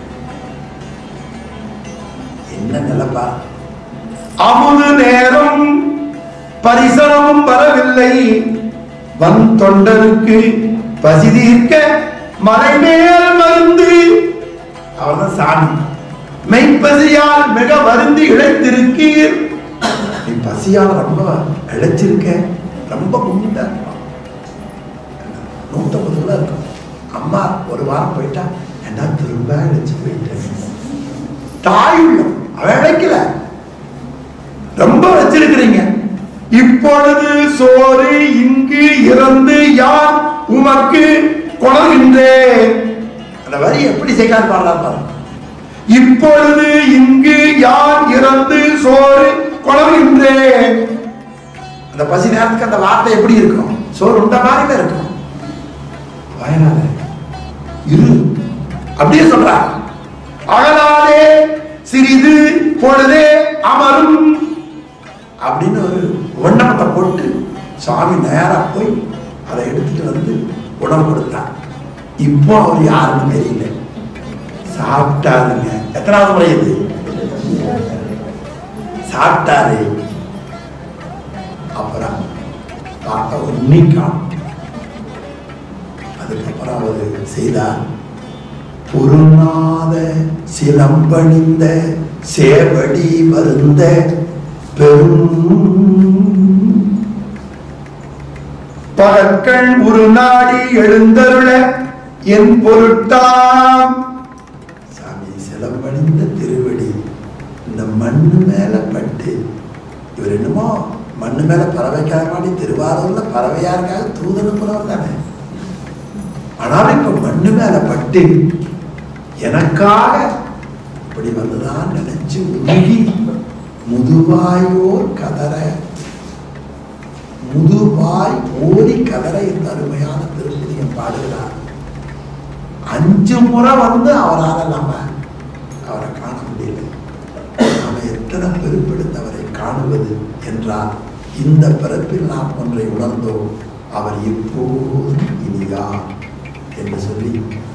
என்ன நிலப்பா அமுது நேரம் பரிசனமும் வரவில்லை வன் தொண்டனுக்கு பசி தீர்க்க மலைமேல் மருந்து அவர்தான் சாமி மெய்ப்பசியால் மிக வருந்தி இழைத்திருக்கீர் நீ பசியால ரொம்ப இழைச்சிருக்க ரொம்ப கும்பிட்டா இருப்பான் நூத்தம்பது கிலோ இருக்கும் அம்மா ஒரு வாரம் போயிட்டா என்ன திரும்ப இழைச்சு போயிட்டேன் தாய் உள்ளம் அவன் இழைக்கல ரொம்ப வச்சிருக்கிறீங்க இப்பொழுது சோறு இங்கு இறந்து யார் உமக்கு கொணர்கின்றேன் அந்த வரி எப்படி செய்யலாம் பாடலாம் பாருங்க இப்பொழுது இங்கு யார் இறந்து சோறு கொணர்கின்றேன் அந்த பசி நேரத்துக்கு அந்த வார்த்தை எப்படி இருக்கும் சோறு உண்ட மாதிரி இருக்கும் வயனால இரு அப்படியே சொல்றா அகலாதே சிறிது பொழுதே அமரும் அப்படின்னு ஒரு வண்ணமத்தை போட்டு சாமி நேரா போய் அதை எடுத்துட்டு வந்து உணவு கொடுத்தார் இப்போ அவர் யாருன்னு தெரியல சாப்பிட்டாருங்க எத்தனாவது முறை இது சாப்பிட்டாரு அப்புறம் பார்த்தா ஒன்னி காணும் அதுக்கப்புறம் அவர் செய்தார் பொருநாத சிலம்பணிந்த சேவடி வருந்த பெரும் பகற்கள் ஒரு நாடி எழுந்தருள என் பொருட்டாம் சாமி சிலம்பணிந்த திருவடி இந்த மண்ணு மேல பட்டு இவர் என்னமோ மண்ணு மேல பறவைக்காக மாடி திருவாரூர்ல பறவையாருக்காக தூதனுப்புறவர் தானே ஆனாலும் இப்ப மண்ணு மேல பட்டு எனக்காக இப்படி வந்துதான் நினைச்சு உருகி முதுவாயோர் கதற முதுவாய் ஓடி கதற இந்த அருமையான திருப்பதியம் பாடுகிறார் அஞ்சு முறை வந்து அவரால் நம்ம அவரை காண முடியல நாம எத்தனை பெருப்பெடுத்தவரை காணுவது என்றால் இந்த பிறப்பில் நாம் ஒன்றை உணர்ந்தோம் அவர் எப்போதும் இனியார் என்று சொல்லி